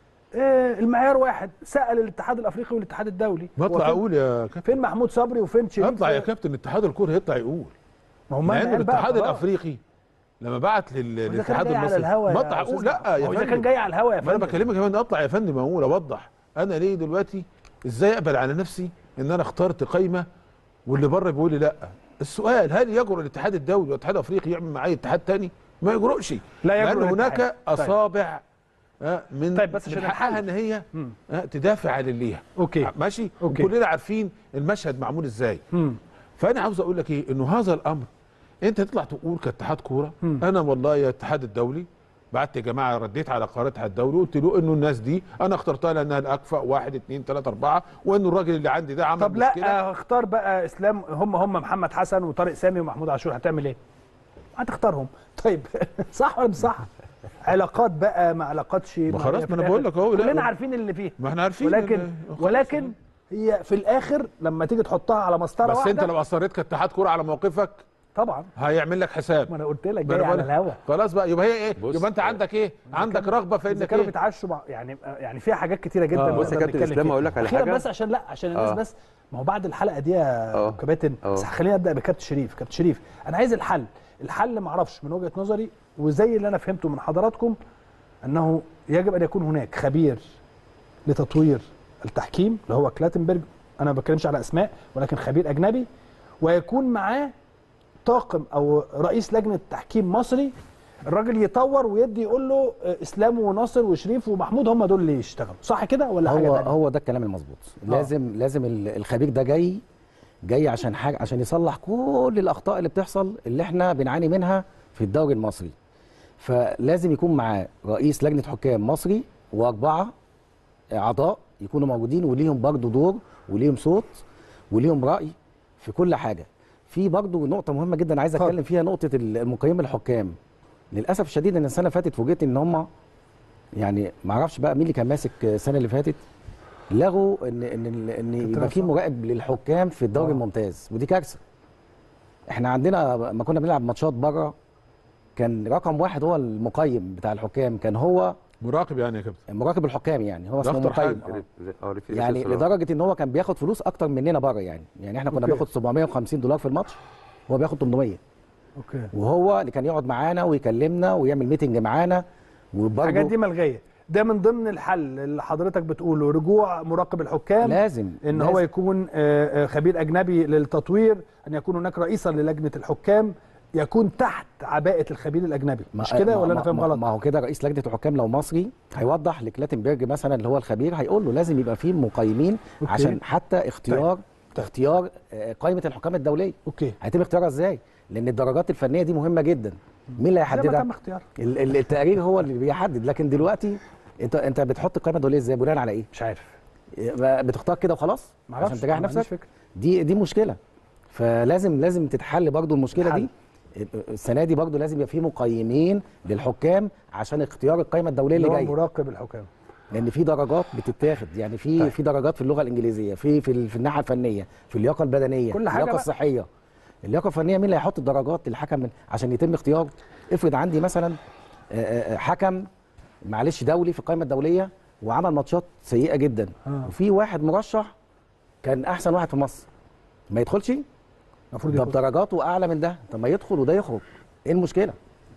آه المعيار واحد سال الاتحاد الافريقي والاتحاد الدولي ما هو اطلع فين- اقول يا كابتن فين محمود صبري وفين شريف اطلع يا كابتن اتحاد الكوره يطلع يقول ما هم لان الاتحاد الافريقي لما بعت لل- اذا كان للاتحاد جاي على المصري الهوا ما يا اطلع أستاذ اقول لا محمود. يا ما هو اذا كان فندم جاي على الهوا يا ما انا فندم بكلمك يا فندم اطلع يا فندم اقول اوضح انا ليه دلوقتي ازاي اقبل على نفسي ان انا اخترت قايمه واللي بره بيقول لي لا السؤال هل يجرؤ الاتحاد الدولي والاتحاد الافريقي يعمل معايا اتحاد تاني ما يجرؤش لا يجرؤ لان هناك الاتحاد. طيب. اصابع آه، من طيب بس من عشان حقها الحل. ان هي مم. آه، تدافع عن اللي ليها اوكي ماشي أوكي. وكلنا عارفين المشهد معمول ازاي مم. فانا عاوز اقول لك ايه انه هذا الامر انت تطلع تقول كاتحاد كوره مم. انا والله يا الاتحاد الدولي بعت يا جماعه رديت على قرار الاتحاد الدولي قلت له انه الناس دي انا اخترتها لانها الاكفأ واحد اثنين ثلاثه اربعه وانه الراجل اللي عندي ده عمل طب مشكله لا آه، اختار بقى اسلام هم هم محمد حسن وطارق سامي ومحمود عاشور هتعمل ايه؟ هتختارهم طيب صح ولا مش صح؟ علاقات بقى مع علاقات شيء ما خلاص ما انا بقول لك اهو لا كلنا عارفين اللي فيه ما احنا عارفين ولكن ال- ولكن هي في الاخر لما تيجي تحطها على مسطره بس واحده انت لو اصريت كاتحاد كوره على موقفك طبعا هيعمل لك حساب ما انا قلت لك ما أنا جاي على بقول- الهوا خلاص بقى يبقى هي ايه بص، يبقى انت عندك ايه عندك رغبه في اذا انك كانوا ايه بيتعشوا مع يعني يعني فيها حاجات كتيره جدا آه. نقدر بص يا كابتن نتكلم اسلام فيها. اقول لك على أخيراً حاجه بس عشان لا عشان الناس آه. بس ما هو بعد الحلقه دي يا آه. كباتن آه. بس خليني ابدا بكابتن شريف كابتن شريف انا عايز الحل الحل ما اعرفش من وجهه نظري وزي اللي انا فهمته من حضراتكم انه يجب ان يكون هناك خبير لتطوير التحكيم اللي هو كلاتنبرج انا ما بتكلمش على اسماء ولكن خبير اجنبي ويكون معاه طاقم او رئيس لجنه تحكيم مصري الراجل يطور ويدي يقول له آه، اسلام وناصر وشريف ومحمود هم دول اللي يشتغلوا صح كده ولا حاجه هو تانية؟ هو ده الكلام المظبوط لازم لازم ال- الخبير ده جاي جاي عشان حاجه عشان يصلح كل الاخطاء اللي بتحصل اللي احنا بنعاني منها في الدوري المصري فلازم يكون معاه رئيس لجنه حكام مصري واربعه اعضاء يكونوا موجودين وليهم برضو دور وليهم صوت وليهم راي في كل حاجه في برضو نقطه مهمه جدا عايز اتفضل. اتكلم فيها نقطه ال- المقيم الحكام للاسف الشديد ان السنه اللي فاتت فوجئت ان هم يعني ما اعرفش بقى مين اللي كان ماسك السنه اللي فاتت لغوا ان ان ان كابتن يبقى في عصام. مراقب للحكام في الدوري آه. الممتاز ودي كارثه احنا عندنا ما كنا بنلعب ماتشات بره كان رقم واحد هو المقيم بتاع الحكام كان هو مراقب يعني يا كابتن مراقب الحكام يعني هو ده اسمه أخطر حاجة. مقيم آه. اه ريفير يعني أساساً. لدرجه ان هو كان بياخد فلوس اكتر مننا بره يعني يعني احنا كنا أوكي. بناخد 750 دولار في الماتش هو بياخد 800 اوكي وهو اللي كان يقعد معانا ويكلمنا ويعمل ميتنج معانا الحاجات دي وبرضه ملغيه ده من ضمن الحل اللي حضرتك بتقوله رجوع مراقب الحكام لازم ان لازم. هو يكون آه، آه، خبير اجنبي للتطوير ان يكون هناك رئيسا للجنه الحكام يكون تحت عباءه الخبير الاجنبي ما- مش كده ما- ولا انا ما- فاهم ما- غلط ما هو كده رئيس لجنه الحكام لو مصري هيوضح لكلاتنبرج مثلا اللي هو الخبير هيقول له لازم يبقى فيه مقيمين أوكي. عشان حتى اختيار اختيار آه، قائمه الحكام الدوليه اوكي هيتم اختيارها ازاي؟ لان الدرجات الفنيه دي مهمه جدا مين اللي زي ما هيحددها؟ تم اختيار ال- ال- التقرير هو اللي بيحدد لكن دلوقتي انت انت بتحط القائمه الدوليه ازاي بناء على ايه؟ مش عارف بتختار كده وخلاص معرفش، عشان تريح ما عنديش نفسك فكرة. دي دي مشكله فلازم لازم تتحل برضو المشكله تتحل. دي السنه دي برضو لازم يبقى في مقيمين للحكام عشان اختيار القائمه الدوليه اللي اللي هو جايه مراقب الحكام لان في درجات بتتاخد يعني في طيب. في درجات في اللغه الانجليزيه في في, ال- في الناحيه الفنيه في اللياقه البدنيه كل حاجة اللياقه بقى. الصحيه اللياقه الفنيه مين اللي هيحط الدرجات للحكم من عشان يتم اختياره افرض عندي مثلا آه، آه، حكم معلش دولي في القائمه الدوليه وعمل ماتشات سيئه جدا آه. وفي واحد مرشح كان احسن واحد في مصر ما يدخلش المفروض ده يكون بدرجاته اعلى من ده طب ما يدخل وده يخرج ايه المشكله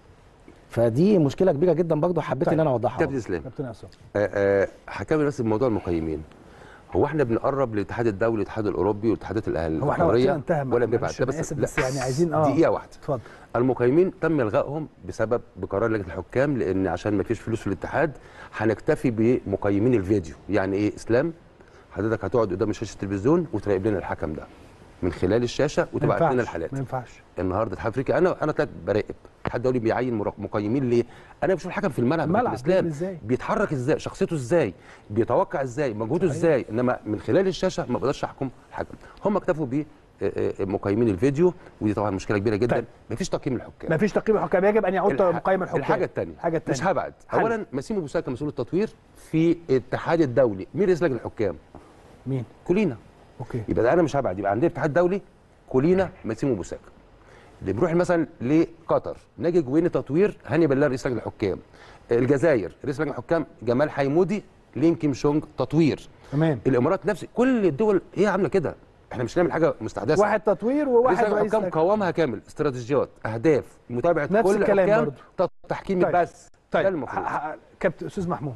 فدي مشكله كبيره جدا برضو حبيت طيب. ان انا اوضحها كابتن اسلام كابتن عصام آه، آه، هكمل بس بموضوع المقيمين هو احنا بنقرب للاتحاد الدولي والاتحاد الاوروبي والاتحادات الأهل- هو احنا وقتنا الحضريه انتهى ولا بنبعت معلش ده أنا بس آسف، لا، بس يعني عايزين اه دقيقه واحده اتفضل المقيمين تم الغائهم بسبب بقرار لجنه الحكام لان عشان ما فيش فلوس في الاتحاد هنكتفي بمقيمين الفيديو يعني ايه اسلام حضرتك هتقعد قدام شاشه التلفزيون وتراقب لنا الحكم ده من خلال الشاشه ما وتبعت ينفعش، لنا الحالات ما ينفعش النهارده الاتحاد الافريقي انا انا طلعت براقب الاتحاد الدولي بيعين مرا- مقيمين ليه؟ انا بشوف الحكم في الملعب الملعب كابتن اسلام بيعمل إزاي؟ بيتحرك ازاي شخصيته ازاي بيتوقع ازاي مجهوده صحيح. ازاي انما من خلال الشاشه ما بقدرش احكم الحكم هم اكتفوا ب مقيمين الفيديو ودي طبعا مشكله كبيره جدا طيب. مفيش تقييم الحكام ما فيش تقييم الحكام يجب ان يعود الح- مقيم الحكام الحاجه الثانيه الحاجه الثانيه مش هبعد حل. اولا مسيمو بوساكا مسؤول التطوير في الاتحاد الدولي مين رئيس لجنه الحكام مين كلينا اوكي يبقى ده انا مش هبعد يبقى عندنا اتحاد دولي كلينا مسيمو بوساكا اللي بنروح مثلا لقطر ناجي جويني تطوير هاني بلال رئيس لجنه الحكام الجزائر رئيس لجنه الحكام جمال حيمودي لين كيم شونج تطوير تمام الامارات نفس كل الدول هي عامله كده احنا مش نعمل حاجه مستحدثه واحد تطوير رئيس وواحد لجنه رئيس الحكام لجنة. قوامها كامل استراتيجيات اهداف متابعه نفس كل الكلام الحكام برضو. تحكيم طيب. بس ده طيب المفروض ح- ح- كابتن استاذ محمود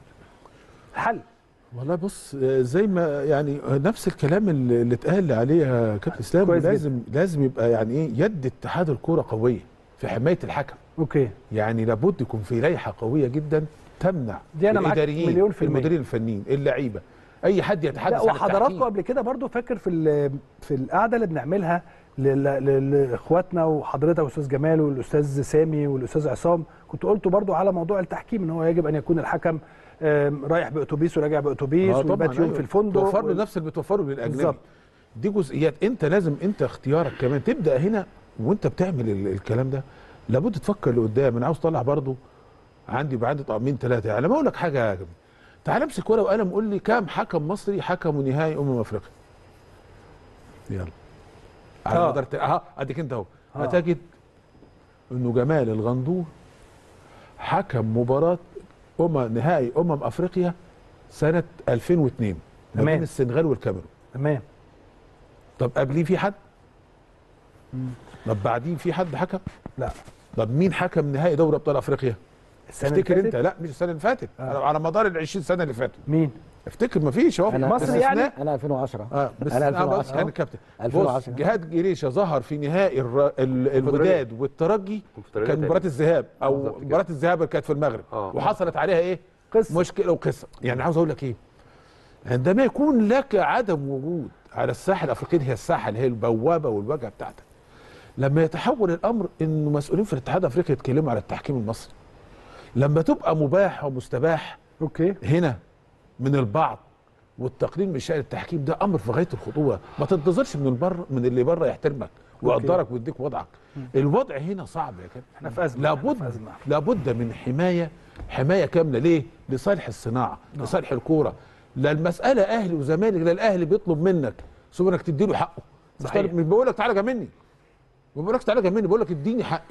حل والله بص آه، زي ما يعني آه، نفس الكلام اللي اللي اتقال عليه يا كابتن اسلام كويس جدا. لازم لازم يبقى يعني ايه يد اتحاد الكوره قويه في حمايه الحكم اوكي يعني لابد يكون في لائحه قويه جدا تمنع دي أنا معاك الاداريين مليون في المية. المديرين الفنيين اللعيبه اي حد يتحدث لا عن وحضراتكم التحكيم. قبل كده برضو فاكر في ال- في القعده اللي بنعملها لل- لل- لاخواتنا وحضرتك والاستاذ جمال والاستاذ سامي والاستاذ عصام كنت قلتوا برضو على موضوع التحكيم ان هو يجب ان يكون الحكم آم، رايح باوتوبيس وراجع باوتوبيس آه طبعاً، ويبات يوم أيوة. في الفندق توفر له وال- نفس اللي بتوفره للاجنبي بالظبط. دي جزئيات انت لازم انت اختيارك كمان تبدا هنا وانت بتعمل ال- الكلام ده لابد تفكر لقدام انا عاوز اطلع برضو عندي يبقى عندي طقمين ثلاثه يعني لما اقول لك حاجه يا جماعه تعال امسك ورقه وقلم قول لي كام حكم مصري حكموا نهائي امم افريقيا يلا على آه. مدار ت- اها اديك انت اهو آه. هتجد انه جمال الغندور حكم مباراه أمم نهائي امم افريقيا سنه 2002 ما تمام. بين السنغال والكاميرون تمام طب قبليه في حد طب بعديه في حد حكم لا طب مين حكم نهائي دوري ابطال افريقيا السنه اللي افتكر انت فاتت؟ لا مش السنه اللي فاتت آه. على مدار ال 20 سنه اللي فاتوا مين افتكر ما فيش اهو أنا- مصر باستثناء- يعني؟ انا 2010 اه بس انا انا بس 2010 كان كابتن بص 2010. جهاد جريشه ظهر في نهائي الر... ال... الوداد والترجي كونفدرالية كان مباراه تقريباً. الذهاب او بالظبط كده. مباراه الذهاب اللي كانت في المغرب آه. وحصلت عليها ايه قصه مشكله وقصه يعني عاوز اقول لك ايه عندما يكون لك عدم وجود على الساحه الافريقيه هي الساحه اللي هي البوابه والواجهه بتاعتك لما يتحول الامر انه مسؤولين في الاتحاد الافريقي يتكلموا على التحكيم المصري لما تبقى مباح ومستباح اوكي هنا من البعض والتقليل من شأن التحكيم ده امر في غايه الخطوره ما تنتظرش من البر من اللي بره يحترمك ويقدرك ويديك وضعك الوضع هنا صعب يا كابتن احنا في ازمه لابد إحنا في أزمة. لابد من حمايه حمايه كامله ليه؟ لصالح الصناعه لصالح الكوره لا المساله اهلي وزمالك لا الاهلي بيطلب منك ثم انك تديله حقه مش صحيح. طالب- مش بقول لك تعالى جاملني ما بقولكش تعالى جاملني بقول لك اديني حقي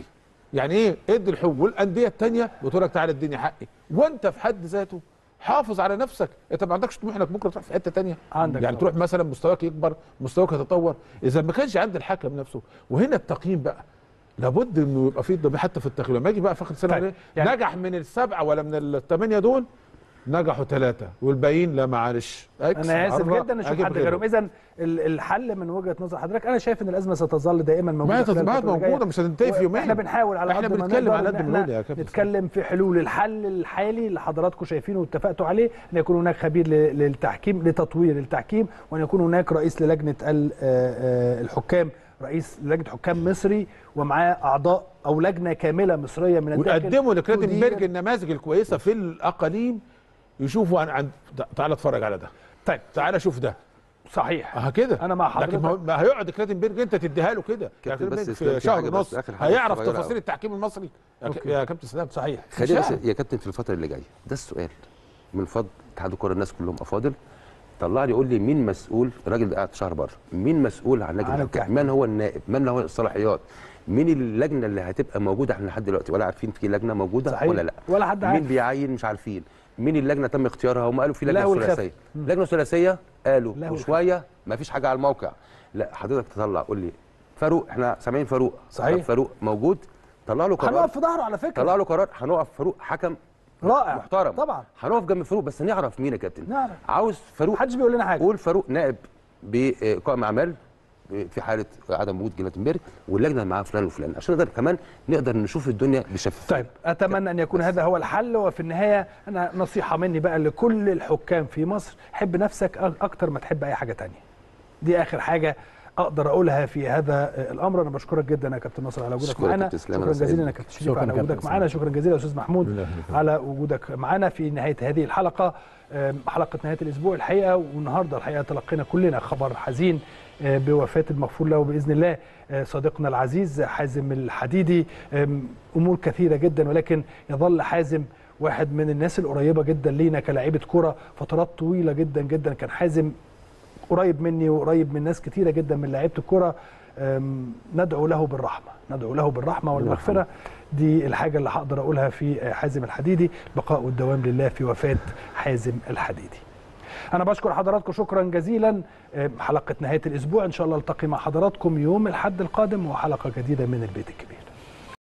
يعني ايه ادي الحقوق والانديه الثانيه بتقول لك تعالى اديني حقي وانت في حد ذاته حافظ على نفسك انت ما عندكش طموح انك بكره تروح في حته تانية عندك يعني طبعا. تروح مثلا مستواك يكبر مستواك يتطور اذا ما كانش عند الحكم نفسه وهنا التقييم بقى لابد انه يبقى في ضمير حتى في التقييم لما يجي بقى في اخر السنه طيب، طيب. يعني- نجح من السبعه ولا من الثمانيه دول نجحوا ثلاثه والباقيين لا معلش أكس انا اسف مرة جدا اشوف أجيب حد غيرهم. غيرهم اذا الحل من وجهه نظر حضرتك انا شايف ان الازمه ستظل دائما موجوده ما هي خلال تظبيطات الفترة اللي جاية. موجودة، مش هتنتهي في يومين. احنا بنحاول على إحنا قد ما بنتكلم نقدر على إن قد ما إحنا نقول يا كابتن نتكلم في حلول الحل الحالي اللي حضراتكم شايفينه واتفقتوا عليه ان يكون هناك خبير ل- للتحكيم لتطوير التحكيم وان يكون هناك رئيس للجنه ال- آه، آه، الحكام رئيس لجنه حكام مصري ومعاه اعضاء او لجنه كامله مصريه من الداخل ويقدموا لكراتنبرج تدير- النماذج الكويسه في الاقاليم يشوفوا عن, عن تعالى اتفرج على ده طيب تعالى شوف ده صحيح اه كده أنا مع لكن ما هو- حضرتك. ما هيقعد كراتنبرج انت تديها له كده كابتن يعني بس كراتنبرج إسلام في في شهر حاجة بس ونص آخر حاجة هيعرف صغيرة تفاصيل أوي. التحكيم المصري يا ك- أوكي. يا كابتن اسلام صحيح خلينا مش بس يا كابتن في الفتره اللي جايه ده السؤال من فضل اتحاد الكره الناس كلهم افاضل طلع لي يقول لي مين مسؤول الراجل ده قاعد شهر بره مين مسؤول عن لجنه عن الحكام التحكيم. من هو النائب من هو الصلاحيات مين اللجنه اللي هتبقى موجوده احنا لحد دلوقتي ولا عارفين في لجنه موجوده صحيح. ولا لا ولا حد مين عارف. بيعين مش عارفين مين اللجنه تم اختيارها هم قالوا في لجنه له الخف. ثلاثيه لجنه ثلاثيه قالوا له الخف. وشويه ما فيش حاجه على الموقع لا حضرتك تطلع قول لي فاروق احنا سامعين فاروق صحيح. طب فاروق موجود طلع له قرار هنقف في ظهره على فكره طلع له قرار هنقف فاروق حكم رائع محترم طبعا هنقف جنب فاروق بس نعرف مين يا كابتن نعرف. عاوز فاروق محدش بيقول لنا حاجه قول فاروق نائب بقائم اعمال في حاله عدم وجود جلاتنبرج واللجنه معاه فلان وفلان عشان نقدر كمان نقدر نشوف الدنيا بشفافيه طيب اتمنى ان يكون هذا هو الحل وفي النهايه انا نصيحه مني بقى لكل الحكام في مصر حب نفسك أ- اكتر ما تحب اي حاجه تانية دي اخر حاجه اقدر اقولها في هذا الامر انا بشكرك جدا يا كابتن نصر على وجودك شكرا يا معانا كابتن إسلام، شكرا أنا سعيد جزيلا يا بيك. كابتن شريف شكرا على يا كابتن وجودك معانا شكرا جزيلا يا استاذ محمود الله يخليك. على وجودك معانا في نهايه هذه الحلقه أم، حلقه نهايه الاسبوع الحقيقه والنهارده الحقيقه تلقينا كلنا خبر حزين آه، بوفاه المغفور له باذن الله آه، صديقنا العزيز حازم الحديدي أم، امور كثيره جدا ولكن يظل حازم واحد من الناس القريبه جدا لينا كلاعيبه كره فترات طويله جدا جدا كان حازم قريب مني وقريب من ناس كتيره جدا من لعيبه الكره أم، ندعو له بالرحمه ندعو له بالرحمه والمغفره دي الحاجه اللي هقدر اقولها في آه، حازم الحديدي البقاء والدوام لله في وفاه حازم الحديدي انا بشكر حضراتكم شكرا جزيلا أم، حلقه نهايه الاسبوع ان شاء الله التقي مع حضراتكم يوم الاحد القادم وحلقه جديده من البيت الكبير